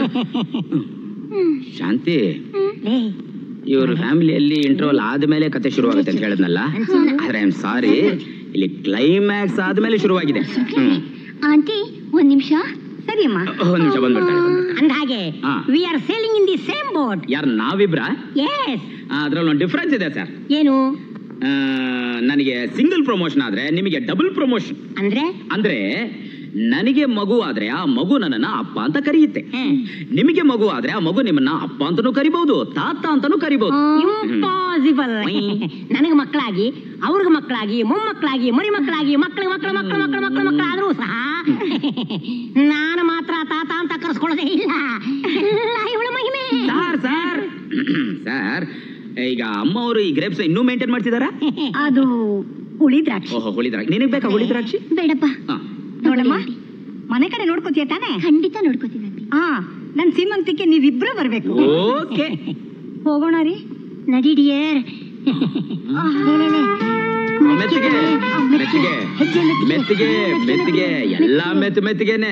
ಶಾಂತಿ ಇವ್ರ ಫ್ಯಾಮಿಲಿಯಲ್ಲಿ ಇಂಟರ್ವಲ್ ಆದ್ಮೇಲೆ ಕತೆ ಶುರುವಾಗುತ್ತೆ ಅಂತ ಹೇಳಿದ್ನಲ್ಲ ಆದ್ರೆ ಐ ಆಮ್ ಸಾರಿ ಇಲ್ಲಿ ಕ್ಲೈಮ್ಯಾಕ್ಸ್ ಆದ್ಮೇಲೆ ಶುರುವಾಗಿದೆ ಹ್ಮ್. ಆಂಟಿ ಒಂದ್ ನಿಮಿಷ ಸರಿ ಅಮ್ಮ ಒಂದ್ ನಿಮಿಷ ಬಂದ್ಬಿಡ್ತಾಳೆ ಅಂದ್ಹಾಗೆ ಹಾ. We are sailing in the same boat ಯಾರು ನಾವಿಬ್ರ ಎಸ್ ಅದ್ರಲ್ಲಿ ಒಂದು ಡಿಫ್ರೆನ್ಸ್ ಇದೆ ಸರ್ ಏನು ನನಗೆ ಸಿಂಗಲ್ ಪ್ರಮೋಷನ್ ಆದ್ರೆ ನಿಮಗೆ ಡಬಲ್ ಪ್ರಮೋಷನ್ ಅಂದ್ರೆ ಅಂದ್ರೆ ನನಗೆ ಮಗು ಆದ್ರೆ ಆ ಮಗು ನನ್ನನ್ನ ಅಪ್ಪ ಅಂತ ಕರೆಯುತ್ತೆ ನಿಮಗೆ ಮಗು ಆದ್ರೆ ಆ ಮಗು ನಿಮ್ಮನ್ನ ಅಪ್ಪ ಅಂತಾನೂ ಕರಿಬಹುದು ತಾತ ಅಂತಾನೂ ಕರಿಬಹುದು ಇಂಪಾಸಿಬಲ್ ನನಗೆ ಮಕ್ಕಳಾಗಿ ಅವ್ರಿಗೆ ಮಕ್ಕಳಾಗಿ ಮೊಮ್ಮಕ್ಕಳಾಗಿ ಮರಿ ಮಕ್ಕಳಾಗಿ ಮಕ್ಕಳು ಮಕ್ಕಳು ಮಕ್ಕಳು ಮಕ್ಕಳು ಮಕ್ಕಳು ಮಕ್ಕಳಾದ್ರೂ ಸಹ ನಾನು ಮಾತ್ರ ತಾತ ಅಂತ ಕರೆಸ್ಕೊಳ್ಳೋದೇ ಇಲ್ಲ ಎಲ್ಲ ಇವಳ ಮಹಿಮೆ ಸರ್ ಸರ್ ಸರ್ ಈಗ ಅಮ್ಮ ಅವರು ಈ ಗ್ರೇಪ್ಸ್ ಇನ್ನೂ ಮೇಂಟೈನ್ ಮಾಡ್ತಿದಾರಾ ಅದು ಹುಳಿ ದ್ರಾಕ್ಷಿ ಓಹೋ ಹುಳಿ ದ್ರಾಕ್ಷಿ ನಿನಗೆ ಬೇಕಾ ಹುಳಿ ದ್ರಾಕ್ಷಿ ಬೇಡಪ್ಪ ಹಾ. ನೋಡಮ್ಮ ಮನೆ ಕಡೆ ನೋಡ್ಕೋತೀಯ ತಾನೆ ಖಂಡಿತ ನೋಡ್ಕೋತೀನಿ ಹಾ ನನ್ ಸೀಮಂತಕ್ಕೆ ನೀವಿಬ್ರು ಬರ್ಬೇಕು ಓಕೆ ಹೋಗೋಣ ರೀ ನಡಿ ಡಿಯರ್ ಮೆತ್ತಿಗೆ ಮೆತ್ತಿಗೆ ಮೆತ್ತಿಗೆ ಮೆತ್ತಿಗೆ ಎಲ್ಲ ಮೆತ್ತ ಮೆತ್ತಿಗೆನೆ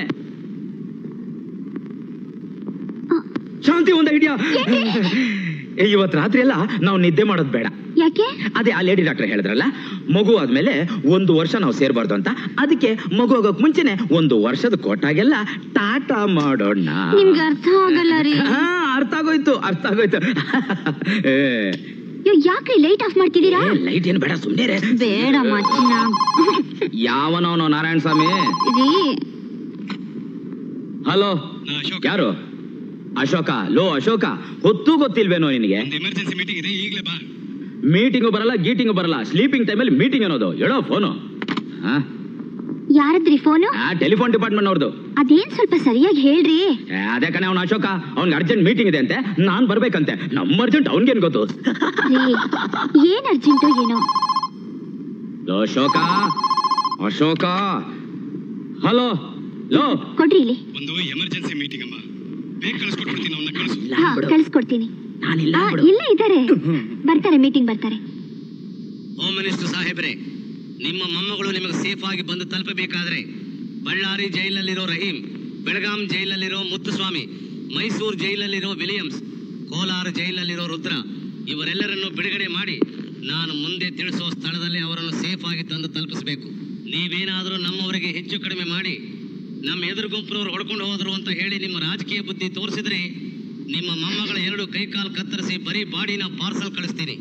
ಶಾಂತಿ ಒಂದ ಹಿಡಿಯ ಇವತ್ತು ರಾತ್ರಿ ಎಲ್ಲ ನಾವು ನಿದ್ದೆ ಮಾಡೋದು ಬೇಡ ಯಾಕೆ ಅದೇ ಆ ಲೇಡಿ ಡಾಕ್ಟರ್ ಹೇಳಿದ್ರಲ್ಲ ಮಗು ಆದ್ಮೇಲೆ ಒಂದು ವರ್ಷ ನಾವು ಸೇರ್ಬಾರ್ದು ಅಂತ ಅದಕ್ಕೆ ಮಗು ಆಗೋಕ್ ಮುಂಚೆನೆ ಒಂದು ವರ್ಷದ ಕೊಟ್ಟಾಗೆಲ್ಲ ಟಾಟಾ ಮಾಡೋಣ ನಿಮ್ಗೆ ಅರ್ಥ ಆಗಲ್ಲ ರೀ ಹಾ ಅರ್ಥ ಆಗೋಯ್ತು ಅರ್ಥ ಆಗೋಯ್ತು ಏ, ಅಯ್ಯೋ, ಯಾಕ್ರಿ ಲೈಟ್ ಆಫ್ ಮಾಡ್ತಿದ್ದೀರಾ ಏ, ಲೈಟ್ ಏನು ಬೇಡ ಸುಮ್ಮನೆ ಬೇಡ ಮಚ್ಚಿನ ಯಾವನವನು ನಾರಾಯಣ ಸ್ವಾಮಿ ರೀ ಹಲೋ ಯಾರು ಅಶೋಕ ಲೋ ಅಶೋಕ ಹೊತ್ತು ಗೊತ್ತಿಲ್ವೇನೋ ನಿನಗೆ ಎಮರ್ಜೆನ್ಸಿ ಮೀಟಿಂಗ್ ಇದೆ ಈಗಲೇ ಬಾ ಮೀಟಿಂಗು ಬರಲ್ಲ ಗೀಟಿಂಗು ಬರಲ್ಲ ಸ್ಲೀಪಿಂಗ್ ಟೈಮಲ್ಲಿ ಮೀಟಿಂಗ್ ಅನ್ನೋದು ಹೇಳೋ ಫೋನು ಯಾರದ್ರಿ ಫೋನು ಟೆಲಿಫೋನ್ ಡಿಪಾರ್ಟ್ಮೆಂಟ್ ಅವ್ರದ್ದು ಅದೇನ್ ಸ್ವಲ್ಪ ಸರಿಯಾಗಿ ಹೇಳ್ರಿ ಅದೇ ಕಣೆ ಅವ್ನು ಅಶೋಕ ಅವ್ನಿಗೆ ಅರ್ಜೆಂಟ್ ಮೀಟಿಂಗ್ ಇದೆ ಅಂತೆ ನಾನ್ ಬರ್ಬೇಕಂತೆ ನಮ್ಮ ಅರ್ಜೆಂಟ್ ಅವ್ನಿಗೇನ್ ಗೊತ್ತು ರೀ ಏನ್ ಅರ್ಜೆಂಟು ಏನೋ ಲೋ ಅಶೋಕ ಅಶೋಕ ಹಲೋ ಲೋ ಕೊಡ್ರಿ ಇಲ್ಲಿ ಒಂದು ಎಮರ್ಜೆನ್ಸಿ ಮೀಟಿಂಗ್ ಅಮ್ಮ ಬೇಗ ಕಳಿಸ್ಕೊಟ್ಬಿಡ್ತೀನಿ ಅವನ್ನ ಕಳಿಸು ಹಾ ಕಳ್ಸ್ಕೊಡ್ತೀನಿ ನಾನಿಲ್ಲ ಆ, ಇಲ್ಲೇ ಇದ್ದಾರೆ ಬರ್ತಾರೆ ಮೀಟಿಂಗ್ ಬರ್ತಾರೆ ಹೋಮ್ ಮಿನಿಸ್ಟರ್ ಸಾಹೇಬ್ರೆ ನಿಮ್ಮ ಮೊಮ್ಮಗಳು ನಿಮಗೆ ಸೇಫ್ ಆಗಿ ಬಂದು ತಲುಪಬೇಕಾದ್ರೆ ಬಳ್ಳಾರಿ ಜೈಲಲ್ಲಿರೋ ರಹೀಂ ಬೆಳಗಾಂ ಜೈಲಲ್ಲಿರೋ ಮುತ್ತುಸ್ವಾಮಿ ಮೈಸೂರು ಜೈಲಲ್ಲಿರೋ ವಿಲಿಯಮ್ಸ್ ಕೋಲಾರ ಜೈಲಲ್ಲಿರೋ ರುದ್ರ ಇವರೆಲ್ಲರನ್ನು ಬಿಡುಗಡೆ ಮಾಡಿ ನಾನು ಮುಂದೆ ತಿಳಿಸೋ ಸ್ಥಳದಲ್ಲಿ ಅವರನ್ನು ಸೇಫ್ ಆಗಿ ತಂದು ತಲುಪಿಸಬೇಕು ನೀವೇನಾದರೂ ನಮ್ಮವರಿಗೆ ಹೆಚ್ಚು ಕಡಿಮೆ ಮಾಡಿ ನಮ್ಮ ಎದುರು ಗುಂಪಿನವರು ಹೊಡ್ಕೊಂಡು ಹೋದ್ರು ಅಂತ ಹೇಳಿ ನಿಮ್ಮ ರಾಜಕೀಯ ಬುದ್ಧಿ ತೋರಿಸಿದ್ರೆ ನಿಮ್ಮ ಮೊಮ್ಮಗಳ ಎರಡು ಕೈಕಾಲು ಕತ್ತರಿಸಿ ಬರೀ ಬಾಡಿನ ಪಾರ್ಸಲ್ ಕಳಿಸ್ತೀನಿ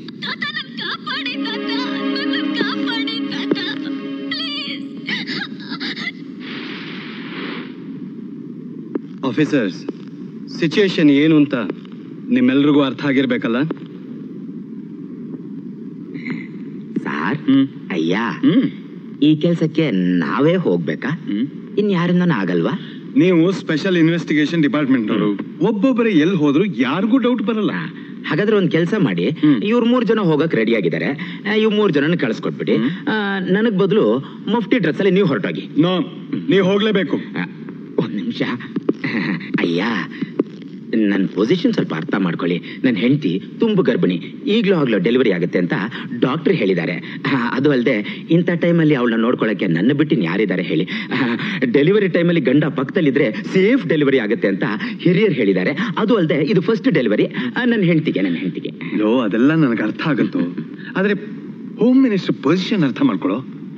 ಆಫೀಸರ್ಸ್ ಸಿಚುಯೇಷನ್ ಏನು ಅಂತ ನಿಮ್ಮೆಲ್ರಿಗೂ ಅರ್ಥ ಆಗಿರ್ಬೇಕಲ್ಲ ಸಾರ್ ಅಯ್ಯ ಈ ಕೆಲ್ಸಕ್ಕೆ ನಾವೇ ಹೋಗ್ಬೇಕಾ ಇನ್ಯಾರಿಂದನೂ ಆಗಲ್ವಾ ನೀವು ಸ್ಪೆಷಲ್ ಇನ್ವೆಸ್ಟಿಗೇಷನ್ ಡಿಪಾರ್ಟ್ಮೆಂಟ್ ಅವರು ಒಬ್ಬೊಬ್ಬರೇ ಎಲ್ಲಿ ಹೋದ್ರು ಯಾರಿಗೂ ಡೌಟ್ ಬರಲ್ಲ ಹಾಗಾದ್ರೆ ಒಂದ್ ಕೆಲಸ ಮಾಡಿ ಇವ್ರು ಮೂರ್ ಜನ ಹೋಗಕ್ ರೆಡಿ ಆಗಿದ್ದಾರೆ ಇವ್ ಮೂರ್ ಜನನ ಕಳ್ಸ್ಕೊಟ್ಬಿಡಿ ಆ, ನನಗ್ ಬದಲು ಮುಫ್ಟಿ ಡ್ರೆಸ್ ಅಲ್ಲಿ ನೀವು ಹೊರಟೋಗಿ ನೋ ನೀವು ಹೋಗ್ಲೇಬೇಕು ಒಂದ್ ನಿಮಿಷ ಅಯ್ಯ ನನ್ನ ಪೊಸಿಷನ್ ಸ್ವಲ್ಪ ಅರ್ಥ ಮಾಡ್ಕೊಳ್ಳಿ ನನ್ನ ಹೆಂಡತಿ ತುಂಬು ಗರ್ಭಿಣಿ ಈಗಲೂ ಆಗ್ಲೂ ಡೆಲಿವರಿ ಆಗುತ್ತೆ ಅಂತ ಡಾಕ್ಟರ್ ಹೇಳಿದ್ದಾರೆ ಆ, ಅದು ಅಲ್ಲದೆ ಇಂಥ ಟೈಮಲ್ಲಿ ಅವಳನ್ನ ನೋಡ್ಕೊಳ್ಳೋಕೆ ನನ್ನ ಬಿಟ್ಟಿನ ಯಾರಿದ್ದಾರೆ ಹೇಳಿ ಡೆಲಿವರಿ ಟೈಮಲ್ಲಿ ಗಂಡ ಪಕ್ಕದಲ್ಲಿದ್ರೆ ಸೇಫ್ ಡೆಲಿವರಿ ಆಗುತ್ತೆ ಅಂತ ಹಿರಿಯರು ಹೇಳಿದ್ದಾರೆ ಅದು ಅಲ್ಲದೆ ಇದು ಫಸ್ಟ್ ಡೆಲಿವರಿ ನನ್ನ ಹೆಂಡತಿಗೆ ನನ್ನ ಹೆಂಡತಿಗೆ ಲೋ ಅದೆಲ್ಲ ನನಗೆ ಅರ್ಥ ಆಗುತ್ತೋ ಆದ್ರೆ ಹೋಮ್ ಮಿನಿಸ್ಟರ್ ಪೊಸಿಷನ್ ಅರ್ಥ ಮಾಡ್ಕೊಳ್ಳೋ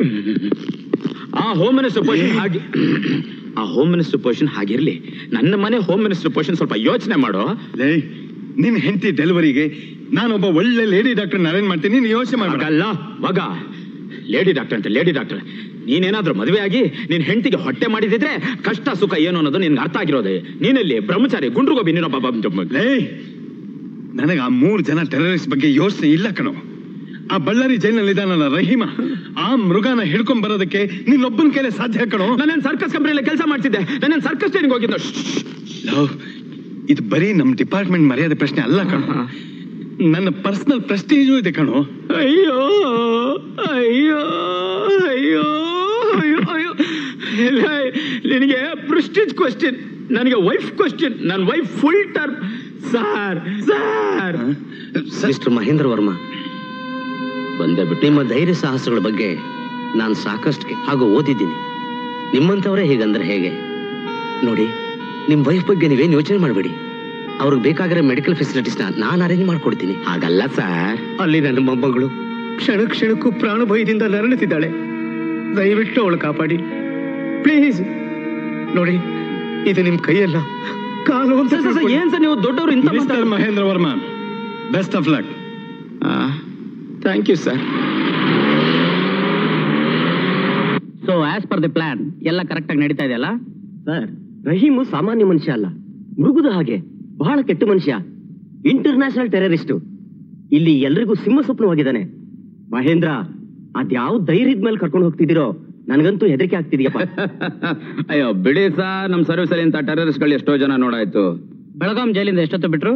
ಆ ಹೋಮ್ ಮಿನಿಸ್ಟರ್ ಪೊಸಿಷನ್ ಹಾಗೆ ಆ ಹೋಮ್ ಮಿನಿಸ್ಟರ್ ಪೊಸಿಷನ್ ಹಾಗಿರ್ಲಿ ನನ್ನ ಮನೆ ಹೋಮ್ ಮಿನಿಸ್ಟರ್ ಪೊಸಿಷನ್ ಸ್ವಲ್ಪ ಯೋಚನೆ ಮಾಡೋ ಲೇ ನಿನ್ ಹೆಂಡತಿ ಡೆಲಿವರಿಗೆ ನಾನೊಬ್ಬ ಒಳ್ಳೆ ಲೇಡಿ ಡಾಕ್ಟರ್ ಅರೇಂಜ್ ಮಾಡ್ತೀನಿ ನೀನು ಯೋಚನೆ ಮಾಡ ಅಲ್ಲ ಮಗ ಲೇಡಿ ಡಾಕ್ಟರ್ ಅಂತ ಲೇಡಿ ಡಾಕ್ಟರ್ ನೀನೇನಾದ್ರೂ ಮದುವೆ ಆಗಿ ನಿನ್ ಹೆಂಡತಿಗೆ ಹೊಟ್ಟೆ ಮಾಡಿದಿದ್ರೆ ಕಷ್ಟ ಸುಖ ಏನು ಅನ್ನೋದು ನಿನ್ಗೆ ಅರ್ಥ ಆಗಿರೋದೆ ನೀನಲ್ಲಿ ಬ್ರಹ್ಮಚಾರಿ ಗುಂಡ್ರುಗೋಬಿ ನೀನೊಬ್ಬ ಲೇ ನನಗೆ ಆ ಮೂರು ಜನ ಟೆರರಿಸ್ಟ್ ಬಗ್ಗೆ ಯೋಚನೆ ಇಲ್ಲ ಕಣೋ ಆ ಬಳ್ಳಾರಿ ಜೈಲಿನಲ್ಲಿ ಇದ್ದಾನಲ್ಲ ರಹೀಮ ಆ ಮೃಗನ ಹಿಡ್ಕೊಂಡ್ ಬರೋದಕ್ಕೆ ನಿನ್ನೊಬ್ಬನ ಕೈಲೇ ಸಾಧ್ಯ ಕಣೋ ನಾನೇನ್ ಸರ್ಕಸ್ ಕಂಪ್ನಿಯಲ್ಲಿ ಕೆಲಸ ಮಾಡ್ತಿದ್ದೆ ನಾನೇನ್ ಸರ್ಕಸ್ ಟ್ರೈನಿಂಗ್ ಹೋಗಿದ್ದೆ ಲವ್, ಇದು ಬರೀ ನಮ್ ಡಿಪಾರ್ಟ್ಮೆಂಟ್ ಮರ್ಯಾದೆ ಪ್ರಶ್ನೆ ಅಲ್ಲ ಕಣೋ ನನ್ನ ಪರ್ಸನಲ್ ಪ್ರೆಸ್ಟೀಜು ಇದೆ ಕಣೋ ಅಯ್ಯೋ ಅಯ್ಯೋ ಅಯ್ಯೋ ಅಯ್ಯೋ ಅಯ್ಯೋ ಇಲ್ಲ, ನಿನಗೆ ಪ್ರೆಸ್ಟೀಜ್ ಕ್ವಶನ್ ನನಗೆ ವೈಫ್ ಕ್ವಶನ್ ನನ್ನ wife full term sir sir mister Mahendra Varma ಬಂದೆ ಬಿಟ್ಟು ನಿಮ್ಮ ಧೈರ್ಯ ಸಾಹಸಗಳ ಬಗ್ಗೆ ನಾನು ಸಾಕಷ್ಟು ಹಾಗೂ ಓದಿದ್ದೀನಿ ನಿಮ್ಮಂಥವರೇ ಹೀಗಂದ್ರೆ ಹೇಗೆ ನೋಡಿ ನಿಮ್ಮ ವೈಫ್ ಬಗ್ಗೆ ನೀವೇನು ಯೋಚನೆ ಮಾಡಬೇಡಿ ಅವ್ರಿಗೆ ಬೇಕಾಗಿರೋ ಮೆಡಿಕಲ್ ಫೆಸಿಲಿಟೀಸ್ನ ನಾನು ಅರೇಂಜ್ ಮಾಡ್ಕೊಡ್ತೀನಿ ಹಾಗಲ್ಲ ಸರ್ ಅಲ್ಲಿ ನನ್ನ ಮೊಮ್ಮಗಳು ಕ್ಷಣ ಕ್ಷಣಕ್ಕೂ ಪ್ರಾಣ ಭಯದಿಂದ ನರಳುತ್ತಿದ್ದಾಳೆ ದಯವಿಟ್ಟು ಅವಳು ಕಾಪಾಡಿ ಪ್ಲೀಸ್ ನೋಡಿ ಇದು ನಿಮ್ ಕೈಯಲ್ಲ ಕಾಲು ಅಂತ ತಿಳ್ಕೊಳ್ಳಿ. ಏನ್ ಸರ್ ನೀವು ದೊಡ್ಡವರು ಇಂಥ mister Mahendra Varma best of luck thank you sir so as per the plan ಎಲ್ಲ ಕರೆಕ್ಟ್ ಆಗಿ ನಡೀತಾ ಇದೆಯಲ್ಲ ಸರ್ ರಹೀಮು ಸಾಮಾನ್ಯ ಮನುಷ್ಯ ಅಲ್ಲ ಮೃಗುದ ಹಾಗೆ ಬಹಳ ಕೆಟ್ಟ ಮನುಷ್ಯ ಇಂಟರ್ನ್ಯಾಷನಲ್ ಟೆರರಿಸ್ಟ್ ಇಲ್ಲಿ ಎಲ್ರಿಗೂ ಸಿಂಹ ಸ್ವಪ್ನವಾಗಿದ್ದಾನೆ ಮಹೇಂದ್ರ ಅದ್ಯಾವ ಧೈರ್ಯದ ಮೇಲೆ ಕರ್ಕೊಂಡು ಹೋಗ್ತಿದ್ದೀರೋ ನನಗಂತೂ ಹೆದರಿಕೆ ಆಗ್ತಿದ್ಯಪ್ಪ ಅಯ್ಯೋ ಬಿಡಿ ಸಾ ನಮ್ ಸರ್ವಿಸ್ ಅಲ್ಲಿ ಇಂಥ ಟೆರರಿಸ್ಟ್ಗಳು ಎಷ್ಟೋ ಜನ ನೋಡಾಯ್ತು ಬೆಳಗಾಂ ಜೈಲಿಂದ ಎಷ್ಟೊತ್ತು ಬಿಟ್ರು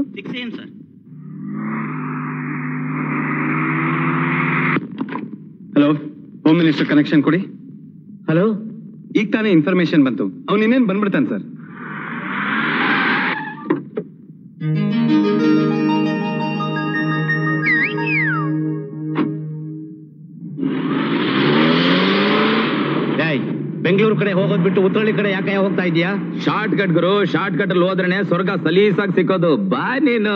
ಹಲೋ ಹೋಮ್ ಮಿನಿಸ್ಟರ್ ಕನೆಕ್ಷನ್ ಕೊಡಿ ಹಲೋ ಈಗ ತಾನೇ ಇನ್ಫಾರ್ಮೇಶನ್ ಬಂತು ಅವ್ನು ಇನ್ನೇನ್ ಬಂದ್ಬಿಡ್ತಾನೆ ಸರ್ ಬೆಂಗಳೂರು ಕಡೆ ಹೋಗೋದ್ ಬಿಟ್ಟು ಉತ್ತರಳ್ಳಿ ಕಡೆ ಯಾಕೆ ಹೋಗ್ತಾ ಇದೀಯಾ ಶಾರ್ಟ್ ಕಟ್ ಗುರು ಶಾರ್ಟ್ ಕಟ್ ಅಲ್ಲಿ ಹೋದ್ರೇನೆ ಸ್ವರ್ಗ ಸಲೀಸಾಗಿ ಸಿಕ್ಕೋದು ಬಾ ನೀನು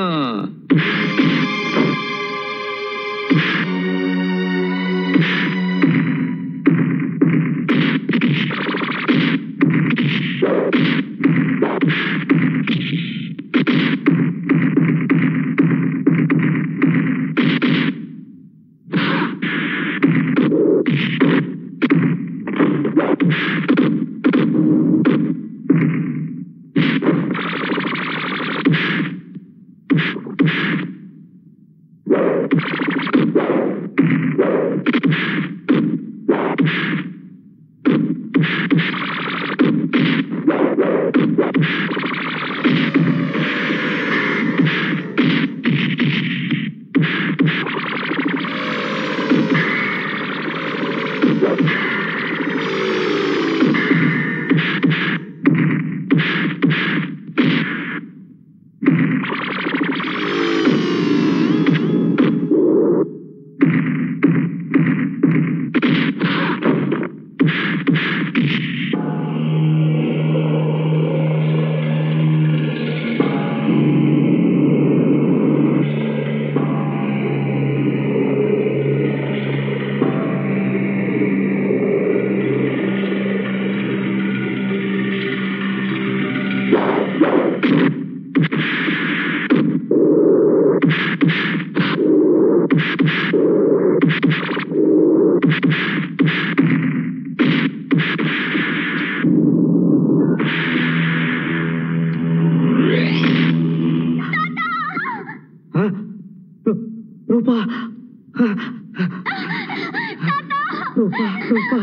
ರೂಪಾ ರೂಪಾ ರೂಪಾ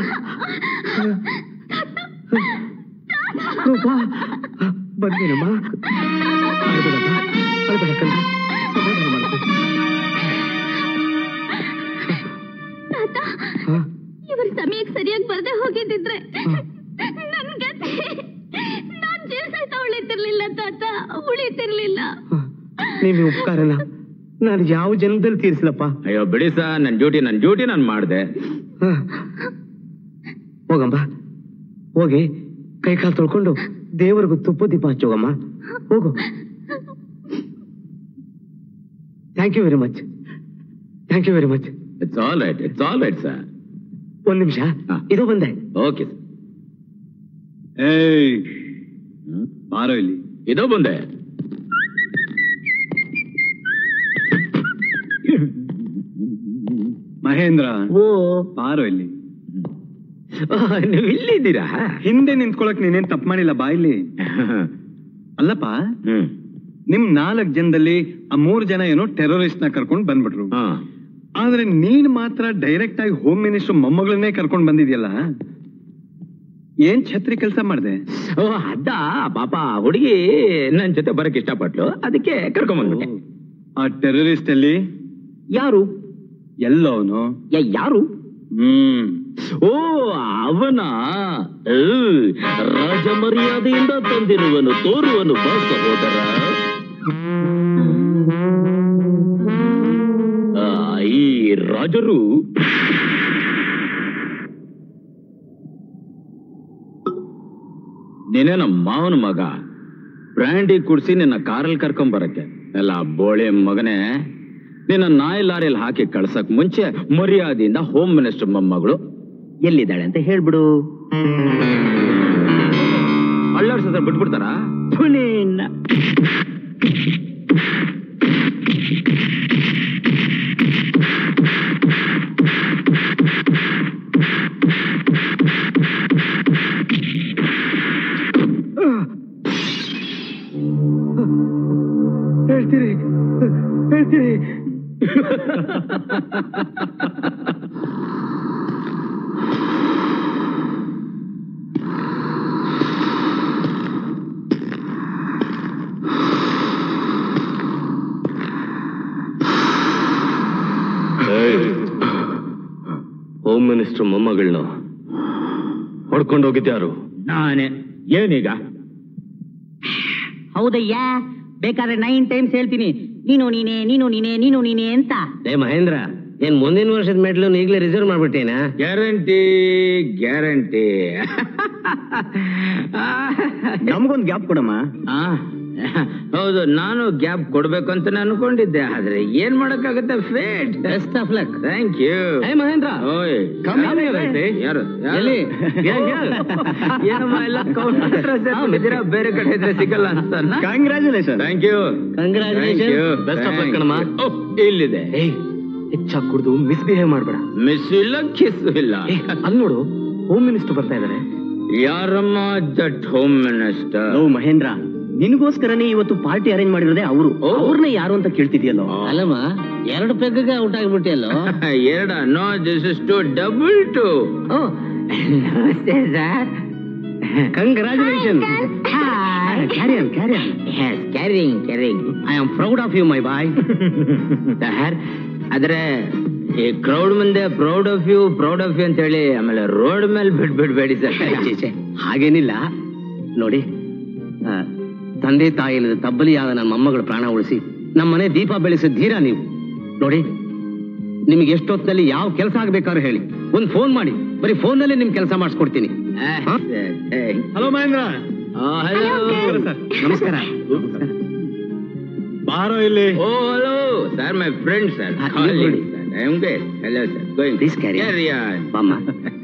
ರೂಪಾ ಬಂದೇನಮ್ಮ ಅಳ್ಬೇಡಮ್ಮ ಅಳ್ಬೇಡ ಕಣ್ಣ ಸಮಾಧಾನ ಮಾಡ್ಕೊ ತಾತ ಇವ್ರ ಸಮಯಕ್ಕೆ ಸರಿಯಾಗಿ ಬರ್ದೆ ಹೋಗಿದ್ದಿದ್ರೆ ನನ್ ಗತಿ ನಾನ್ ಜೀವ ಸಹಿತ ಉಳಿತಿರ್ಲಿಲ್ಲ ತಾತ ಉಳಿತಿರ್ಲಿಲ್ಲ ನೀನು ಉಪಕಾರನ ನಾನು ಯಾವ ಜನ್ಮದಲ್ಲಿ ತೀರಿಸಿಲ್ಲಪ್ಪ ಅಯ್ಯೋ ಬಿಡಿ ಸಾ ನನ್ ಡ್ಯೂಟಿ ನನ್ ಡ್ಯೂಟಿ ನಾನು ಮಾಡಿದೆ ಹೋಗಮ್ಮ ಹೋಗಿ ಕೈ ಕಾಲು ತೊಳ್ಕೊಂಡು ದೇವರಿಗೂ ತುಪ್ಪ ದೀಪ ಹಚ್ಚೋಗಮ್ಮ ಹೋಗು thank you very much thank you very much it's all right it's all right sir ಒಂದ್ ನಿಮಿಷ ಇದು ಬಂದೆ ಓಕೆ ಏಯ್ ಬಾರೋ ಇಲ್ಲಿ ಇದೋ ಬಂದೆ ಮಹೇಂದ್ರ ಓ ಬಾರೋ ಇಲ್ಲಿ ನೀವು ಇಲ್ಲಿದ್ದೀರಾ ಹಿಂದೆ ನಿಂತ್ಕೊಳಕ್ ನೀನೇನ್ ತಪ್ಪು ಮಾಡಿಲ್ಲ ಬಾ ಇಲ್ಲಿ ಅಲ್ಲಪ್ಪ ನಿಮ್ ನಾಲ್ಕ್ ಜನದಲ್ಲಿ ಆ ಮೂರ್ ಜನ ಏನೋ ಟೆರರಿಸ್ಟ್ ನ ಕರ್ಕೊಂಡ್ ಬಂದ್ಬಿಟ್ರು ಆದ್ರೆ ನೀನ್ ಮಾತ್ರ ಡೈರೆಕ್ಟ್ ಆಗಿ ಹೋಮ್ ಮಿನಿಸ್ಟರ್ ಮೊಮ್ಮಗಳನ್ನೇ ಕರ್ಕೊಂಡ್ ಬಂದಿದ್ಯಲ್ಲ ಏನ್ ಛತ್ರಿ ಕೆಲಸ ಮಾಡ್ದೆ ಓ ಅದ ಪಾಪ ಹುಡುಗಿ ನನ್ ಜೊತೆ ಬರಕ್ ಇಷ್ಟಪಟ್ಲು ಅದಕ್ಕೆ ಕರ್ಕೊಂಡ್ ಬಂದ್ಬಿಟ್ಟೆ ಆ ಟೆರರಿಸ್ಟ್ ಅಲ್ಲಿ ಯಾರು ಎಲ್ಲವನು ಯಾರು ಹ್ಮ್ ಓ ಅವನ ರಾಜ ಮರ್ಯಾದೆಯಿಂದ ತಂದಿರುವನು ತೋರುವನು ಬಾ ಸಹೋದರ ಆ, ಈ ರಾಜರು ನೀನೇ ನಮ್ಮ ಮಾವನ ಮಗ ಬ್ರ್ಯಾಂಡಿ ಕುಡ್ಸಿ ನಿನ್ನ ಕಾರಲ್ಲಿ ಕರ್ಕೊಂಡ್ ಬರಕ್ಕೆ ಎಲ್ಲ ಬೋಳೆ ಮಗನೇ ನಿನ್ನ ನಾಯಿ ಲಾರಿಯಲ್ಲಿ ಹಾಕಿ ಕಳ್ಸಕ್ ಮುಂಚೆ ಮರ್ಯಾದೆಯಿಂದ ಹೋಮ್ ಮಿನಿಸ್ಟರ್ ಮೊಮ್ಮಗಳು ಎಲ್ಲಿದ್ದಾಳೆ ಅಂತ ಹೇಳ್ಬಿಡು ಅಳ್ಳಾಡ್ಸತ್ರ ಬಿಟ್ಬಿಡ್ತಾರಾ ಹೋಮ್ ಮಿನಿಸ್ಟರ್ ಮೊಮ್ಮಗಳನ್ನ ಹೊಡ್ಕೊಂಡು ಹೋಗಿದ್ಯಾರು ನಾನೇ ಏನೀಗ ಹೌದಯ್ಯ ಬೇಕಾದ್ರೆ ನೈನ್ ಟೈಮ್ಸ್ ಹೇಳ್ತೀನಿ ನೀನು ನೀನೆ ನೀನು ನೀನೆ ನೀನು ನೀನೆ ಅಂತ ಏ ಮಹೇಂದ್ರ ಏನ್ ಮುಂದಿನ ವರ್ಷದ ಮೆಟ್ಲು ಈಗಲೇ ರಿಸರ್ವ್ ಮಾಡ್ಬಿಟ್ಟೇನಾ ಗ್ಯಾರಂಟಿ ಗ್ಯಾರಂಟಿ ನಮ್ಗೊಂದು ಗ್ಯಾಪ್ ಕೊಡಮ್ಮ ಆ, ಹೌದು ನಾನು ಗ್ಯಾಪ್ ಕೊಡ್ಬೇಕು ಅಂತ ಅನ್ಕೊಂಡಿದ್ದೆ ಆದ್ರೆ ಏನ್ ಮಾಡಕ್ಕಾಗತ್ತೆ fate best of luck thank you ಏ ಮಹೇಂದ್ರ ಓಯ್ Come here, ಐತೆ. ಯಾರು ಯಾರು? ಎಲ್ಲಿ? Yeah, yeah. ಏನಮ್ಮ ಎಲ್ಲ counter ಸೇರ್ಕೊಂಡಿದ್ದೀರಾ? ಬೇರೆ ಕಡೆ ಇದ್ರೆ ಸಿಗಲ್ಲ ಅಂತ congratulation thank you Congratulations. Best of luck ಕಣಮ್ಮ. ಇಲ್ಲಿದೆ ಏಯ್ ಹೆಚ್ಚಾಗಿ ಕುಡ್ದು ಮಿಸ್ಬಿಹೇವ್ ಮಾಡ್ಬೇಡ ಮಿಸ್ ಇಲ್ಲ ಕಿಸ್ ಇಲ್ಲ ಅಲ್ಲಿ ನೋಡು ಹೋಮ್ ಮಿನಿಸ್ಟರ್ ಬರ್ತಾ ಇದಾರೆ ಯಾರಮ್ಮ that home minister oh Mahendra ನಿನಗೋಸ್ಕರನೇ ಇವತ್ತು ಪಾರ್ಟಿ ಅರೇಂಜ್ ಮಾಡಿರೋದೇ ಅವರು ಅವ್ರನ್ನ ಯಾರು ಅಂತ ಕೇಳ್ತಿದ್ಯಲ್ಲೋ ಅಲ್ಲಮ್ಮ ಎರಡು ಪೆಗ್ಗಗೆ ಔಟ್ ಆಗ್ಬಿಟ್ಟಿಯಲ್ಲೋ ಎರಡ no this is two double two ನಮಸ್ತೆ sir congratulation carry on carry on yes carrying carrying I am proud of you my boy sir ಆದ್ರೆ ಈ ಕ್ರೌಡ್ ಮುಂದೆ proud of you proud of you ಅಂತ ಹೇಳಿ ಆಮೇಲೆ road ಮೇಲೆ ಬಿಟ್ಬಿಡ್ಬೇಡಿ sir ಹಾಗೇನಿಲ್ಲ ನೋಡಿ ಆ, ತಂದೆ ತಾಯಿ ಇಲ್ಲದ ತಬ್ಬಲಿಯಾದ ನನ್ನ ಮೊಮ್ಮಗಳ ಪ್ರಾಣ ಉಳಿಸಿ ನಮ್ಮ ಮನೆ ದೀಪ ಬೆಳೆಸಿದ ಧೀರ ನೀವು ನೋಡಿ ನಿಮಗೆ ಎಷ್ಟೊತ್ತಿನಲ್ಲಿ ಯಾವ ಕೆಲಸ ಆಗ್ಬೇಕಾದ್ರೂ ಹೇಳಿ ಒಂದು ಫೋನ್ ಮಾಡಿ ಬರೀ ಫೋನಲ್ಲಿ ನಿಮ್ ಕೆಲಸ ಮಾಡಿಸ್ಕೊಡ್ತೀನಿ ಹಲೋ ಮಹೇಂದ್ರ ಹಲೋ ನಮಸ್ಕಾರ ಬಾರೋ ಇಲ್ಲಿ oh hello sir my friend sir Ah, you good. I am good hello sir going Please carry on. Carry on ಬಾಮ್ಮ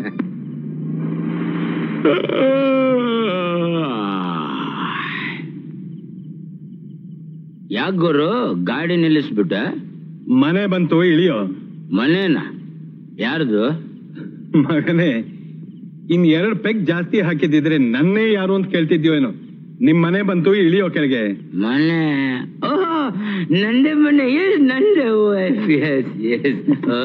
ಯಾಕೆ ಗುರು ಗಾಡಿ ನಿಲ್ಲಿಸ್ಬಿಟ್ಟ ಮನೆ ಬಂತು ಇಳಿಯೋ ಮನೇನ ಯಾರ್ದು ಮಗನೇ ಇನ್ ಎರಡ್ ಪೆಗ್ ಜಾಸ್ತಿ ಹಾಕಿದಿದ್ರೆ ನನ್ನೇ ಯಾರು ಅಂತ ಕೇಳ್ತಿದ್ಯೋ ಏನೋ ನಿಮ್ ಮನೆ ಬಂತು ಇಳಿಯೋ ಕೆಳಗೆ ಮನೆ ಓಹ್ ನಂದೇ ಮನೆ ಎಸ್ ನಂದೇ ವೈಫ್ ಎಸ್ ಎಸ್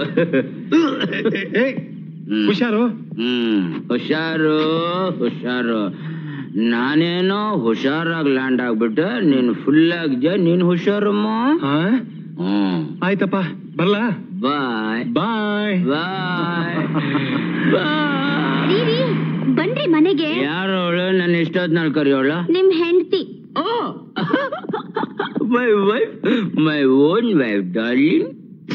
ಏ, ಹುಷಾರು ಹ್ಮ್ ಹುಷಾರು ಹುಷಾರು ನಾನೇನೋ ಹುಷಾರಾಗಿ ಲ್ಯಾಂಡ್ ಆಗ್ಬಿಟ್ಟೆ ನೀನು ಫುಲ್ ಆಗಿದ್ಯಾ ನೀನ್ ಹುಷಾರಮ್ಮ ಹಾ ಹ್ಮ್ ಆಯ್ತಪ್ಪ ಬರ್ಲಾ ಬಾಯ್ ಬಾಯ್ ಬಾಯ್ ಬಾಯ್ ರೀ ರೀ, ಬನ್ರಿ ಮನೆಗೆ ಯಾರು ಅವಳು ನನ್ನ ಇಷ್ಟೊತ್ನಲ್ಲಿ ಕರೆಯೋಳ ನಿಮ್ ಹೆಂಡತಿ my wife my own wife darling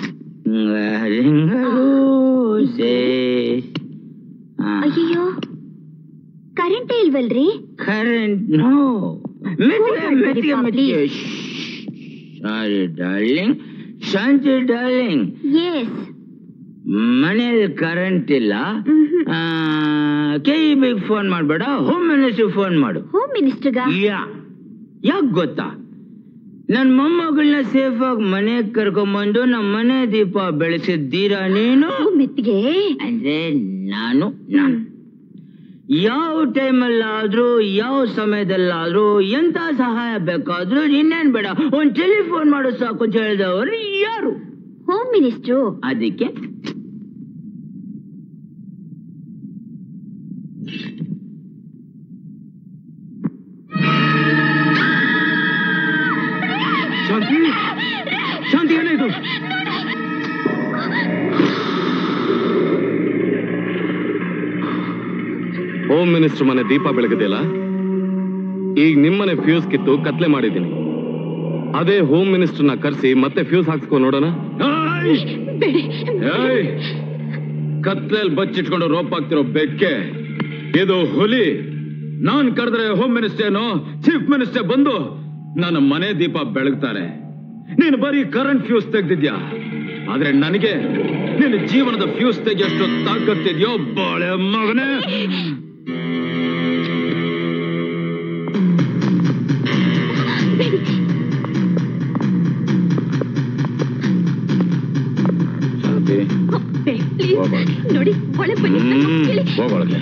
ಅಯ್ಯೋ ಕರೆಂಟೇ ಇಲ್ವಲ್ರಿ ಕರೆಂಟ್ ನೋ ಮೆತ್ತಿಗೆ ಮೆತ್ತಿಗೆ ಮೆತ್ತಿಗೆ sorry darling Shanti darling yes ಮನೇಲಿ ಕರೆಂಟ್ ಇಲ್ಲ ಕೆ ಇ ಬಿಗ್ ಫೋನ್ ಮಾಡ್ಬೇಡ ಹೋಮ್ ಮಿನಿಸ್ಟ್ರಿಗೆ ಫೋನ್ ಮಾಡು ಹೋಮ್ ಮಿನಿಸ್ಟರ್ಗ ಯಾ ಯಾಕೆ ಗೊತ್ತಾ ನನ್ ಮೊಮ್ಮಗಳನ್ನ ಸೇಫ್ ಆಗಿ ಮನೆಗೆ ಕರ್ಕೊಂಬಂದು ನಮ್ಮ ಮನೆ ದೀಪ ಬೆಳೆಸಿದ್ದೀರಾ ನೀನು ಮೆತ್ತಿಗೆ ಅಂದ್ರೆ ನಾನು ನಾನು ಯಾವ ಟೈಮಲ್ಲಾದ್ರೂ ಯಾವ ಸಮಯದಲ್ಲಾದ್ರೂ ಎಂತ ಸಹಾಯ ಬೇಕಾದ್ರೂ ಇನ್ನೇನ್ ಬೇಡ ಒಂದ್ ಟೆಲಿಫೋನ್ ಮಾಡೋ ಸಾಕು ಅಂತ ಹೇಳಿದವರು ಯಾರು ಹೋಮ್ ಮಿನಿಸ್ಟ್ರು ಅದಕ್ಕೆ ಶಾಂತಿ ಶಾಂತಿ ಏನಾಯ್ತು ಹೋಮ್ ಮಿನಿಸ್ಟರ್ ಮನೆ ದೀಪ ಬೆಳಗದಿಲ್ಲ ಈಗ ನಿಮ್ಮನೆ ಫ್ಯೂಸ್ ಕಿತ್ತು ಕತ್ಲೆ ಮಾಡಿದ್ದೀನಿ ಅದೇ ಹೋಮ್ ಮಿನಿಸ್ಟರ್ನ ಕರೆಸಿ ಮತ್ತೆ ಫ್ಯೂಸ್ ಹಾಕ್ಸ್ಕೊ ನೋಡೋಣ ಏಯ್! ಕತ್ಲೆಲ್ ಬಚ್ಚಿಟ್ಕೊಂಡು ರೋಪ್ ಹಾಕ್ತಿರೋ ಬೆಕ್ಕೆ ಇದು ಹುಲಿ ನಾನ್ ಕರೆದ್ರೆ ಹೋಮ್ ಮಿನಿಸ್ಟರ್ನೋ ಚೀಫ್ ಮಿನಿಸ್ಟರ್ ಬಂದು ನನ್ನ ಮನೆ ದೀಪ ಬೆಳಗ್ತಾರೆ ನೀನು ಬರೀ ಕರೆಂಟ್ ಫ್ಯೂಸ್ ತೆಗ್ದಿದ್ಯಾ ಆದ್ರೆ ನನಗೆ ನಿನ್ನ ಜೀವನದ ಫ್ಯೂಸ್ ತೆಗೆಯಷ್ಟು ತಾಕತ್ತಿದ್ಯೋ ಬಾಳೆ ಮಗನೇ ಶಾಂತಿ ಪ್ಲೀಸ್ ನೋಡಿ ಒಳಗೆ ಬನ್ನಿ ಹ್ಮ್ ಹೇಳಿ. ಹೋಗೊಳಗೆ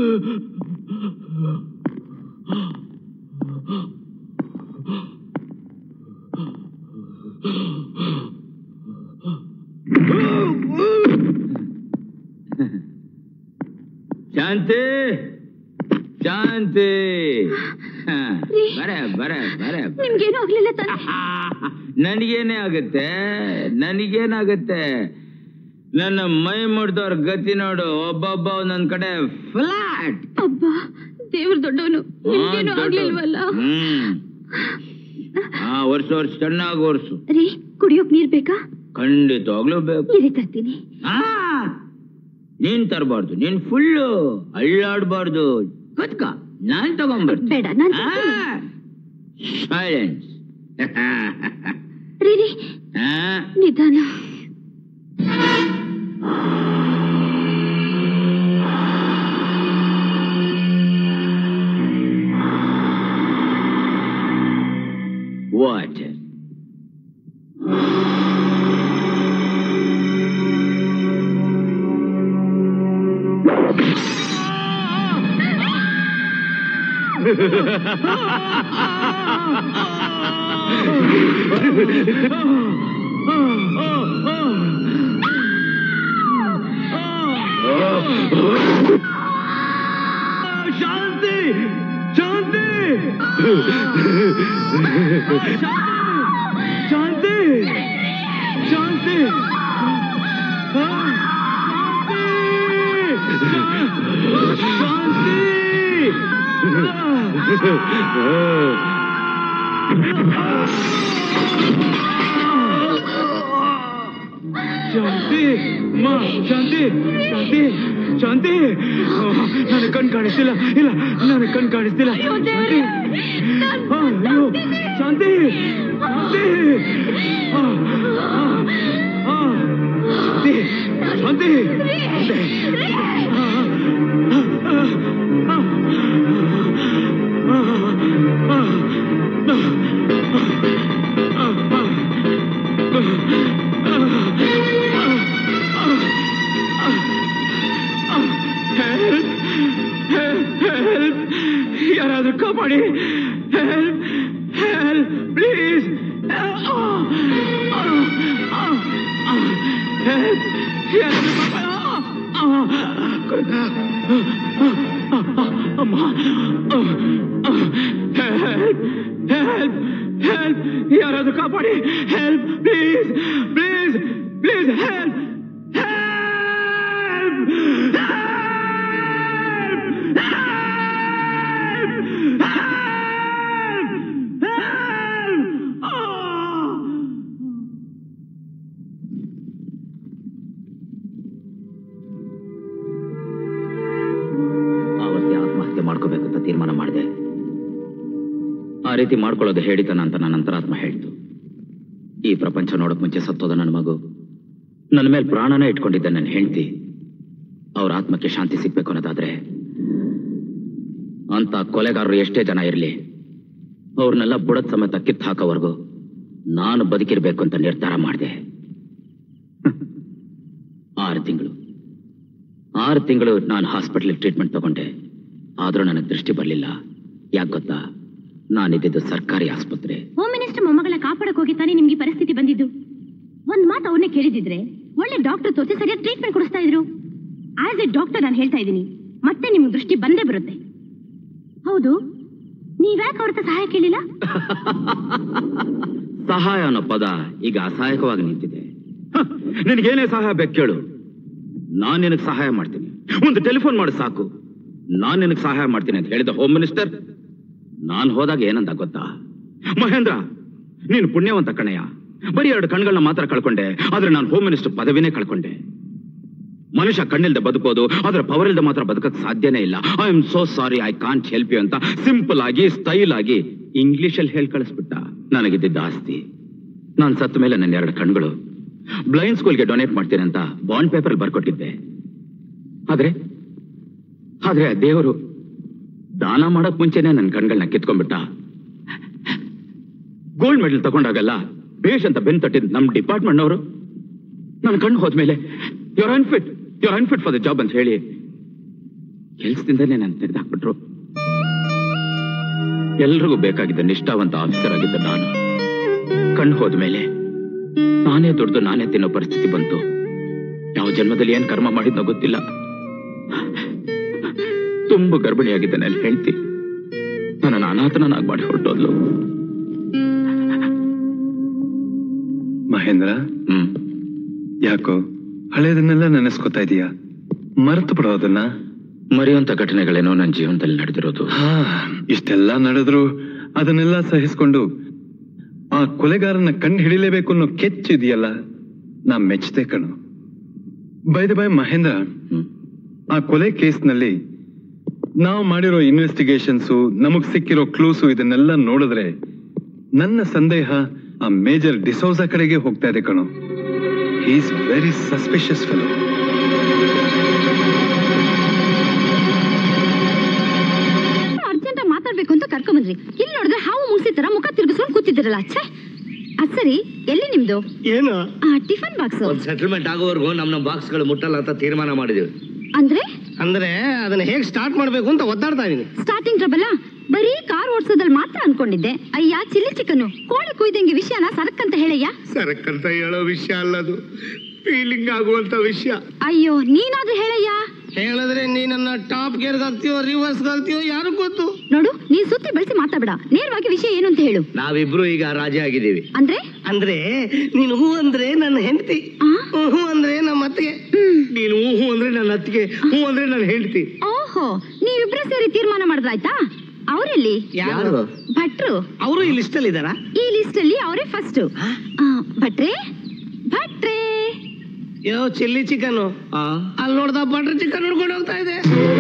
ಶಾಂತಿ ಶಾಂತಿ ಹ, ಬರ ಬರ ಬರ ನಿಮ್ಗೇನು ಆಗ್ಲಿಲ್ಲ ತಾನೆ ನನಗೇನೇ ಆಗುತ್ತೆ ನನಗೇನಾಗುತ್ತೆ ನನ್ನ ಮೈ ಮುಡ್ದವ್ರ ಗತಿ ನೋಡು ಒಬ್ಬೊಬ್ಬ ಒಂದೊಂದ್ ಕಡೆ ಫ್ಲಾಟ್ ಅಬ್ಬಾ ದೇವ್ರ ದೊಡ್ಡವನು ನಿಮ್ಗೇನು ಆಗ್ಲಿಲ್ವಲ್ಲ ಹ್ಮ್ ಹಾ ವರ್ಷ ವರ್ಷ ಚೆನ್ನಾಗಿ ವರ್ಷು ರೀ ಕುಡಿಯೋಕ್ ನೀರ್ ಬೇಕಾ ಖಂಡಿತವಾಗ್ಲೂ ಬೇಕು ಇರಿ ತರ್ತೀನಿ ಆ, ನೀನ್ ತರಬಾರ್ದು ನೀನ್ ಫುಲ್ಲು ಅಳ್ಳಾಡ್ಬಾರ್ದು ಕತ್ಕ ನಾನ್ ತಗೊಂಬರ್ತೀನಿ ಬೇಡ ನಾನ್ ಸೈಲೆನ್ಸ್ ರೀ ರೀ ನಿಧಾನ ವಾಟರ್ ಶಾಂತಿ ಶಾಂತಿ ಶಾಂತಿ ಶಾಂತಿ ಶಾಂತಿ ಮಾ ಶಾಂತಿ ಶಾಂತಿ ಶಾಂತಿ ನನಗೆ ಕಣ್ ಕಾಣಿಸ್ತಿಲ್ಲ ಇಲ್ಲ ನನಗೆ ಕಣ್ ಕಾಣಿಸ್ತಿಲ್ಲ ಶಾಂತಿ ಆ, ಅಯ್ಯೋ, ಶಾಂತಿ ಶಾಂತಿ ಆ, ಆ, ಆ, ಶಾಂತಿ ಶಾಂತಿ ಆ, ಆ, ಆ, ಆ, ಆ, ಯಾರಾದ್ರೂ ಕಾಪಾಡಿ ಹೆಲ್ಪ್ ಹೆಲ್ಪ್ ಪ್ಲೀಸ್ ಅಮ್ಮ ಹೆಲ್ಪ್ ಹೆಲ್ಪ್ ಹೆಲ್ಪ್ ಯಾರಾದ್ರೂ ಕಾಪಾಡಿ help please please please help ಆವತ್ತೇ ಆತ್ಮಹತ್ಯೆ ಮಾಡ್ಕೋಬೇಕು ಅಂತ ತೀರ್ಮಾನ ಮಾಡಿದೆ ಆ ರೀತಿ ಮಾಡ್ಕೊಳ್ಳೋದು ಹೇಳಿತನ ಅಂತ ನನ್ನ ಅಂತರಾತ್ಮ ಹೇಳ್ತು ಈ ಪ್ರಪಂಚ ನೋಡಕ್ ಮುಂಚೆ ಸತ್ತೋದ ನನ್ನ ಮಗು ನನ್ನ ಮೇಲೆ ಪ್ರಾಣನೇ ಇಟ್ಕೊಂಡಿದ್ದೆ ನನ್ನ ಹೆಂಡತಿ ಅವ್ರ ಆತ್ಮಕ್ಕೆ ಶಾಂತಿ ಸಿಗ್ಬೇಕು ಅನ್ನೋದಾದ್ರೆ ಅಂತ ಕೊಲೆಗಾರರು ಎಷ್ಟೇ ಜನ ಇರಲಿ ಅವ್ರನ್ನೆಲ್ಲ ಬುಡದ್ ಸಮೇತ ಕಿತ್ತು ಹಾಕೋವರೆಗೂ ನಾನು ಬದುಕಿರ್ಬೇಕು ಅಂತ ನಿರ್ಧಾರ ಮಾಡಿದೆ ಆರು ತಿಂಗಳು ಆರು ತಿಂಗಳು ನಾನು ಹಾಸ್ಪಿಟಲ್ ಟ್ರೀಟ್ಮೆಂಟ್ ತಗೊಂಡೆ ಆದ್ರೂ ನನಗೆ ದೃಷ್ಟಿ ಬರಲಿಲ್ಲ ಯಾಕೆ ಗೊತ್ತಾ ನಾನಿದ್ದಿದ್ದು ಸರ್ಕಾರಿ ಆಸ್ಪತ್ರೆ ಹೋಮ್ ಮಿನಿಸ್ಟರ್ ಮೊಮ್ಮಗಳ ಕಾಪಾಡಕ್ ಹೋಗಿ ತಾನೇ ನಿಮ್ಗೆ ಈ ಪರಿಸ್ಥಿತಿ ಬಂದಿದ್ದು ಒಂದ್ ಮಾತು ಅವನ್ನೇ ಕೇಳಿದಿದ್ರೆ ಒಳ್ಳೆ ಡಾಕ್ಟರ್ ತೋರಿಸಿ ಸರಿಯಾಗಿ ಟ್ರೀಟ್ಮೆಂಟ್ ಕೊಡಿಸ್ತಾ ಇದ್ರು ಆಸ್ ಎ ಡಾಕ್ಟರ್ ನಾನು ಹೇಳ್ತಾ ಇದ್ದೀನಿ ಮತ್ತೆ ನಿಮ್ಗೆ ದೃಷ್ಟಿ ಬಂದೇ ಬರುತ್ತೆ ಹೌದು ನೀವ್ಯಾಕೆ ಅವ್ರ ಹತ್ರ ಸಹಾಯ ಕೇಳಿಲ್ಲ ಸಹಾಯ ಅನ್ನೋ ಪದ ಈಗ ಅಸಹಾಯಕವಾಗಿ ನಿಂತಿದೆ ಹ, ನಿನಗೇನೇ ಸಹಾಯ ಬೇಕು ಕೇಳು ನಾನ್ ನಿನಗೆ ಸಹಾಯ ಮಾಡ್ತೀನಿ ಒಂದು ಟೆಲಿಫೋನ್ ಮಾಡಿ ಸಾಕು ನಾನ್ ನಿನಗೆ ಸಹಾಯ ಮಾಡ್ತೀನಿ ಅಂತ ಹೇಳಿದ ಹೋಮ್ ಮಿನಿಸ್ಟರ್ ನಾನ್ ಹೋದಾಗ ಏನಂತ ಗೊತ್ತಾ ಮಹೇಂದ್ರ ನೀನು ಪುಣ್ಯವಂತ ಕಣಯ್ಯ ಬರೀ ಎರಡು ಕಣ್ಗಳನ್ನ ಮಾತ್ರ ಕಳ್ಕೊಂಡೆ ಆದ್ರೆ ನಾನು ಹೋಮ್ ಮಿನಿಸ್ಟರ್ ಪದವಿನೇ ಕಳ್ಕೊಂಡೆ ಮನುಷ್ಯ ಕಣ್ಣಿಲ್ದೆ ಬದುಕೋದು ಆದ್ರೆ ಪವರ್ ಇಲ್ದೆ ಮಾತ್ರ ಬದುಕಕ್ ಸಾಧ್ಯನೇ ಇಲ್ಲ I am so sorry I can't help you ಅಂತ ಸಿಂಪಲ್ ಆಗಿ ಸ್ಟೈಲ್ ಆಗಿ ಇಂಗ್ಲಿಷ್ ಅಲ್ಲಿ ಹೇಳಿ ಕಳಿಸ್ಬಿಟ್ಟ ನನಗಿದ್ದಿದ್ದ ಆಸ್ತಿ ನಾನ್ ಸತ್ತ ಮೇಲೆ ನನ್ನ ಎರಡು ಕಣ್ಗಳು ಬ್ಲೈಂಡ್ ಸ್ಕೂಲ್ಗೆ ಡೊನೇಟ್ ಮಾಡ್ತೀನಿ ಅಂತ ಬಾಂಡ್ ಪೇಪರ್ ಬರ್ಕೊಟ್ಟಿದ್ದೆ ಆದ್ರೆ ಆದ್ರೆ ಆ ದೇವರು ದಾನ ಮಾಡಕ್ ಮುಂಚೆನೆ ನನ್ನ ಕಣ್ಗಳನ್ನ ಕಿತ್ಕೊಂಡ್ಬಿಟ್ಟ ಗೋಲ್ಡ್ ಮೆಡಲ್ ತಗೊಂಡಾಗಲ್ಲ ಬೇಷ್ ಅಂತ ಬೆನ್ ತಟ್ಟಿದ್ ನಮ್ ಡಿಪಾರ್ಟ್ಮೆಂಟ್ ಅವರು ನನ್ನ ಕಣ್ಣು ಹೋದ್ಮೇಲೆ your unfit your unfit for the job ಅಂತ ಹೇಳಿ ಕೆಲ್ಸದಿಂದಲೇ ನಾನು ತೆಗೆದಾಕ್ಬಿಟ್ರು ಎಲ್ರಿಗೂ ಬೇಕಾಗಿದ್ದ ನಿಷ್ಠಾವಂತ ಆಫೀಸರ್ ಆಗಿದ್ದ ನಾನು ಕಣ್ಣು ಹೋದ ಮೇಲೆ ನಾನೇ ದುಡ್ದು ನಾನೇ ತಿನ್ನೋ ಪರಿಸ್ಥಿತಿ ಬಂತು ಯಾವ ಜನ್ಮದಲ್ಲಿ ಏನ್ ಕರ್ಮ ಮಾಡಿದ್ನೋ ಗೊತ್ತಿಲ್ಲ ತುಂಬ ಗರ್ಭಿಣಿಯಾಗಿದ್ದ ನನ್ನ ಹೆಂಡತಿ ನನ್ನನ್ನು ಅನಾಥನಾಗಿ ಮಾಡಿ ಹೊರಟೋದ್ಲು ಮಹೇಂದ್ರ ಯಾಕೋ ಹಳೇದನ್ನೆಲ್ಲ ನೆನೆಸ್ಕೊತಾ ಇದೀಯಾ ಮರೆತು ಬಿಡೋದನ್ನ ಮರೆಯುವಂತ ಘಟನೆಗಳೇನೋ ನನ್ನ ಜೀವನದಲ್ಲಿ ನಡೆದಿರೋದು ಹಾ ಇಷ್ಟೆಲ್ಲ ನಡೆದ್ರು ಅದನ್ನೆಲ್ಲ ಸಹಿಸ್ಕೊಂಡು ಆ ಕೊಲೆಗಾರನ ಕಂಡು ಹಿಡಿಲೇಬೇಕು ಅನ್ನೋ ಕೆಚ್ಚಿದೆಯಲ್ಲ ನಾ ಮೆಚ್ಚತೆ ಕಣು ಬೈದ ಬೈ ಮಹೇಂದ್ರ ಆ ಕೊಲೆ ಕೇಸ್ನಲ್ಲಿ ನಾವು ಮಾಡಿರೋ ಇನ್ವೆಸ್ಟಿಗೇಷನ್ಸು ನಮಗ್ ಸಿಕ್ಕಿರೋ ಕ್ಲೂಸು ಇದನ್ನೆಲ್ಲ ನೋಡಿದ್ರೆ ನನ್ನ ಸಂದೇಹ ಆ ಮೇಜರ್ ಡಿಸೋಸಾ ಕಡೆಗೆ ಹೋಗ್ತಾ ಇದೆ ಕಣು is very suspicious fellow urgent ಮಾತಾಡ್ಬೇಕು ಅಂತ ಕರ್ಕೊಂಬಂದ್ರಿ ಇಲ್ಲಿ ನೋಡಿದ್ರೆ ಹಾವು ಮುಗಿಸಿ ತರ ಮುಖ ತಿರುಗಿಸ್ಕೊಂಡು ಕೂತಿದ್ದೀರಲ್ಲ ಛೇ ಅದ್ ಸರಿ ಎಲ್ಲಿ ನಿಮ್ದು ಏನು ಟಿಫನ್ ಬಾಕ್ಸ್ ಒಂದ್ ಸೆಟಲ್ಮೆಂಟ್ ಆಗೋವರೆಗೂ ನಮ್ ನಮ್ ಬಾಕ್ಸ್ಗಳು ಮುಟ್ಟಲ್ಲ ಅಂತ ತೀರ್ಮಾನ ಮಾಡಿದೀವಿ ಅಂದ್ರೆ ಅಂದ್ರೆ ಅದನ್ನ ಹೇಗ್ ಸ್ಟಾರ್ಟ್ ಮಾಡ್ಬೇಕು ಅಂತ ಒದ್ದಾಡ್ತಾ ಇದೀನಿ ಸ್ಟಾರ್ಟಿಂಗ್ ಟ್ರಬಲ್ ಬರೀ ಕಾರ್ ಓಡಿಸೋದ್ರಲ್ಲಿ ಮಾತ್ರ ಅನ್ಕೊಂಡಿದ್ದೆ ಅಯ್ಯ ಚಿಲ್ಲಿ ಚಿಕನ್ ಕೋಳಿ ಕುಯ್ದಂಗೆ ವಿಷಯನ ಸರಕ್ ಅಂತ ಹೇಳಯ್ಯ ಸರಕ್ಕಂತ ಹೇಳೋ ವಿಷಯ ಅಲ್ಲದು ಫೀಲಿಂಗ್ ಆಗುವಂತ ವಿಷಯ ಅಯ್ಯೋ ನೀನಾದ್ರೂ ಹೇಳಯ್ಯ ಹೇಳಿದ್ರೆ ನೀ ನನ್ನ ಟಾಪ್ ಗೇರ್ಗೆ ಹಾಕ್ತೀಯೋ ರಿವರ್ಸ್ ಹಾಕ್ತೀಯೋ ಯಾರು ಗೊತ್ತು ನೋಡು ನೀನ್ ಸುತ್ತಿ ಬೆಳೆಸಿ ಮಾತಾಡ್ಬೇಡ ನೇರವಾಗಿ ವಿಷಯ ಏನು ಅಂತ ಹೇಳು ನಾವಿಬ್ರು ಈಗ ರಾಜಿ ಆಗಿದ್ದೀವಿ ಅಂದ್ರೆ ಅಂದ್ರೆ ನೀನು ಹೂ ಅಂದ್ರೆ ನನ್ನ ಹೆಂಡತಿ ಹೂ ಅಂದ್ರೆ ನಮ್ಮ ಅತ್ತಿಗೆ ನೀನು ಹೂ ಹೂ ಅಂದ್ರೆ ನನ್ನ ಅತ್ತಿಗೆ ಹೂ ಅಂದ್ರೆ ನನ್ನ ಹೆಂಡತಿ ಓಹೋ ನೀವಿಬ್ರೇ ಸೇರಿ ತೀರ್ಮಾನ ಮಾಡಿದ್ರಾಯ್ತಾ ಅವರೆಲ್ಲಿ ಯಾರು ಭಟ್ರು ಅವರು ಈ ಲಿಸ್ಟ್ ಅಲ್ಲಿ ಇದಾರಾ ಈ ಲಿಸ್ಟ್ ಅಲ್ಲಿ ಅವರೇ ಫಸ್ಟ್ ಭಟ್ರೆ ಭಟ್ರೆ ಯೋ ಚಿಲ್ಲಿ ಚಿಕನ್ ಅಲ್ಲಿ ನೋಡ್ದ ಬಟರ್ ಚಿಕನ್ ನೋಡ್ಕೊಂಡು ಹೋಗ್ತಾ ಇದೆ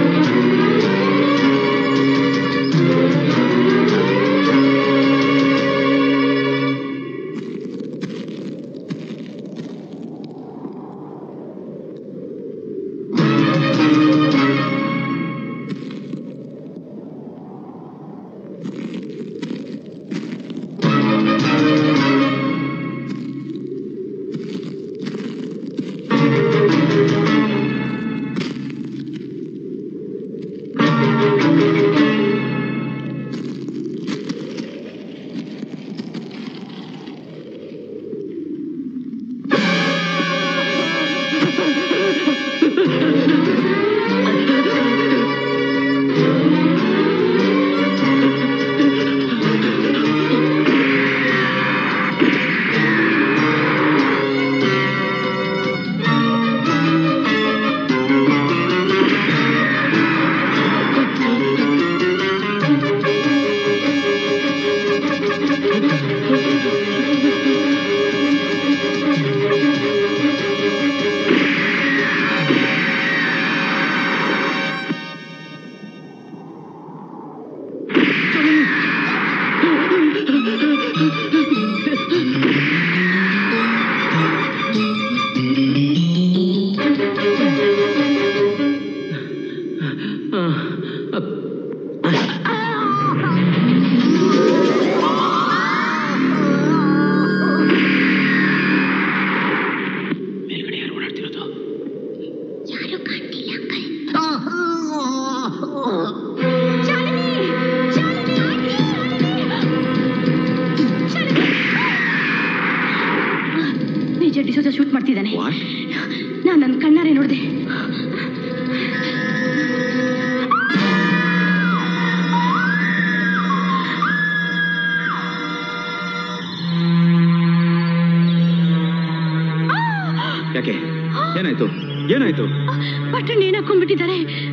ಮೇಜರ್ ಡಿಸೋಜ ಶೂಟ್ ಮಾಡ್ತಿದ್ದಾನೆ ನಾನು ನನ್ನ ಕಣ್ಣಾರೆ ನೋಡಿದೆ ಯಾಕೆ ಏನಾಯ್ತು ಏನಾಯ್ತು ಭಟ್ರು ನೇಣು ಹಾಕೊಂಡ್ಬಿಟ್ಟಿದ್ದಾರೆ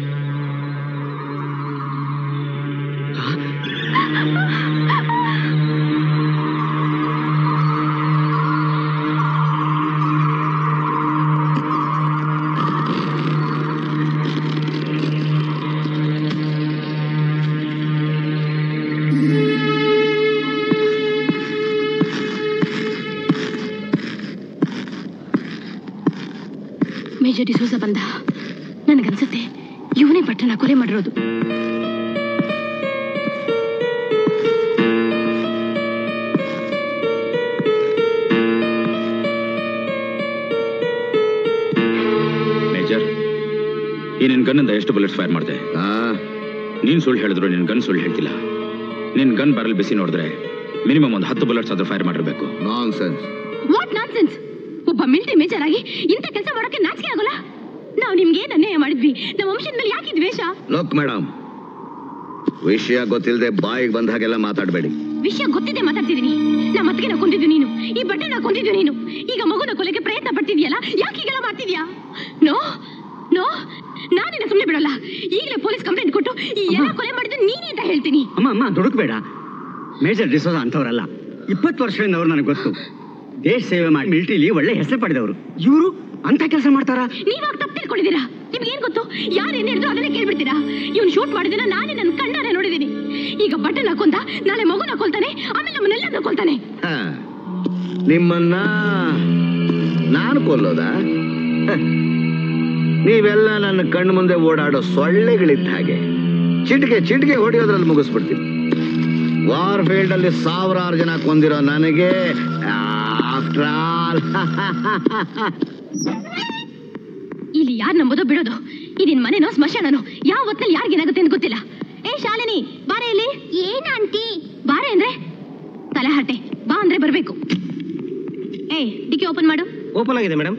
ಮೇಜರ್ ಡಿಸೋಸ ಬಂದ ನನಗನ್ಸುತ್ತೆ ಇವನೇ ಭಟ್ರನ್ನ ಕೊಲೆ ಮಾಡಿರೋದು ಮೇಜರ್ ಈ ನಿನ್ ಗನ್ನಿಂದ ಎಷ್ಟು ಬುಲೆಟ್ಸ್ ಫೈರ್ ಮಾಡಿದೆ ನೀನ್ ಸುಳ್ಳು ಹೇಳಿದ್ರು ನಿನ್ ಗನ್ ಸುಳ್ಳು ಹೇಳ್ತಿಲ್ಲ ನಿನ್ ಗನ್ ಬರಲ್ ಬಿಸಿ ನೋಡಿದ್ರೆ ಮಿನಿಮಮ್ ಒಂದು ಹತ್ತು ಬುಲೆಟ್ಸ್ ಆದ್ರೂ ಫೈರ್ ಮಾಡಿರ್ಬೇಕು ನಾನ್ ಸೆನ್ಸ್ ವಾಟ್ ನಾನ್ಸೆನ್ಸ್ ಒಬ್ಬ ಮಿಲಿಟರಿ ಮೇಜರ್ ಆಗಿ ಇಂಥ ಕೆಲಸ ಮಾಡೋಕೆ ನಾಚಿಕೆ ಆಗೋಲ್ಲ ನಾವು ನಿಮ್ಗೆ ಏನ್ ಅನ್ಯಾಯ ಮಾಡಿದ್ವಿ ನಮ್ಮ ವಂಶದ ಮೇಲೆ ಯಾಕೆ ಈ ದ್ವೇಷ ಲೋಕ್ ಮೇಡಮ್ ವಿಷಯ ಗೊತ್ತಿಲ್ಲದೆ ಬಾಯಿಗೆ ಬಂದ ಹಾಗೆಲ್ಲ ಮಾತಾಡಬೇಡಿ ವಿಷಯ ಗೊತ್ತಿದೆ ಮಾತಾಡ್ತಿದ್ದೀನಿ ನಮ್ಮ ಅತ್ತಿಗೆನ ಕೊಂದಿದ್ದು ನೀನು ಈ ಬಟ್ಟೆನ ಕೊಂದಿದ್ದು ನೀನು ಈಗ ಮಗುನ ಕೊಲೆಗೆ ಪ್ರಯತ್ನ ಪಡ್ತಿದ್ಯಲ್ಲ ಯಾಕೆ ಹೀಗೆಲ್ಲ ಮಾಡ್ತಿದ್ಯಾ ನೋ ನೋ ನಾನಿನ್ನ ಸುಮ್ಮನೆ ಬಿಡಲ್ಲ ಈಗಲೇ ಪೊಲೀಸ್ ಕಂಪ್ಲೇಂಟ್ ಕೊಟ್ಟು ಈ ಎಲ್ಲ ಕೊಲೆ ಮಾಡಿದ್ದು ನೀನೇ ಅಂತ ಹೇಳ್ತೀನಿ ಅಮ್ಮ ಅಮ್ಮ ದುಡುಕ್ಬೇಡ ಮೇಜರ್ ಡಿಸೋಜ ಅಂತವರಲ್ಲ ಇಪ್ಪತ್ತು ವರ್ಷದಿಂದ ಅವ್ರು ನನಗೆ ಗೊತ್ತು ದೇಶ ಸೇವೆ ಮಾಡಿ ಮಿಲಿಟರಿಲಿ ಒಳ್ಳೆ ಹೆಸರು ಪಡೆದವರು ಇವರು ಅಂತ ಕೆಲಸ ಮಾಡ್ತಾರಾ ನೀವಾಗ ತಪ್ಪು ತಿಳ್ಕೊಂಡಿದ್ದೀರಾ ನಿಮ್ಗೆ ಏನ್ ಗೊತ್ತು ಯಾರು ಏನ್ ಹೇಳಿದ್ರು ಅದನ್ನೇ ಕೇಳ್ಬಿಡ್ತೀರಾ ಇವ್ನು ಶೂಟ್ ಮಾಡಿದಿನ ನಾನೇ ನನ್ನ ಕಣ್ಣಾರೆ ನೋಡಿದ್ದೀನಿ ಈಗ ಬಟ್ಟೆನ ಕೊಂದ ನಾಳೆ ಮಗುನ ಕೊಲ್ತಾನೆ ಆಮೇಲೆ ನಮ್ಮನ್ನೆಲ್ಲ ಕೊಲ್ತಾನೆ ಹ. ನಿಮ್ಮನ್ನ ನಾನು ಕೊಲ್ಲೋದಾ ಹ. ನೀವೆಲ್ಲ ನನ್ನ ಕಣ್ಣು ಮುಂದೆ ಓಡಾಡೋ ಸೊಳ್ಳೆಗಳಿದ್ದ ಹಾಗೆ ಚಿಟಿಕೆ ಚಿಟಿಕೆ ಹೊಡೆಯೋದ್ರಲ್ಲಿ ಮುಗಿಸ್ಬಿಡ್ತೀನಿ ವಾರ್ ಫೀಲ್ಡ್ ಅಲ್ಲಿ ಸಾವಿರಾರು ಜನ ಕೊಂದಿರೋ ನನಗೆ ಆಫ್ಟರ್ ಆಲ್ ಇಲ್ಲಿ ಯಾರು ನಂಬೋದೋ ಬಿಡೋದು ಇದಿನ್ ಮನೆನೋ ಸ್ಮಶಾನನೋ ಯಾವ ಹೊತ್ತಲ್ಲಿ ಯಾರಿಗೇನಾಗುತ್ತೆ ಅಂತ ಗೊತ್ತಿಲ್ಲ ಏ ಶಾಲಿನಿ ಬಾರೆ ಇಲ್ಲಿ ಏನ್ ಆಂಟಿ ಬಾರೆ ಅಂದ್ರೆ ತಲೆಹರಟೆ ಬಾ ಅಂದ್ರೆ ಬರ್ಬೇಕು ಏ ಡಿಕ್ಕಿ ಓಪನ್ ಮಾಡು ಓಪನ್ ಆಗಿದೆ ಮೇಡಮ್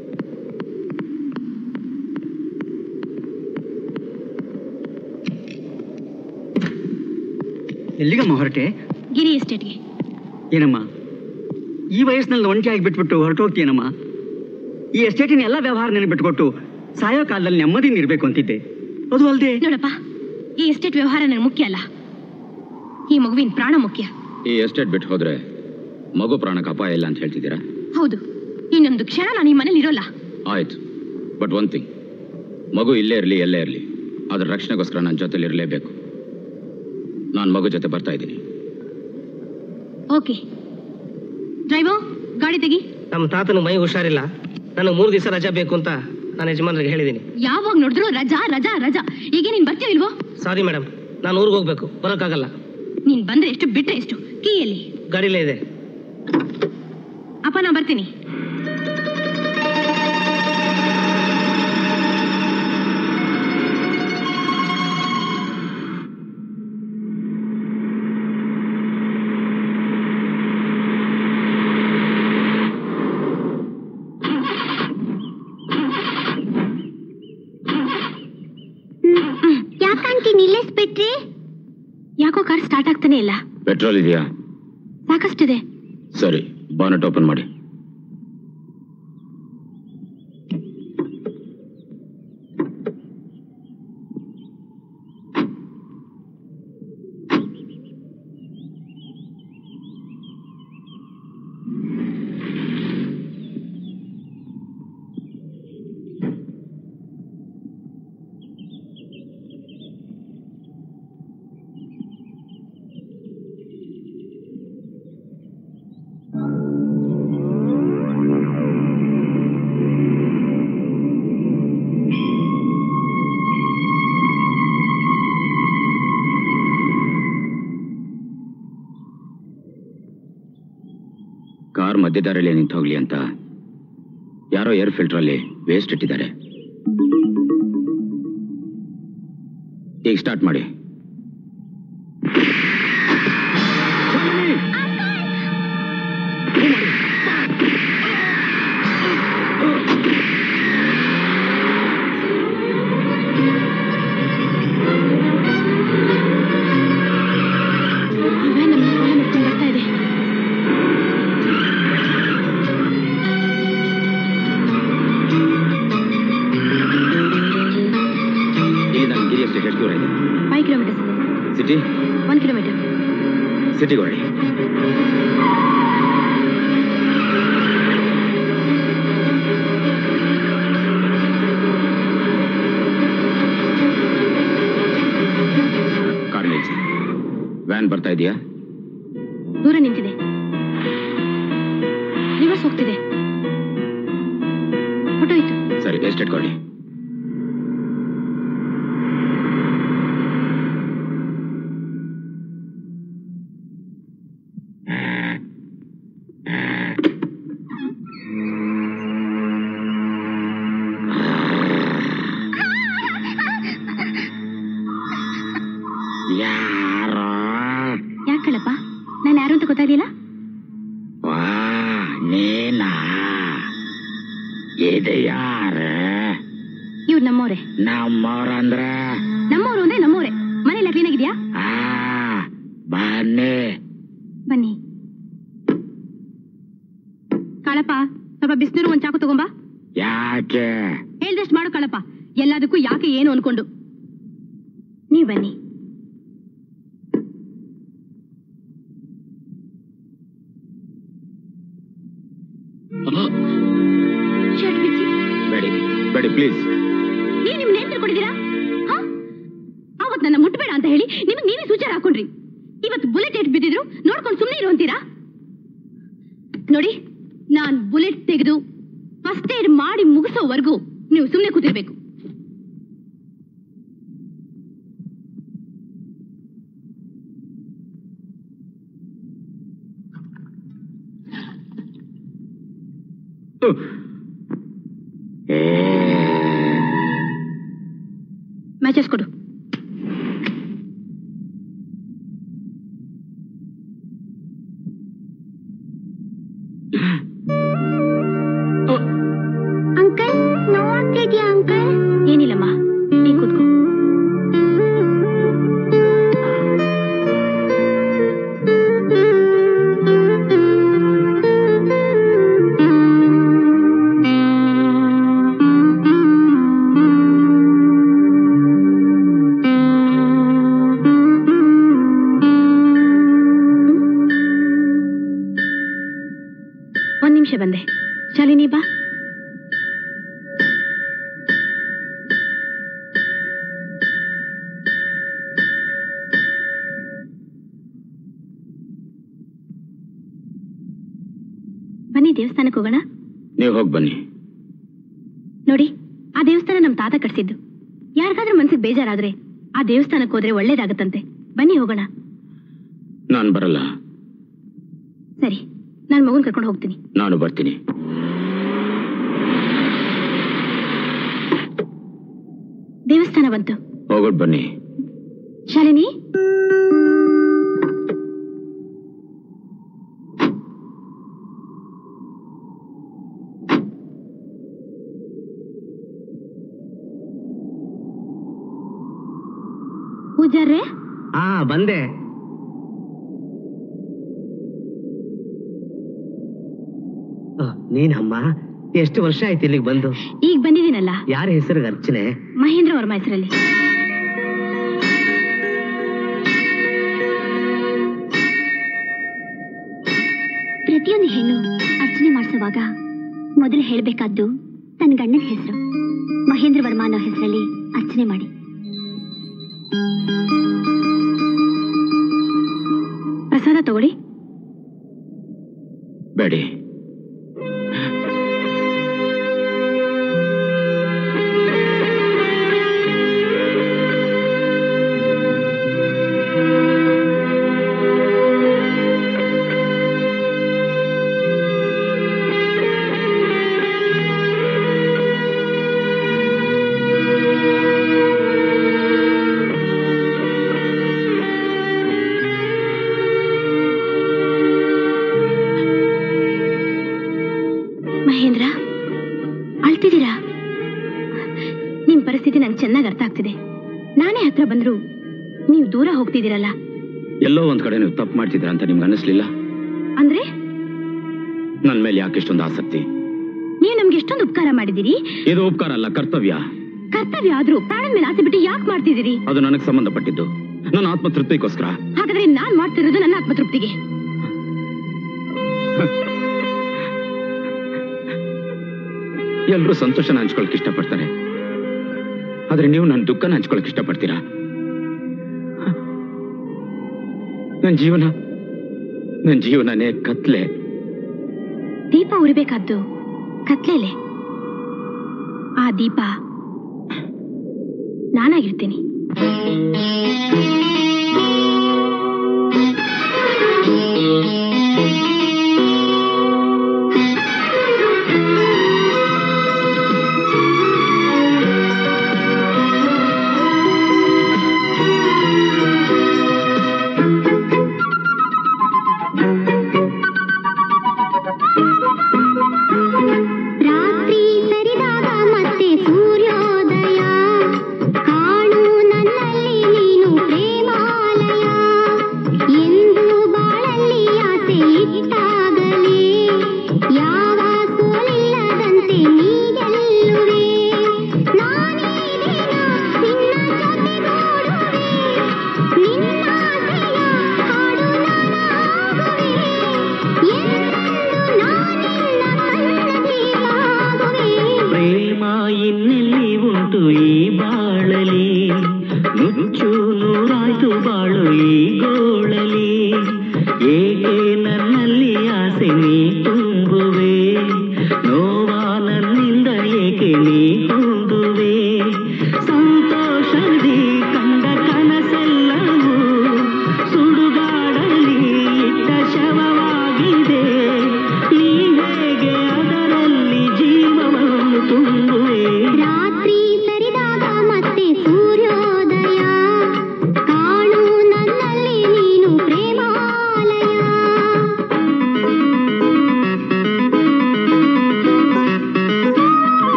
ಎಲ್ಲಿಗಮ್ಮ ಹೊರಟೆ ಗಿರಿ ಎಸ್ಟೇಟ್ಗೆ ಏನಮ್ಮ ಈ ವಯಸ್ಸಿನಲ್ಲಿ ಒಂಟಿಯಾಗಿ ಬಿಟ್ಬಿಟ್ಟು ಹೊರಟೋಗ್ತೀಯನಮ್ಮ ಈ ಎಸ್ಟೇಟಿನ ಎಲ್ಲ ವ್ಯವಹಾರ ನನಗೆ ಬಿಟ್ಕೊಟ್ಟು ಸಾಯೋ ಕಾಲದಲ್ಲಿ ನೆಮ್ಮದಿನ ಇರಬೇಕು ಅಂತಿದ್ದೆ ಅದು ಅಲ್ಲದೆ ನೋಡಪ್ಪ ಈ ಎಸ್ಟೇಟ್ ವ್ಯವಹಾರ ನನಗೆ ಮುಖ್ಯ ಅಲ್ಲ ಈ ಮಗುವಿನ ಪ್ರಾಣ ಮುಖ್ಯ ಈ ಎಸ್ಟೇಟ್ ಬಿಟ್ಟು ಹೋದ್ರೆ ಮಗು ಪ್ರಾಣಕ್ಕೆ ಅಪಾಯ ಇಲ್ಲ ಅಂತ ಹೇಳ್ತಿದ್ದೀರಾ ಹೌದು ಇನ್ನೊಂದು ಕ್ಷಣ ನಾನು ಈ ಮನೇಲಿ ಇರೋಲ್ಲ ಆಯ್ತು ಬಟ್ ಒನ್ ಥಿಂಗ್ ಮಗು ಇಲ್ಲೇ ಇರಲಿ ಎಲ್ಲೇ ಇರಲಿ ಅದ್ರ ರಕ್ಷಣೆಗೋಸ್ಕರ ನನ್ನ ಜೊತೆಲಿ ಇರಲೇಬೇಕು ನಾನು ಮಗು ಜೊತೆ ಬರ್ತಾ ಇದ್ದೀನಿ ಓಕೆ ಡ್ರೈವರ್ ಗಾಡಿ ತೆಗಿ ನಮ್ಮ ತಾತನ ಮೈ ಹುಷಾರಿಲ್ಲ ನನಗೆ ಮೂರು ದಿವಸ ರಜಾ ಬೇಕು ಅಂತ ನಾನು ಯಜಮಾನ್ರಿಗೆ ಹೇಳಿದ್ದೀನಿ ಯಾವಾಗ ನೋಡಿದ್ರು ರಜಾ ರಜಾ ರಜಾ ಈಗ ನೀನ್ ಬರ್ತೀಯ ಇಲ್ವೋ ಸಾರಿ ಮೇಡಮ್ ನಾನು ಊರಿಗೆ ಹೋಗ್ಬೇಕು ಬರೋಕ್ಕಾಗಲ್ಲ ನೀನ್ ಬಂದ್ರೆ ಎಷ್ಟು ಬಿಟ್ರೆ ಎಷ್ಟು ಕೀಯಲ್ಲಿ ಗಾಡಿಲೇ ಇದೆ ಅಪ್ಪ ನಾ ಬರ್ತೀನಿ ಯಾಕಂಟಿ ನಿಲ್ಲಿಸ್ಬಿಟ್ರಿ ಯಾಕೋ ಕಾರ್ ಸ್ಟಾರ್ಟ್ ಆಗ್ತಾನೆ ಇಲ್ಲ ಪೆಟ್ರೋಲ್ ಇದೆಯಾ ಸಾಕಷ್ಟಿದೆ ಸರಿ ಬಾನೆಟ್ ಓಪನ್ ಮಾಡಿ ಕಾರ್ ಮಧ್ಯದಾರಲ್ಲಿ ನಿಂತು ಹೋಗ್ಲಿ ಅಂತ ಯಾರೋ ಏರ್ ಫಿಲ್ಟರ್ ಅಲ್ಲಿ ವೇಸ್ಟ್ ಇಟ್ಟಿದ್ದಾರೆ ಈಗ ಸ್ಟಾರ್ಟ್ ಮಾಡಿ ಅವೇ ನಮ್ಮ ಫಾಲೋ ಮಾಡ್ಕೊಂಡು ಬರ್ತಾ ಇದೆ ಇಲ್ಲಿ ನಾನು ಗಿರಿ ಎಸ್ಟೇಟ್ ಎಷ್ಟು ದೂರ ಇದೆ five kilometres city one kilometre ಸಿಟಿಗೆ ಹೊರಡಿ ಕಾರ್ ನಿಲ್ಸಿ ವ್ಯಾನ್ ಬರ್ತಾ ಇದೆಯಾ ದೂರ ನಿಂತಿದೆ ರಿವರ್ಸ್ ಹೋಗ್ತಿದೆ ಹೊಟ್ಟೋಯ್ತು ಸರಿ ಎಸ್ಟೇಟ್ ಕೊಡಿ ಯಾರೋ ಯಾಕಳಪ್ಪ ನಾನು ಯಾರು ಅಂತ ಗೊತ್ತಾಗ್ಲಿಲ್ಲ ವಾ ನೀನಾ ಇದು ಯಾರ ಇವ್ರು ನಮ್ಮವ್ರೆ ನಮ್ಮವ್ರಂದ್ರ ನಮ್ಮವ್ರು ಅಂದ್ರೆ ನಮ್ಮವ್ರೆ ಮನೆಯಲ್ಲ ಕ್ಲೀನ್ ಆಗಿದ್ಯಾ ಆ ಬನ್ನಿ ಬನ್ನಿ ಕಾಳಪ್ಪ ಸ್ವಲ್ಪ ಬಿಸಿನೀರು ಒಂದ್ ಚಾಕು ತಗೊಂಬಾ ಯಾಕೆ ಹೇಳ್ದಷ್ಟು ಮಾಡು ಕಾಳಪ್ಪ ಎಲ್ಲದಕ್ಕೂ ಯಾಕೆ ಏನು ಅನ್ಕೊಂಡು ನೀವ್ ಬನ್ನಿ ಶರ್ಟ್ ಬಿಚ್ಚಿ ಬೇಡಿ ಬೇಡಿ ಪ್ಲೀಸ್ ನೀವ್ ನಿಮ್ನ ಏನ್ ತಿಳ್ಕೊಂಡಿದ್ದೀರಾ ಹಾ? ಅವತ್ ನನ್ನ ಮುಟ್ಬೇಡ ಅಂತ ಹೇಳಿ ನಿಮಗ್ ನೀವೇ ಸೂಚನೆ ಹಾಕೊಂಡ್ರಿ ಇವತ್ತು ಬುಲೆಟ್ ಏಟ್ ಬಿದ್ದಿದ್ರು ನೋಡ್ಕೊಂಡು ಸುಮ್ಮನೆ ಇರು ಅಂತೀರಾ ನೋಡಿ ನಾನ್ ಬುಲೆಟ್ ತೆಗೆದು ಫಸ್ಟ್ ಏಡ್ ಮಾಡಿ ಮುಗಿಸೋವರೆಗೂ ನೀವು ಸುಮ್ಮನೆ ಕೂತಿರ್ಬೇಕು ಮ್ಯಾಚಸ್ ಕೊಡು ಅಂಕಲ್ ನೋವಾಗ್ತಿದ್ಯಾ ಅಂಕಲ್ ಏನಿಲ್ಲಮ್ಮ ನೀ ಕೂತ್ಕೋ ಒಂದ್ ನಿಮಿಷ ಬಂದೆ ಶಾಲಿನಿ ಬಾ ಬನ್ನಿ ದೇವಸ್ಥಾನಕ್ಕೆ ಹೋಗೋಣ ನೀವು ಹೋಗಿ ಬನ್ನಿ ನೋಡಿ ಆ ದೇವಸ್ಥಾನ ನಮ್ ತಾತ ಕಟ್ಸಿದ್ದು ಯಾರಿಗಾದ್ರೂ ಮನ್ಸಿಗೆ ಬೇಜಾರಾದ್ರೆ ಆ ದೇವಸ್ಥಾನಕ್ಕೆ ಹೋದ್ರೆ ಒಳ್ಳೇದಾಗತ್ತಂತೆ ಬನ್ನಿ ಹೋಗೋಣ ನಾನು ಬರಲ್ಲ ಸರಿ ನಾನ್ ಮಗುನ್ ಕರ್ಕೊಂಡು ಹೋಗ್ತೀನಿ ನಾನು ಬರ್ತೀನಿ ದೇವಸ್ಥಾನ ಬಂತು ಹೋಗೋಟ್ ಬನ್ನಿ ಶಾಲಿನಿ ಪೂಜಾರ್ರೆ ಹಾ ಬಂದೆ ಆ, ನೀನಮ್ಮ ಎಷ್ಟು ವರ್ಷ ಆಯ್ತು ಇಲ್ಲಿಗೆ ಬಂದು ಈಗ ಬಂದಿದ್ದೀನಲ್ಲ ಯಾರ ಹೆಸರಿಗೆ ಅರ್ಚನೆ ಮಹೇಂದ್ರ ವರ್ಮ ಹೆಸರಲ್ಲಿ ಪ್ರತಿಯೊಂದು ಹೆಣ್ಣು ಅರ್ಚನೆ ಮಾಡಿಸುವಾಗ ಮೊದಲು ಹೇಳಬೇಕಾದ್ದು ತನ್ನ ಗಂಡನ ಹೆಸರು ಮಹೇಂದ್ರ ವರ್ಮ ಅನ್ನೋ ಹೆಸರಲ್ಲಿ ಅರ್ಚನೆ ಮಾಡಿ ಪ್ರಸಾದ ತಗೊಳ್ಳಿ ಬೇಡಿ ಮಹೇಂದ್ರ ಅಳ್ತಿದ್ದೀರಾ ನಿಮ್ ಪರಿಸ್ಥಿತಿ ನಂಗೆ ಚೆನ್ನಾಗಿ ಅರ್ಥ ಆಗ್ತಿದೆ ನಾನೇ ಹತ್ರ ಬಂದ್ರು ನೀವು ದೂರ ಹೋಗ್ತಿದ್ದೀರಲ್ಲ ಎಲ್ಲೋ ಒಂದ್ ಕಡೆ ನೀವು ತಪ್ಪು ಮಾಡ್ತಿದ್ರ ಅಂತ ನಿಮ್ಗೆ ಅನಿಸ್ಲಿಲ್ಲ ಅಂದ್ರೆ ನನ್ ಮೇಲೆ ಯಾಕೆ ಇಷ್ಟೊಂದು ಆಸಕ್ತಿ ನೀವು ನಮ್ಗೆ ಎಷ್ಟೊಂದು ಉಪಕಾರ ಮಾಡಿದಿರಿ ಇದು ಉಪಕಾರ ಅಲ್ಲ ಕರ್ತವ್ಯ ಕರ್ತವ್ಯ ಆದ್ರೂ ಪ್ರಾಣದ ಮೇಲೆ ಆಸೆ ಬಿಟ್ಟು ಯಾಕೆ ಮಾಡ್ತಿದ್ದೀರಿ ಅದು ನನಗೆ ಸಂಬಂಧಪಟ್ಟಿದ್ದು ನನ್ನ ಆತ್ಮತೃಪ್ತಿಗೋಸ್ಕರ ಹಾಗಾದ್ರೆ ನಾನ್ ಮಾಡ್ತಿರೋದು ನನ್ನ ಆತ್ಮತೃಪ್ತಿಗೆ ಎಲ್ಲರೂ ಸಂತೋಷನ ಹಂಚ್ಕೊಳಕ್ ಇಷ್ಟಪಡ್ತಾರೆ ಆದ್ರೆ ನೀವು ನನ್ನ ದುಃಖನ ಹಂಚ್ಕೊಳಕ್ ಇಷ್ಟಪಡ್ತೀರಾ ನನ್ನ ಜೀವನ ನನ್ನ ಜೀವನನೇ ಕತ್ಲೆ ದೀಪ ಉರಿಬೇಕಾದ್ದು ಕತ್ಲೇಲೆ ಆ ದೀಪ ನಾನಾಗಿರ್ತೀನಿ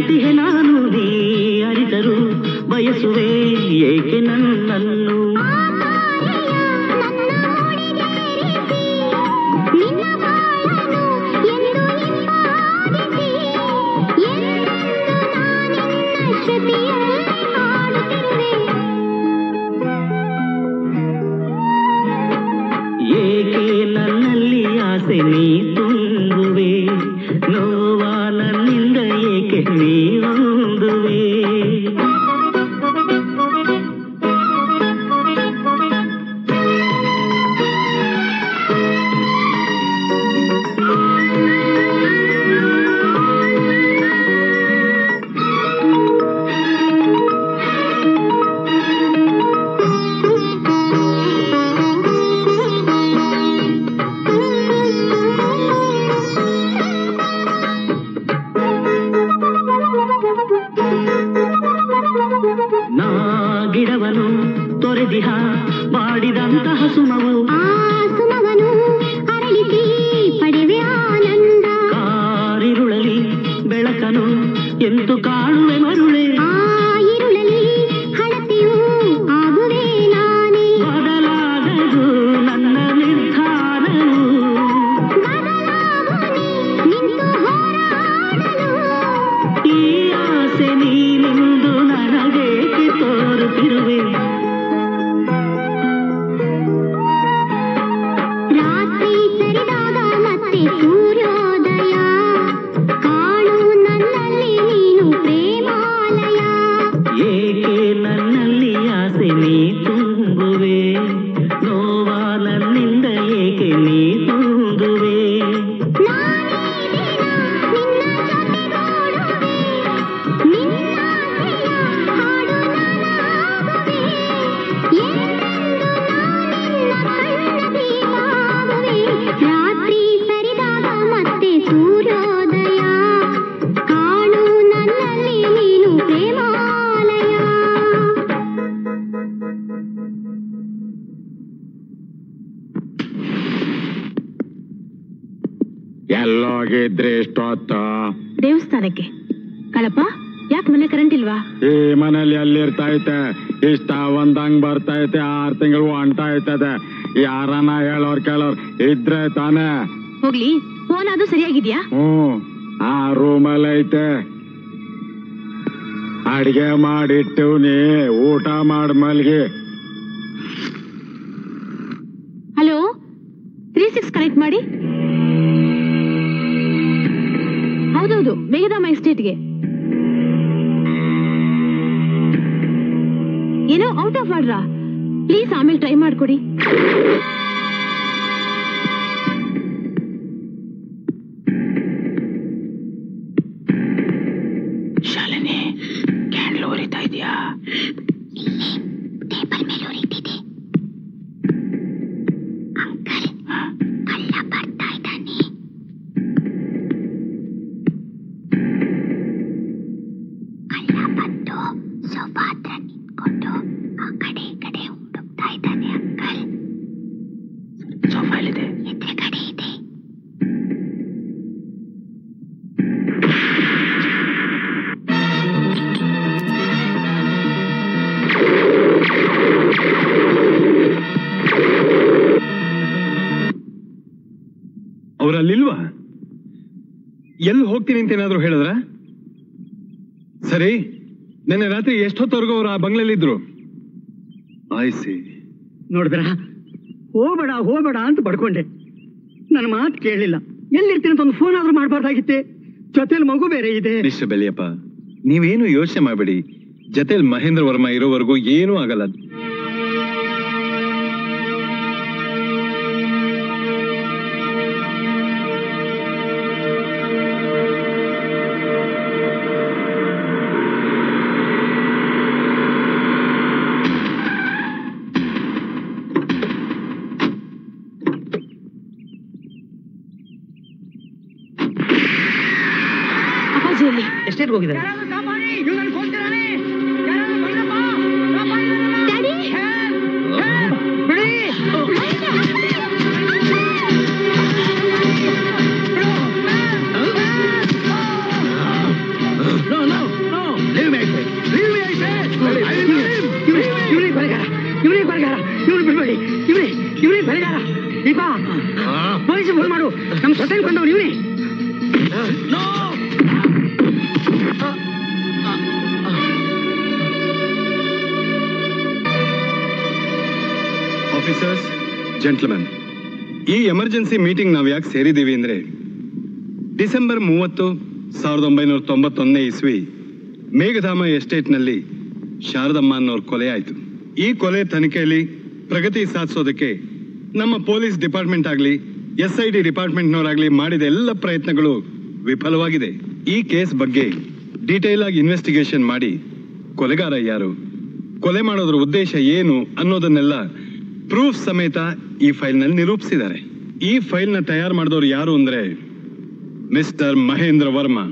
ಕಾಯುತ್ತಿಹೆ ನಾನು ನೀ ಅರಿತರು ಬಯಸುವೆ ಏಕೆ ನನ್ನನ್ನು ಏಕೆ ನನ್ನಲ್ಲಿ ಆಸೆ ನೀ ತುಂಬುವೆ ನೋವ ನನ್ನಿಂದ ಏಕೆ ನೀ ಹೊಂದುವೆ ನಾ ಗಿಡವನು ತೊರೆದಿಹ ಮಾಡಿದಂತಹ ಸುಮವು ಕಾರಿರುಳಲಿ ಬೆಳಕನು ಎಂದು ಕಾಣುವೆ ಮರುಳೆ ಬದಲಾಗದು ನನ್ನ ನಿರ್ಧಾರವು ಈ ಆಸೆ ನೀನೆಂದು ನನಗೇಕೆ ತೋರುತ್ತಿರುವೆ ರಾತ್ರಿ ಸರಿದಾಗ ಮತ್ತೆ ಸೂರ್ಯೋದಯ ಕಾಣು ನನ್ನಲ್ಲಿ ನೀನು ಪ್ರೇಮಾಲಯ ಏಕೆ ನನ್ನಲ್ಲಿ ಆಸೆ ನೀ ತುಂಬುವೆ ನೋವ ನನ್ನಿಂದ ಏಕೆ ನೀ ಹೊಂದುವೆ ರಾತ್ರಿ ಸರಿದಾಗ ಮತ್ತೆ ಸೂರ್ಯೋದಯ ಕಾಣು ನನ್ನಲ್ಲಿ ನೀನು ಪ್ರೇಮಾಲಯ ಎಲ್ಲೋಗಿದ್ರಿ ಇಷ್ಟೊತ್ತ ದೇವಸ್ಥಾನಕ್ಕೆ ಕಳಪ ಯಾಕೆ ಮನೆ ಕರೆಂಟ್ ಇಲ್ವಾ ಈ ಮನೇಲಿ ಎಲ್ಲಿರ್ತೈತೆ ಇಷ್ಟ ಒಂದಂಗ್ ಬರ್ತೈತೆ ಆರ್ ತಿಂಗಳು ಹೊಂಟ ಐತದೆ ಯಾರನ್ನ ಹೇಳೋರ್ ಕೇಳೋರ್ ಇದ್ರೆ ತಾನೇ ಹೋಗ್ಲಿ ಫೋನ್ ಅದು ಸರಿಯಾಗಿದ್ಯಾ ಹ್ಮ್ ಆ ರೂಮಲ್ಲಿ ಐತೆ ಅಡಿಗೆ ಮಾಡಿಟ್ಟು ನೀ ಊಟ ಮಾಡ್ ಮಲ್ಗಿ ಹಲೋ ತ್ರೀ ಸಿಕ್ಸ್ ಕನೆಕ್ಟ್ ಮಾಡಿ ಹೌದೌದು ಮೇಘದಾಮ ಎಸ್ಟೇಟ್ಗೆ ಏನೋ ಔಟ್ ಆಫ್ ಆರ್ಡ್ರಾ ಪ್ಲೀಸ್ ಆಮೇಲೆ ಟ್ರೈ ಮಾಡ್ಕೊಡಿ ಶಾಲಿನಿ ಕ್ಯಾಂಡ್ಲ್ ಉರಿತಾ ಇದೆಯಾ ಟೇಬಲ್ ಮೇಲೆ ಉರಿತಿದೆ ಅಂಕಲ್ ಕಳ್ಳ ಬರ್ತಾ ಇದ್ದಾನೆ ಕಳ್ಳ ಬಂದು ಸೋಫಾ ಹತ್ರ ನಿಂತ್ಕೊಂಡು ಆ ಕಡೆ ಈ ಕಡೆ ಹುಡುಕ್ತಾ ಇದ್ದಾನೆ ಅಂಕಲ್ ಸೋಫಾ ಎಲ್ಲಿದೆ ಎದುರುಗಡೆ ಇದೆ ಅವರಲ್ಲಿಲ್ವಾ ಎಲ್ಲಿ ಹೋಗ್ತೀನಿ ಅಂತ ಏನಾದ್ರು ಹೇಳಿದ್ರ ಸರಿ ನಿನ್ನೆ ರಾತ್ರಿ ಎಷ್ಟೊತ್ತವರೆಗೂ ಅವ್ರು ಆ ಬಂಗ್ಲೆಲಿದ್ರು ಆಯ್ಸಿ ನೋಡಿದ್ರ ಹೋಗ್ಬೇಡ ಹೋಗ್ಬೇಡ ಅಂತ ಬಡ್ಕೊಂಡೆ ನನ್ನ ಮಾತು ಕೇಳಲಿಲ್ಲ ಎಲ್ಲಿರ್ತೀನಿ ಅಂತ ಒಂದು ಫೋನ್ ಆದ್ರೂ ಮಾಡಬಾರ್ದಾಗಿತ್ತೆ ಜೊತೆಲಿ ಮಗು ಬೇರೆ ಇದೆ ಮಿಸ್ಟರ್ ಬೆಳ್ಳಿಯಪ್ಪ ನೀವೇನು ಯೋಚನೆ ಮಾಡಬೇಡಿ ಜೊತೆಲಿ ಮಹೇಂದ್ರ ವರ್ಮ ಇರೋವರೆಗೂ ಏನೂ ಆಗಲ್ಲ ಅಪ್ಪಾಜಿಯಲ್ಲಿ ಎಸ್ಟೇಟ್ಗೆ ಹೋಗಿದ್ದಾರೆ ನಮ್ ಸೊಸೆಗೆ ಬಂದವ್ ನೀವೇ ಆಫೀಸರ್ಸ್ ಜೆಂಟ್ಲ್ಮನ್ ಈ ಎಮರ್ಜೆನ್ಸಿ ಮೀಟಿಂಗ್ ನಾವು ಯಾಕೆ ಸೇರಿದ್ದೀವಿ ಅಂದ್ರೆ ಡಿಸೆಂಬರ್ ಮೂವತ್ತು ಸಾವಿರದ ಒಂಬೈನೂರ ತೊಂಬತ್ತೊಂದನೇ ಇಸ್ವಿ ಮೇಘಧಾಮ ಎಸ್ಟೇಟ್ನಲ್ಲಿ ಶಾರದಮ್ಮ ಅನ್ನೋರ್ ಕೊಲೆ ಆಯಿತು ಈ ಕೊಲೆ ತನಿಖೆಯಲ್ಲಿ ಪ್ರಗತಿ ಸಾಧಿಸೋದಕ್ಕೆ ನಮ್ಮ ಪೊಲೀಸ್ ಡಿಪಾರ್ಟ್ಮೆಂಟ್ ಆಗಲಿ ಎಸ್ ಐ ಡಿ ಡಿಪಾರ್ಟ್ಮೆಂಟ್ನವರಾಗಲಿ ಮಾಡಿದ ಎಲ್ಲ ಪ್ರಯತ್ನಗಳು ವಿಫಲವಾಗಿದೆ ಈ ಕೇಸ್ ಬಗ್ಗೆ ಡೀಟೇಲ್ ಆಗಿ ಇನ್ವೆಸ್ಟಿಗೇಷನ್ ಮಾಡಿ ಕೊಲೆಗಾರ ಯಾರು ಕೊಲೆ ಮಾಡೋದ್ರ ಉದ್ದೇಶ ಏನು ಅನ್ನೋದನ್ನೆಲ್ಲ ಪ್ರೂಫ್ ಸಮೇತ ಈ ಫೈಲ್ನಲ್ಲಿ ನಿರೂಪಿಸಿದ್ದಾರೆ ಈ ಫೈಲ್ನ ತಯಾರು ಮಾಡಿದವರು ಯಾರು ಅಂದ್ರೆ ಮಿಸ್ಟರ್ ಮಹೇಂದ್ರ ವರ್ಮಾ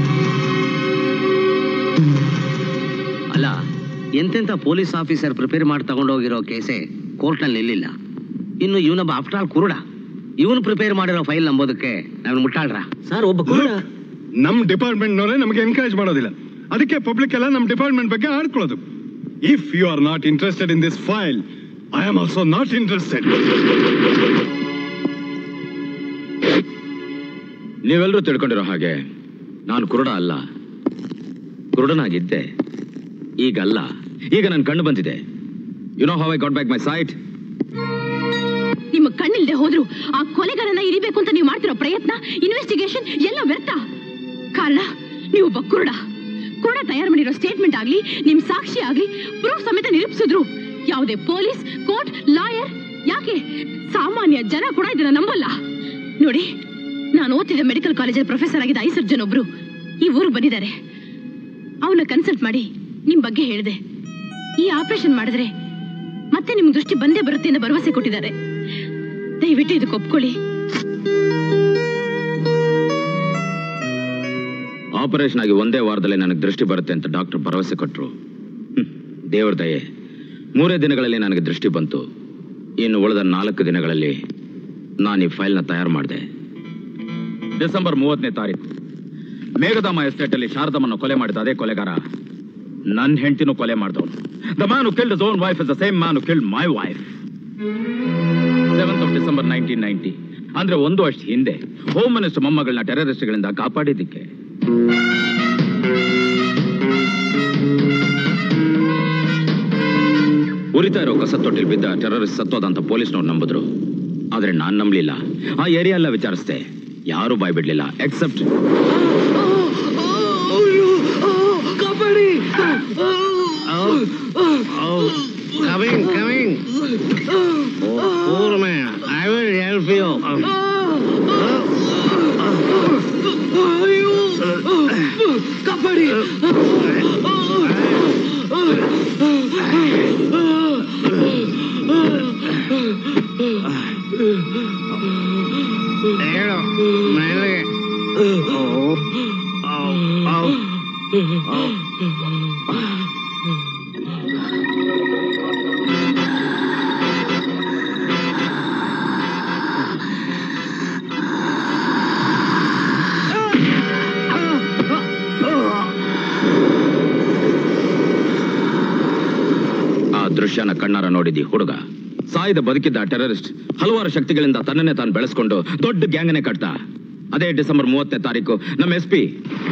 ಅಲ್ಲ ಎಂತೆಂಥ ಪೊಲೀಸ್ ಆಫೀಸರ್ ಪ್ರಿಪೇರ್ ಮಾಡಿ ತಗೊಂಡೋಗಿರೋ ಕೇಸೆ ಕೋರ್ಟ್ನಲ್ಲಿ ನಿಲ್ಲಿಲ್ಲ ಇನ್ನು ಇವನೊಬ್ಬ ಆಫ್ಟರ್ ಆಲ್ ಕುರುಡ ಇವನು ಪ್ರಿಪೇರ್ ಮಾಡಿರೋ ಫೈಲ್ ನಂಬೋದಕ್ಕೆ ನಾವು ಮುಟ್ಟಾಳ್ರ ಸರ್ ಒಬ್ಬ ಕುರುಡ ನಮ್ ಡಿಪಾರ್ಟ್ಮೆಂಟ್ನವರೇ ನಮಗೆ ಎನ್ಕರೇಜ್ ಮಾಡೋದಿಲ್ಲ ಅದಕ್ಕೆ ಪಬ್ಲಿಕ್ ಎಲ್ಲ ನಮ್ಮ ಡಿಪಾರ್ಟ್ಮೆಂಟ್ ಬಗ್ಗೆ ಆಡ್ಕೊಳ್ಳೋದು if you are not interested in this file I am also not interested ನೀವೆಲ್ಲರೂ ತಿಳ್ಕೊಂಡಿರೋ ಹಾಗೆ ನಾನು ಕುರುಡ ಅಲ್ಲ ಕುರುಡನಾಗಿದ್ದೆ ಈಗಲ್ಲ ಈಗ ನನ್ನ ಕಣ್ಣು ಬಂದಿದೆ you know how I got back my sight ನಿಮ್ಮ ಕಣ್ಣಿಲ್ದೆ ಹೋದ್ರು ಆ ಕೊಲೆಗಾರನ ಇರಿಬೇಕು ಅಂತ ನೀವು ಮಾಡ್ತಿರೋ ಪ್ರಯತ್ನ ಇನ್ವೆಸ್ಟಿಗೇಷನ್ ಎಲ್ಲ ವ್ಯರ್ಥ ಕಾರಣ ನೀವು ಒಬ್ಬ ಕುರುಡ ಕುರುಡ ತಯಾರು ಮಾಡಿರೋ ಸ್ಟೇಟ್ಮೆಂಟ್ ಆಗ್ಲಿ ನಿಮ್ ಸಾಕ್ಷಿ ಆಗ್ಲಿ ಪ್ರೂಫ್ ಸಮೇತ ನಿರೂಪಿಸಿದ್ರು ಯಾವುದೇ ಪೊಲೀಸ್ ಕೋರ್ಟ್ ಲಾಯರ್ ಯಾಕೆ ಸಾಮಾನ್ಯ ಜನ ಕೂಡ ಇದನ್ನ ನಂಬಲ್ಲ ನೋಡಿ ನಾನು ಓದ್ತಿದ್ದ ಮೆಡಿಕಲ್ ಕಾಲೇಜಲ್ಲಿ ಪ್ರೊಫೆಸರ್ ಆಗಿದ್ದ ಐ ಸರ್ಜನ್ ಒಬ್ರು ಈ ಊರಿಗೆ ಬಂದಿದ್ದಾರೆ ಅವನ್ನ ಕನ್ಸಲ್ಟ್ ಮಾಡಿ ನಿಮ್ ಬಗ್ಗೆ ಹೇಳಿದೆ ಈ ಆಪರೇಷನ್ ಮಾಡಿದ್ರೆ ಮತ್ತೆ ನಿಮ್ ದೃಷ್ಟಿ ಬಂದೇ ಬರುತ್ತೆ ಅಂತ ಭರವಸೆ ಕೊಟ್ಟಿದ್ದಾರೆ ದಯವಿಟ್ಟು ಇದಕ್ಕೆ ಒಪ್ಕೊಳ್ಳಿ ಆಪರೇಷನ್ ಆಗಿ ಒಂದೇ ವಾರದಲ್ಲಿ ನನಗೆ ದೃಷ್ಟಿ ಬರುತ್ತೆ ಅಂತ ಡಾಕ್ಟರ್ ಭರವಸೆ ಕೊಟ್ಟರು ದೇವ್ರ ದಯೆ ಮೂರೇ ದಿನಗಳಲ್ಲಿ ನನಗೆ ದೃಷ್ಟಿ ಬಂತು ಇನ್ನು ಉಳಿದ ನಾಲ್ಕು ದಿನಗಳಲ್ಲಿ ನಾನು ಈ ಫೈಲ್ನ ತಯಾರು ಮಾಡಿದೆ ಡಿಸೆಂಬರ್ ಮೂವತ್ತನೇ ತಾರೀಕು ಮೇಘಧಾಮ ಎಸ್ಟೇಟ್ ಅಲ್ಲಿ ಶಾರದಮ್ಮನ್ನು ಕೊಲೆ ಮಾಡಿದ ಅದೇ ಕೊಲೆಗಾರ ನನ್ನ ಹೆಂಡತಿನೂ ಕೊಲೆ ಮಾಡಿದವನು the man killed own wife is the same man killed my wife seventh of December nineteen ninety ಅಂದ್ರೆ ಒಂದು ವರ್ಷ ಹಿಂದೆ ಹೋಮ್ ಮಿನಿಸ್ಟರ್ ಮೊಮ್ಮಗಳನ್ನ ಟೆರರಿಸ್ಟ್ಗಳಿಂದ ಕಾಪಾಡಿದ್ದಕ್ಕೆ ಉರಿತಾ ಇರೋ ಕಸ ತೊಟ್ಟಿಲ್ ಬಿದ್ದ ಟೆರರಿಸ್ಟ್ ಸತ್ತೋದಂತ ಪೊಲೀಸ್ನವ್ರು ನಂಬಿದ್ರು ಆದ್ರೆ ನಾನ್ ನಂಬಲಿಲ್ಲ ಆ ಏರಿಯಾ ಎಲ್ಲ ವಿಚಾರಿಸ್ದೆ ಯಾರು ಬಾಯ್ ಬಿಡ್ಲಿಲ್ಲ ಎಕ್ಸೆಪ್ಟ್ ಕಾಪಾಡಿ coming coming poor man i will help you ಕಾಪಾಡಿ ಹೇಳು ಮೇಲೆ ಆ ದೃಶ್ಯನ ಕಣ್ಣಾರ ನೋಡಿದ್ದಿ ಹುಡುಗ ಸಾಯ್ದ ಬದುಕಿದ್ದ ಟೆರರಿಸ್ಟ್ ಹಲವಾರು ಶಕ್ತಿಗಳಿಂದ ತನ್ನನ್ನೇ ತಾನು ಬೆಳೆಸ್ಕೊಂಡು ದೊಡ್ಡ ಗ್ಯಾಂಗನೆ ಕಟ್ಟ ಅದೇ ಡಿಸೆಂಬರ್ ಮೂವತ್ತನೇ ತಾರೀಕು ನಮ್ಮ ಎಸ್ ಪಿ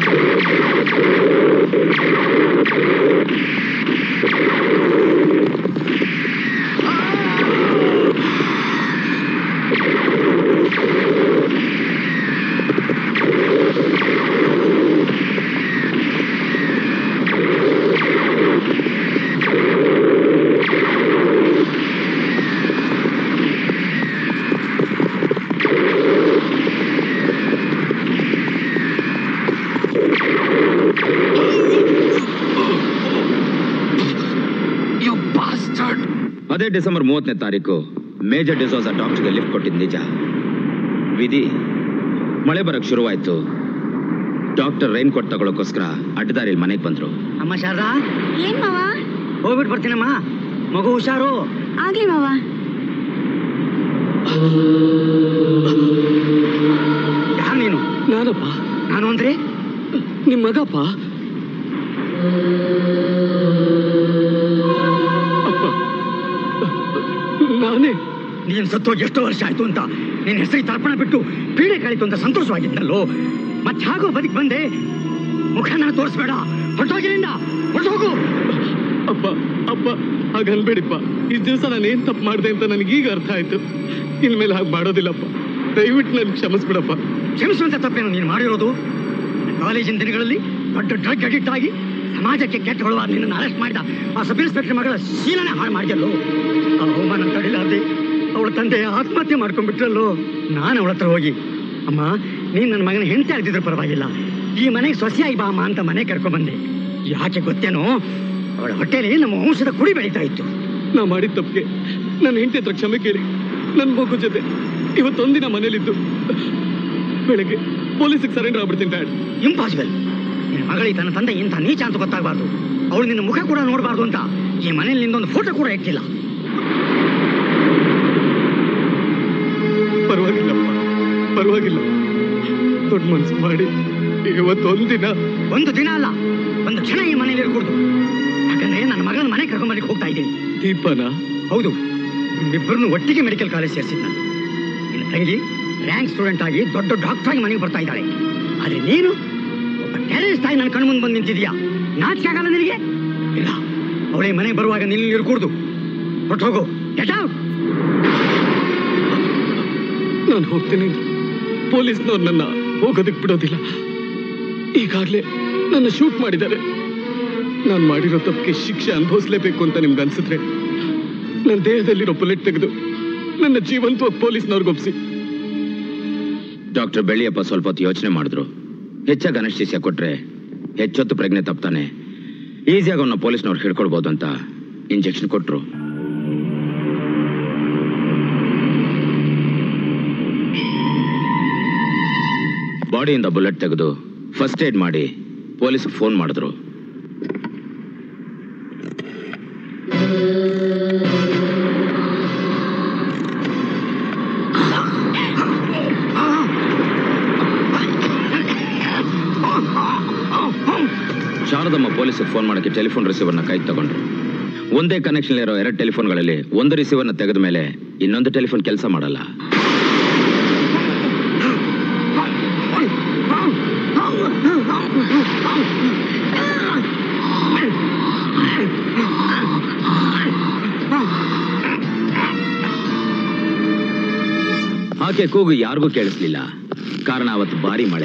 ಅದೇ ಡಿಸೆಂಬರ್ ಮೂವತ್ತನೇ ತಾರೀಕು ಮೇಜರ್ ಡಿಸೋಸ ಡಾಕ್ಟರ್ಗೆ ಲಿಫ್ಟ್ ಕೊಟ್ಟಿದ್ದು ನಿಜ ವಿಧಿ ಮಳೆ ಬರಕ್ ಶುರುವಾಯ್ತು ಡಾಕ್ಟರ್ ರೈನ್ ಕೋಟ್ ತಗೊಳಕೋಸ್ಕರ ಅಡ್ಡದಾರಿಯಲ್ಲಿ ಮನೆಗೆ ಬಂದ್ರು ಅಮ್ಮ ಶಾರದಾ ಏನ್ ಮಾವ ಹೋಗ್ಬಿಟ್ಟು ಬರ್ತೀನಮ್ಮ ಮಗು ಹುಷಾರು ಆಗ್ಲಿ ಮಾವ ಯಾರು ನೀನು ನಾನಪ್ಪ ನಾನು ಅಂದ್ರೆ ನಿಮ್ ಮಗಪ್ಪ ಅಪ್ಪ ನಾನೇ ನೀನು ಸತ್ತೋಗಿ ಎಷ್ಟೋ ವರ್ಷ ಆಯ್ತು ಅಂತ ನಿನ್ನ ಹೆಸರಿಗೆ ತರ್ಪಣ ಬಿಟ್ಟು ಪೀಡೆ ಕಳೀತು ಅಂತ ಸಂತೋಷವಾಗಿದ್ನಲ್ಲೋ ಮತ್ತೆ ಹಾಗೋ ಬದುಕ್ ಬಂದೆ ಮುಖನ ತೋರಿಸ್ಬೇಡ ಹೊರಟೋಗಿರಿಂದ ಹೊರಟೋಗು ಅಪ್ಪ ಅಪ್ಪ ಹಾಗನ್ಬೇಡಿಪ್ಪ ಇಷ್ಟು ದಿವಸ ನಾನು ಏನ್ ತಪ್ಪು ಮಾಡಿದೆ ಅಂತ ನನಗೆ ಈಗ ಅರ್ಥ ಆಯ್ತು ಇನ್ಮೇಲೆ ಹಾಗೆ ಮಾಡೋದಿಲ್ಲಪ್ಪ ದಯವಿಟ್ಟು ನನ್ಗೆ ಕ್ಷಮಿಸ್ಬಿಡಪ್ಪ ಕ್ಷಮಿಸುವಂತ ತಪ್ಪೇನು ನೀನು ಮಾಡಿರೋದು ಕಾಲೇಜಿನ ದಿನಗಳಲ್ಲಿ ದೊಡ್ಡ ಡ್ರಗ್ ಅಡಿಕ್ಟ್ ಆಗಿ ಸಮಾಜಕ್ಕೆ ಕೆಟ್ಟಗೊಳ್ಳುವ ನಿನ್ನನ್ನು ಅರೆಸ್ಟ್ ಮಾಡಿದ ಆ ಸಬ್ ಇನ್ಸ್ಪೆಕ್ಟರ್ ಮಗಳ ಶೀಲನೆ ಹಾಳು ಮಾಡಿದಲ್ಲೋ ಆ ಅವಮಾನ ತಡಿಲಾರ್ದೆ ಅವಳ ತಂದೆ ಆತ್ಮಹತ್ಯೆ ಮಾಡ್ಕೊಂಡ್ಬಿಟ್ರಲ್ಲೋ ನಾನು ಅವಳ ಹತ್ರ ಹೋಗಿ ಅಮ್ಮ ನೀನ್ ನನ್ನ ಮಗನ ಹೆಂಡತಿ ಆಗ್ತಿದ್ರು ಪರವಾಗಿಲ್ಲ ಈ ಮನೆಗೆ ಸೊಸೆಯಾಗಿ ಬಾ ಅಮ್ಮ ಅಂತ ಮನೆ ಕರ್ಕೊಂಡ್ಬಂದೆ ಯಾಕೆ ಗೊತ್ತೇನೋ ಅವಳ ಹೊಟ್ಟೆಲಿ ನಮ್ಮ ವಂಶದ ಕುಡಿ ಬೆಳೀತಾ ಇತ್ತು ನಾ ಮಾಡಿದ ತಪ್ಪಿಗೆ ನನ್ನ ಹೆಂಡತಿ ಹತ್ರ ಕ್ಷಮೆ ಕೇಳಿ ನನ್ನ ಮಗು ಜೊತೆ ಇವತ್ತೊಂದಿನ ಮನೇಲಿದ್ದು ಬೆಳಗ್ಗೆ ಪೊಲೀಸಿಗೆ ಸರೆಂಡರ್ ಆಗ್ಬಿಡ್ತೀನಿ ಡ್ಯಾಡ್ ಇಂಪಾಸಿಬಲ್ ನಿನ್ನ ಮಗಳಿಗೆ ತನ್ನ ತಂದೆ ಇಂಥ ನೀಚ ಅಂತ ಗೊತ್ತಾಗಬಾರ್ದು ಅವಳು ನಿನ್ನ ಮುಖ ಕೂಡ ನೋಡಬಾರ್ದು ಅಂತ ಈ ಮನೇಲಿ ನಿಂದೊಂದು ಫೋಟೋ ಕೂಡ ಇಟ್ಟಿಲ್ಲ ಪರವಾಗಿಲ್ಲಪ್ಪ ಪರವಾಗಿಲ್ಲ ದೊಡ್ಡ ಮನ್ಸು ಮಾಡಿ ಇವತ್ತೊಂದಿನ ಒಂದು ದಿನ ಅಲ್ಲ ಒಂದು ಕ್ಷಣ ಈ ಮನೇಲಿ ಇರ್ಕೂಡ್ದು ಯಾಕಂದ್ರೆ ನನ್ನ ಮಗನ ಮನೆ ಕರ್ಕೊಂಡ್ಬರ್ಲಿಕ್ಕೆ ಹೋಗ್ತಾ ಇದ್ದೀನಿ ದೀಪನ ಹೌದು ನಿಮ್ಮಿಬ್ಬರನ್ನು ಒಟ್ಟಿಗೆ ಮೆಡಿಕಲ್ ಕಾಲೇಜ್ ಸೇರಿಸಿದ್ದ ನಿನ್ನ ತಂಗಿ ರ್ಯಾಂಕ್ ಸ್ಟೂಡೆಂಟ್ ಆಗಿ ದೊಡ್ಡ ಡಾಕ್ಟರ್ ಆಗಿ ಮನೆಗೆ ಬರ್ತಾ ಇದ್ದಾಳೆ ಆದ್ರೆ ನೀನು ಒಬ್ಬ ಟೆರರಿಸ್ಟ್ ಆಗಿ ನನ್ನ ಕಣ್ಮುಂದೆ ಬಂದು ನಿಂತಿದ್ಯಾ ನಾಚಿಕೆ ಆಗಲ್ಲ ನಿನಗೆ ಇಲ್ಲ ಅವಳೇ ಮನೆಗೆ ಬರುವಾಗ ನಿನ್ನ ಇರ್ಕೂಡ್ದು ಹೊಟ್ಟು ಹೋಗು ಗೆಟ್ ಔಟ್ ನಾನು ಹೋಗ್ತೀನಿ ಪೊಲೀಸ್ನವ್ರು ನನ್ನ ಹೋಗೋದಕ್ಕೆ ಬಿಡೋದಿಲ್ಲ ಈಗಾಗಲೇ ನನ್ನ ಶೂಟ್ ಮಾಡಿದ್ದಾರೆ ನಾನು ಮಾಡಿರೋ ತಪ್ಪಿಗೆ ಶಿಕ್ಷೆ ಅನುಭವಿಸ್ಲೇಬೇಕು ಅಂತ ನಿಮ್ಗೆ ಅನ್ಸಿದ್ರೆ ನನ್ನ ದೇಹದಲ್ಲಿರೋ ಬುಲೆಟ್ ತೆಗೆದು ನನ್ನ ಜೀವಂತವಾಗಿ ಪೊಲೀಸ್ನವ್ರಿಗೆ ಒಪ್ಸಿ ಡಾಕ್ಟರ್ ಬೆಳ್ಳಿಯಪ್ಪ ಸ್ವಲ್ಪ ಹೊತ್ತು ಯೋಚನೆ ಮಾಡಿದ್ರು ಹೆಚ್ಚಾಗಿ ಅನಸ್ಟೀಸಿಯಾ ಕೊಟ್ರೆ ಹೆಚ್ಚೊತ್ತು ಪ್ರಜ್ಞೆ ತಪ್ತಾನೆ ಈಸಿಯಾಗಿ ಅವನ್ನ ಪೊಲೀಸ್ನವ್ರು ಹಿಡ್ಕೊಳ್ಬೋದು ಅಂತ ಇಂಜೆಕ್ಷನ್ ಕೊಟ್ರು ಬಾಡಿಯಿಂದ ಬುಲೆಟ್ ತೆಗೆದು ಫಸ್ಟ್ ಏಡ್ ಮಾಡಿ ಪೊಲೀಸ್ ಫೋನ್ ಮಾಡಿದ್ರು ಶಾರದಮ್ಮ ಪೊಲೀಸಿಗೆ ಫೋನ್ ಮಾಡಕ್ಕೆ ಟೆಲಿಫೋನ್ ರಿಸೀವರ್ನ ಕೈ ತಗೊಂಡ್ರು ಒಂದೇ ಕನೆಕ್ಷನ್ ಇರೋ ಎರಡು ಟೆಲಿಫೋನ್ಗಳಲ್ಲಿ ಒಂದು ರಿಸೀವರ್ನ ತೆಗೆದ ಮೇಲೆ ಇನ್ನೊಂದು ಟೆಲಿಫೋನ್ ಕೆಲಸ ಮಾಡಲ್ಲ ಆಕೆ ಕೂಗು ಯಾರಿಗೂ ಕೇಳಿಸ್ಲಿಲ್ಲ ಕಾರಣ ಅವತ್ತು ಭಾರಿ ಮಳೆ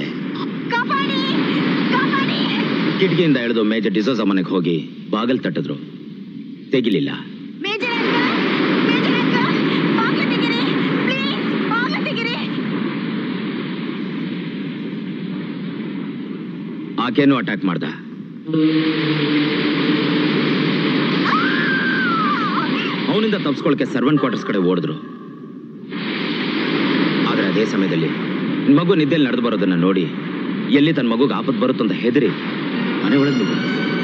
ಕಿಟಕಿಯಿಂದ ಎಳೆದು ಮೇಜರ್ ಡಿಸೋಸ ಮನೆಗೆ ಹೋಗಿ ಬಾಗಲ್ ತಟ್ಟಿದ್ರು ತೆಗಿಲಿಲ್ಲ ಆಕೆನೂ ಅಟ್ಯಾಕ್ ಮಾಡ್ದ ಅವನಿಂದ ತಪ್ಸ್ಕೊಳಕ್ಕೆ ಸರ್ವೆಂಟ್ ಕ್ವಾರ್ಟರ್ಸ್ ಕಡೆ ಓಡಿದ್ರು ಆದ್ರೆ ಅದೇ ಸಮಯದಲ್ಲಿ ಮಗು ನಿದ್ದೆಯಲ್ಲಿ ನಡೆದು ಬರೋದನ್ನ ನೋಡಿ ಎಲ್ಲಿ ತನ್ನ ಮಗುಗೆ ಆಪತ್ತು ಬರುತ್ತಂತ ಹೆದರಿ ಮನೆ ಒಳಗೆ ನುಗ್ಗಿದ.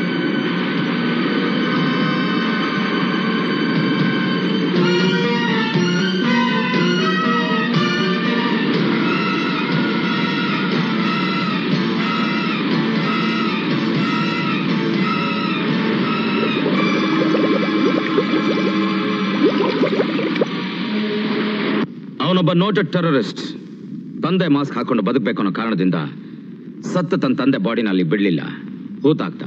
ಅವನೊಬ್ಬ ನೋಟೆಡ್ ಟೆರರಿಸ್ಟ್ ತಂದೆ ಮಾಸ್ಕ್ ಹಾಕೊಂಡು ಬದುಕಬೇಕು ಅನ್ನೋ ಕಾರಣದಿಂದ ಸತ್ತ ತನ್ನ ತಂದೆ ಬಾಡಿನ ಅಲ್ಲಿ ಬಿಡ್ಲಿಲ್ಲ ಹೂತಾಗ್ತ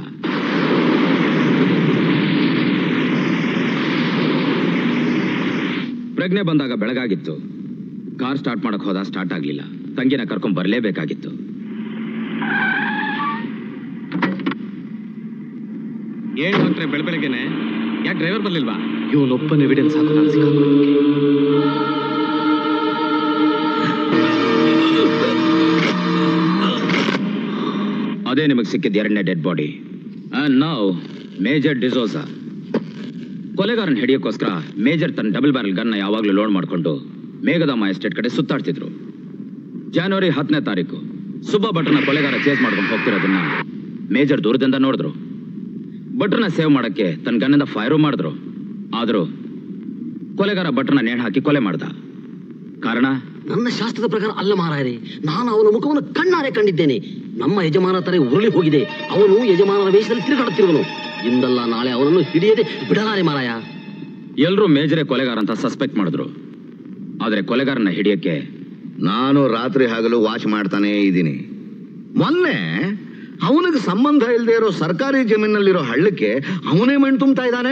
ಪ್ರಜ್ಞೆ ಬಂದಾಗ ಬೆಳಗಾಗಿತ್ತು ಕಾರ್ ಸ್ಟಾರ್ಟ್ ಮಾಡಕ್ ಹೋದ ಸ್ಟಾರ್ಟ್ ಆಗ್ಲಿಲ್ಲ ತಂಗಿನ ಕರ್ಕೊಂಡ್ ಬರ್ಲೇಬೇಕಾಗಿತ್ತು ಏನ್ ಡಾಕ್ಟ್ರೆ ಬೆಳ ಬೆಳಗ್ಗೆನೆ ಯಾಕೆ ಡ್ರೈವರ್ ಬರ್ಲಿಲ್ವಾ ಇವನೊಪ್ಪನ್ ಎವಿಡೆನ್ಸ್ ಹಾಕು ನಾನು ಅದೇ ನಿಮಗೆ ಸಿಕ್ಕಿದ ಎರಡನೇ ಡೆಡ್ ಬಾಡಿ ನಾವು ಮೇಜರ್ ಡಿಸೋಸಾ ಕೊಲೆಗಾರನ್ ಹಿಡಿಯೋಕ್ಕೋಸ್ಕರ ಮೇಜರ್ ತನ್ನ ಡಬಲ್ ಬ್ಯಾರಲ್ ಗನ್ನ ಯಾವಾಗಲೂ ಲೋಡ್ ಮಾಡಿಕೊಂಡು ಮೇಘಧಾಮ ಎಸ್ಟೇಟ್ ಕಡೆ ಸುತ್ತಾಡ್ತಿದ್ರು ಜನವರಿ ಹತ್ತನೇ ತಾರೀಕು ಸುಬ್ಬ ಭಟ್ರನ್ನ ಕೊಲೆಗಾರ ಚೇಸ್ ಮಾಡ್ಕೊಂಡು ಹೋಗ್ತಿರೋದನ್ನ ಮೇಜರ್ ದೂರದಿಂದ ನೋಡಿದ್ರು ಭಟ್ರನ್ನ ಸೇವ್ ಮಾಡಕ್ಕೆ ತನ್ನ ಗನ್ನಿಂದ ಫೈರು ಮಾಡಿದ್ರು ಆದರೂ ಕೊಲೆಗಾರ ಭಟ್ರನ್ನ ನೇಣು ಹಾಕಿ ಕೊಲೆ ಮಾಡ್ದ ಕಾರಣ ನನ್ನ ಶಾಸ್ತ್ರದ ಪ್ರಕಾರ ಅಲ್ಲ ಮಾರಾಯರೆ ನಾನು ಅವನ ಮುಖವನ್ನು ಕಣ್ಣಾರೆ ಕಂಡಿದ್ದೇನೆ ನಮ್ಮ ಯಜಮಾನ ತರ ಉರುಳಿ ಹೋಗಿದೆ ಅವನು ಯಜಮಾನನ ವೇಷದಲ್ಲಿ ತಿರುಗಾಡುತ್ತಿರುವನು ಇಂದಲ್ಲ ನಾಳೆ ಅವನನ್ನು ಹಿಡಿಯದೆ ಬಿಡಲಾರೆ ಮಾರಾಯ ಎಲ್ಲರೂ ಮೇಜರೇ ಕೊಲೆಗಾರ ಅಂತ ಸಸ್ಪೆಕ್ಟ್ ಮಾಡಿದ್ರು ಆದ್ರೆ ಕೊಲೆಗಾರನ ಹಿಡಿಯಕ್ಕೆ ನಾನು ರಾತ್ರಿ ಹಗಲು ವಾಚ್ ಮಾಡ್ತಾನೇ ಇದ್ದೀನಿ ಮೊನ್ನೆ ಅವನಿಗೆ ಸಂಬಂಧ ಇಲ್ಲದೆ ಇರೋ ಸರ್ಕಾರಿ ಜಮೀನಲ್ಲಿರೋ ಹಳ್ಳಕ್ಕೆ ಅವನೇ ಮಣ್ಣು ತುಂಬ್ತಾ ಇದ್ದಾನೆ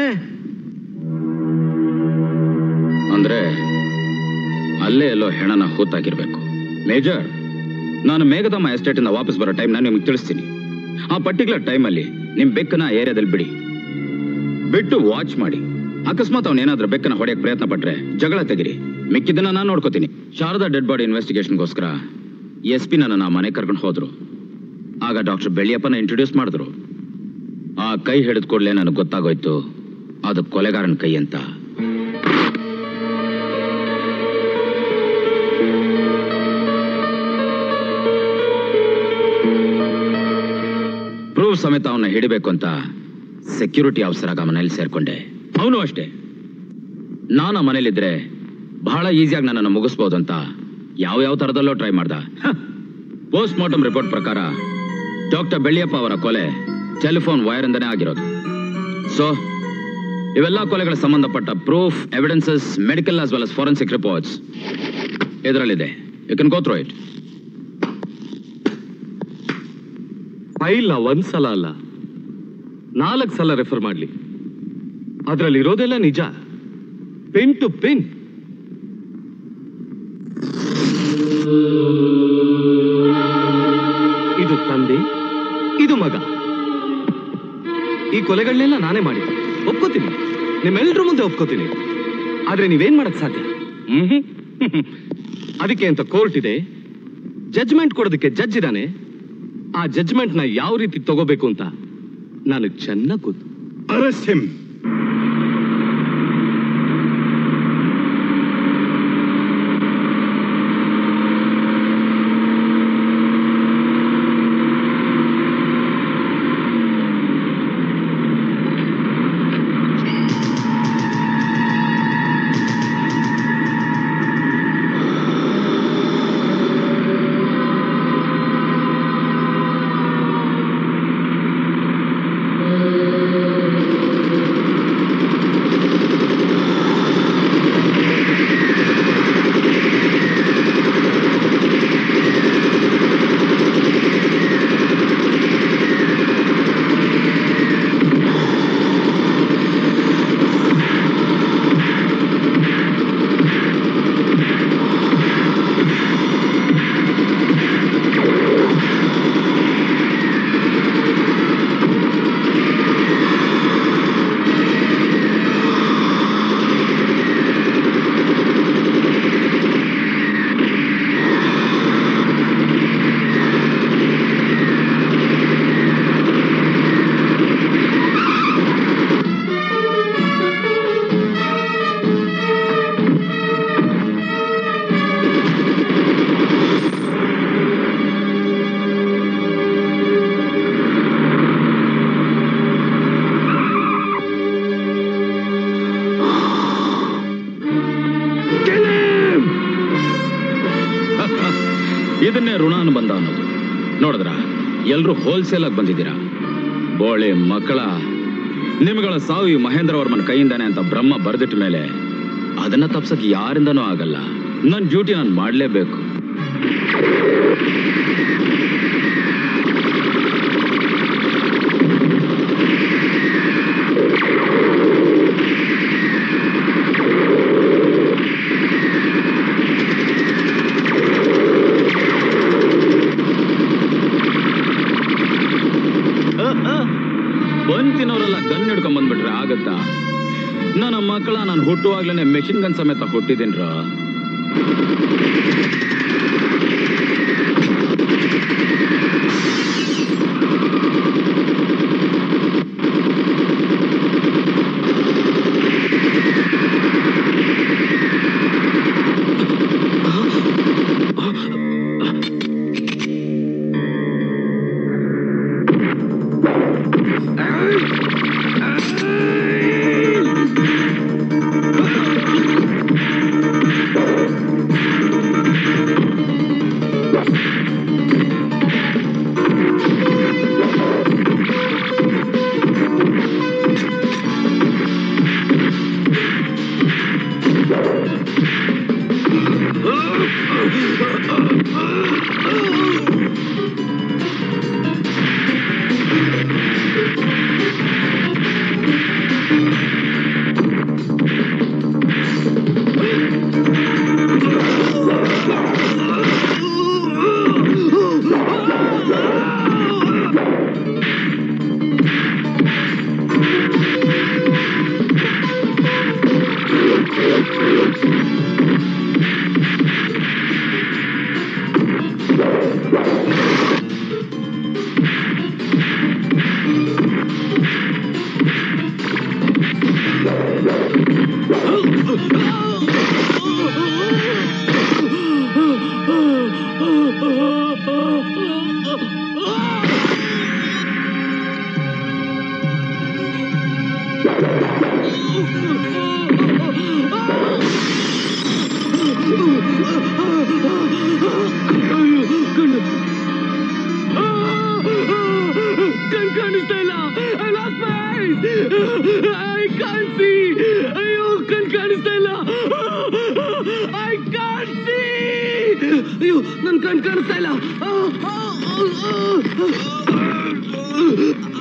ಅಂದ್ರೆ ಅಲ್ಲೇ ಎಲ್ಲೋ ಹೆಣನ ಹೂತಾಗಿರ್ಬೇಕು ಮೇಜರ್ ನಾನು ಮೇಘದಮ್ಮ ಎಸ್ಟೇಟ್ ಇಂದ ವಾಪಸ್ ಬರೋ ಟೈಮ್ ನಾನು ನಿಮ್ಗೆ ತಿಳಿಸ್ತೀನಿ ಆ ಪರ್ಟಿಕ್ಯುಲರ್ ಟೈಮಲ್ಲಿ ನಿಮ್ ಬೆಕ್ಕನ ಏರಿಯಾದಲ್ಲಿ ಬಿಡಿ ಬಿಟ್ಟು ವಾಚ್ ಮಾಡಿ ಅಕಸ್ಮಾತ್ ಅವನೇನಾದ್ರೂ ಬೆಕ್ಕನ ಹೊಡೆಯಕ್ ಪ್ರಯತ್ನ ಪಟ್ರೆ ಜಗಳ ತೆಗಿರಿ ಮಿಕ್ಕಿದ್ದನ್ನ ನಾನು ನೋಡ್ಕೋತೀನಿ ಶಾರದಾ ಡೆಡ್ ಬಾಡಿ ಇನ್ವೆಸ್ಟಿಗೇಷನ್ಗೋಸ್ಕರ ಎಸ್ ಪಿ ನನ್ನ ಮನೆ ಕರ್ಕೊಂಡು ಹೋದ್ರು ಆಗ ಡಾಕ್ಟರ್ ಬೆಳ್ಳಿಯಪ್ಪನ ಇಂಟ್ರೊಡ್ಯೂಸ್ ಮಾಡಿದ್ರು ಆ ಕೈ ಹಿಡಿದ ಕೂಡಲೇ ನನಗೆ ಗೊತ್ತಾಗೋಯ್ತು ಅದು ಕೊಲೆಗಾರನ ಕೈ ಅಂತ ಪ್ರೂಫ್ ಸಮೇತ ಅವನ್ನ ಹಿಡಿಬೇಕು ಅಂತ ಸೆಕ್ಯೂರಿಟಿ ಆಫೀಸರ್ ಆಗ ಮನೇಲಿ ಸೇರ್ಕೊಂಡೆ ಅವನು ಅಷ್ಟೇ ನಾನು ಆ ಮನೇಲಿದ್ರೆ ಬಹಳ ಈಸಿಯಾಗಿ ನನ್ನನ್ನು ಮುಗಿಸ್ಬೋದು ಅಂತ ಯಾವ ಯಾವ ಥರದಲ್ಲೋ ಟ್ರೈ ಮಾಡ್ದ ಪೋಸ್ಟ್ ಮಾರ್ಟಮ್ ರಿಪೋರ್ಟ್ ಪ್ರಕಾರ ಡಾಕ್ಟರ್ ಬೆಳ್ಳಿಯಪ್ಪ ಅವರ ಕೊಲೆ ಟೆಲಿಫೋನ್ ವೈರ್ ಇಂದನೇ ಆಗಿರೋದು ಸೊ ಇವೆಲ್ಲ ಕೊಲೆಗಳ ಸಂಬಂಧಪಟ್ಟ proof evidences medical as well as forensic reports ಇದರಲ್ಲಿದೆ you can go through it ಫೈಲ್ನ ಒಂದ್ ಸಲ ಅಲ್ಲ ನಾಲ್ಕು ಸಲ ರೆಫರ್ ಮಾಡ್ಲಿ ಅದ್ರಲ್ಲಿ ಇರೋದೆಲ್ಲ ನಿಜ ಪೆನ್ ಟು ಪೆನ್ ಇದು ತಂದೆ ಇದು ಮಗ ಈ ಕೊಲೆಗಳನ್ನೆಲ್ಲ ನಾನೇ ಮಾಡಿದ್ದೆ ಒಪ್ಕೋತೀನಿ ನಿಮ್ಮೆಲ್ರ ಮುಂದೆ ಒಪ್ಕೋತೀನಿ ಆದ್ರೆ ನೀವೇನ್ ಮಾಡಕ್ ಸಾಧ್ಯ ಹ್ಮ್ ಅದಕ್ಕೆ ಅಂತ ಕೋರ್ಟ್ ಇದೆ ಜಡ್ಜ್ಮೆಂಟ್ ಕೊಡೋದಕ್ಕೆ ಜಡ್ಜ್ ಇದ್ದಾನೆ ಆ ಜಡ್ಜ್ಮೆಂಟ್ ನ ಯಾವ ರೀತಿ ತಗೋಬೇಕು ಅಂತ ನನಗೆ ಚೆನ್ನಾಗಿ ಗೊತ್ತು ಅರೆಸ್ಟ್ ಹಿಮ್ ಇದನ್ನೇ ಋಣ ಅನುಬಂಧ ಅನ್ನೋದು ನೋಡಿದ್ರ ಎಲ್ರು ಹೋಲ್ಸೇಲ್ ಆಗಿ ಬಂದಿದ್ದೀರಾ ಬೋಳೆ ಮಕ್ಕಳ ನಿಮ್ಗಳ ಸಾವು ಈ ಮಹೇಂದ್ರ ವರ್ಮನ್ ಕೈಯಿಂದಾನೆ ಅಂತ ಬ್ರಹ್ಮ ಬರೆದಿಟ್ಟ ಮೇಲೆ ಅದನ್ನ ತಪ್ಸಕ್ ಯಾರಿಂದನೂ ಆಗಲ್ಲ ನನ್ನ ಡ್ಯೂಟಿ ನಾನು ಮಾಡಲೇಬೇಕು ಬಂತಿನವರೆಲ್ಲ ಗನ್ ಹಿಡ್ಕೊಂಡ್ ಬಂದ್ಬಿಟ್ರೆ ಆಗತ್ತಾ ನನ್ನ ಮಕ್ಕಳ ನಾನು ಹುಟ್ಟುವಾಗ್ಲೇನೆ ಮೆಷಿನ್ ಗನ್ ಸಮೇತ ಹುಟ್ಟಿದ್ದೀನ್ರ ಕಣ್ ಕಾಣಿಸ್ತಾ ಇಲ್ಲ I lost my I can't see ಅಯ್ಯೋ ಕಣ್ ಕಾಣಿಸ್ತಾ ಇಲ್ಲ ಐ ಕಾಂಟ್ ಸಿ ಅಯ್ಯೋ ನನ್ ಕಣ್ ಕಾಣಿಸ್ತಾ ಇಲ್ಲ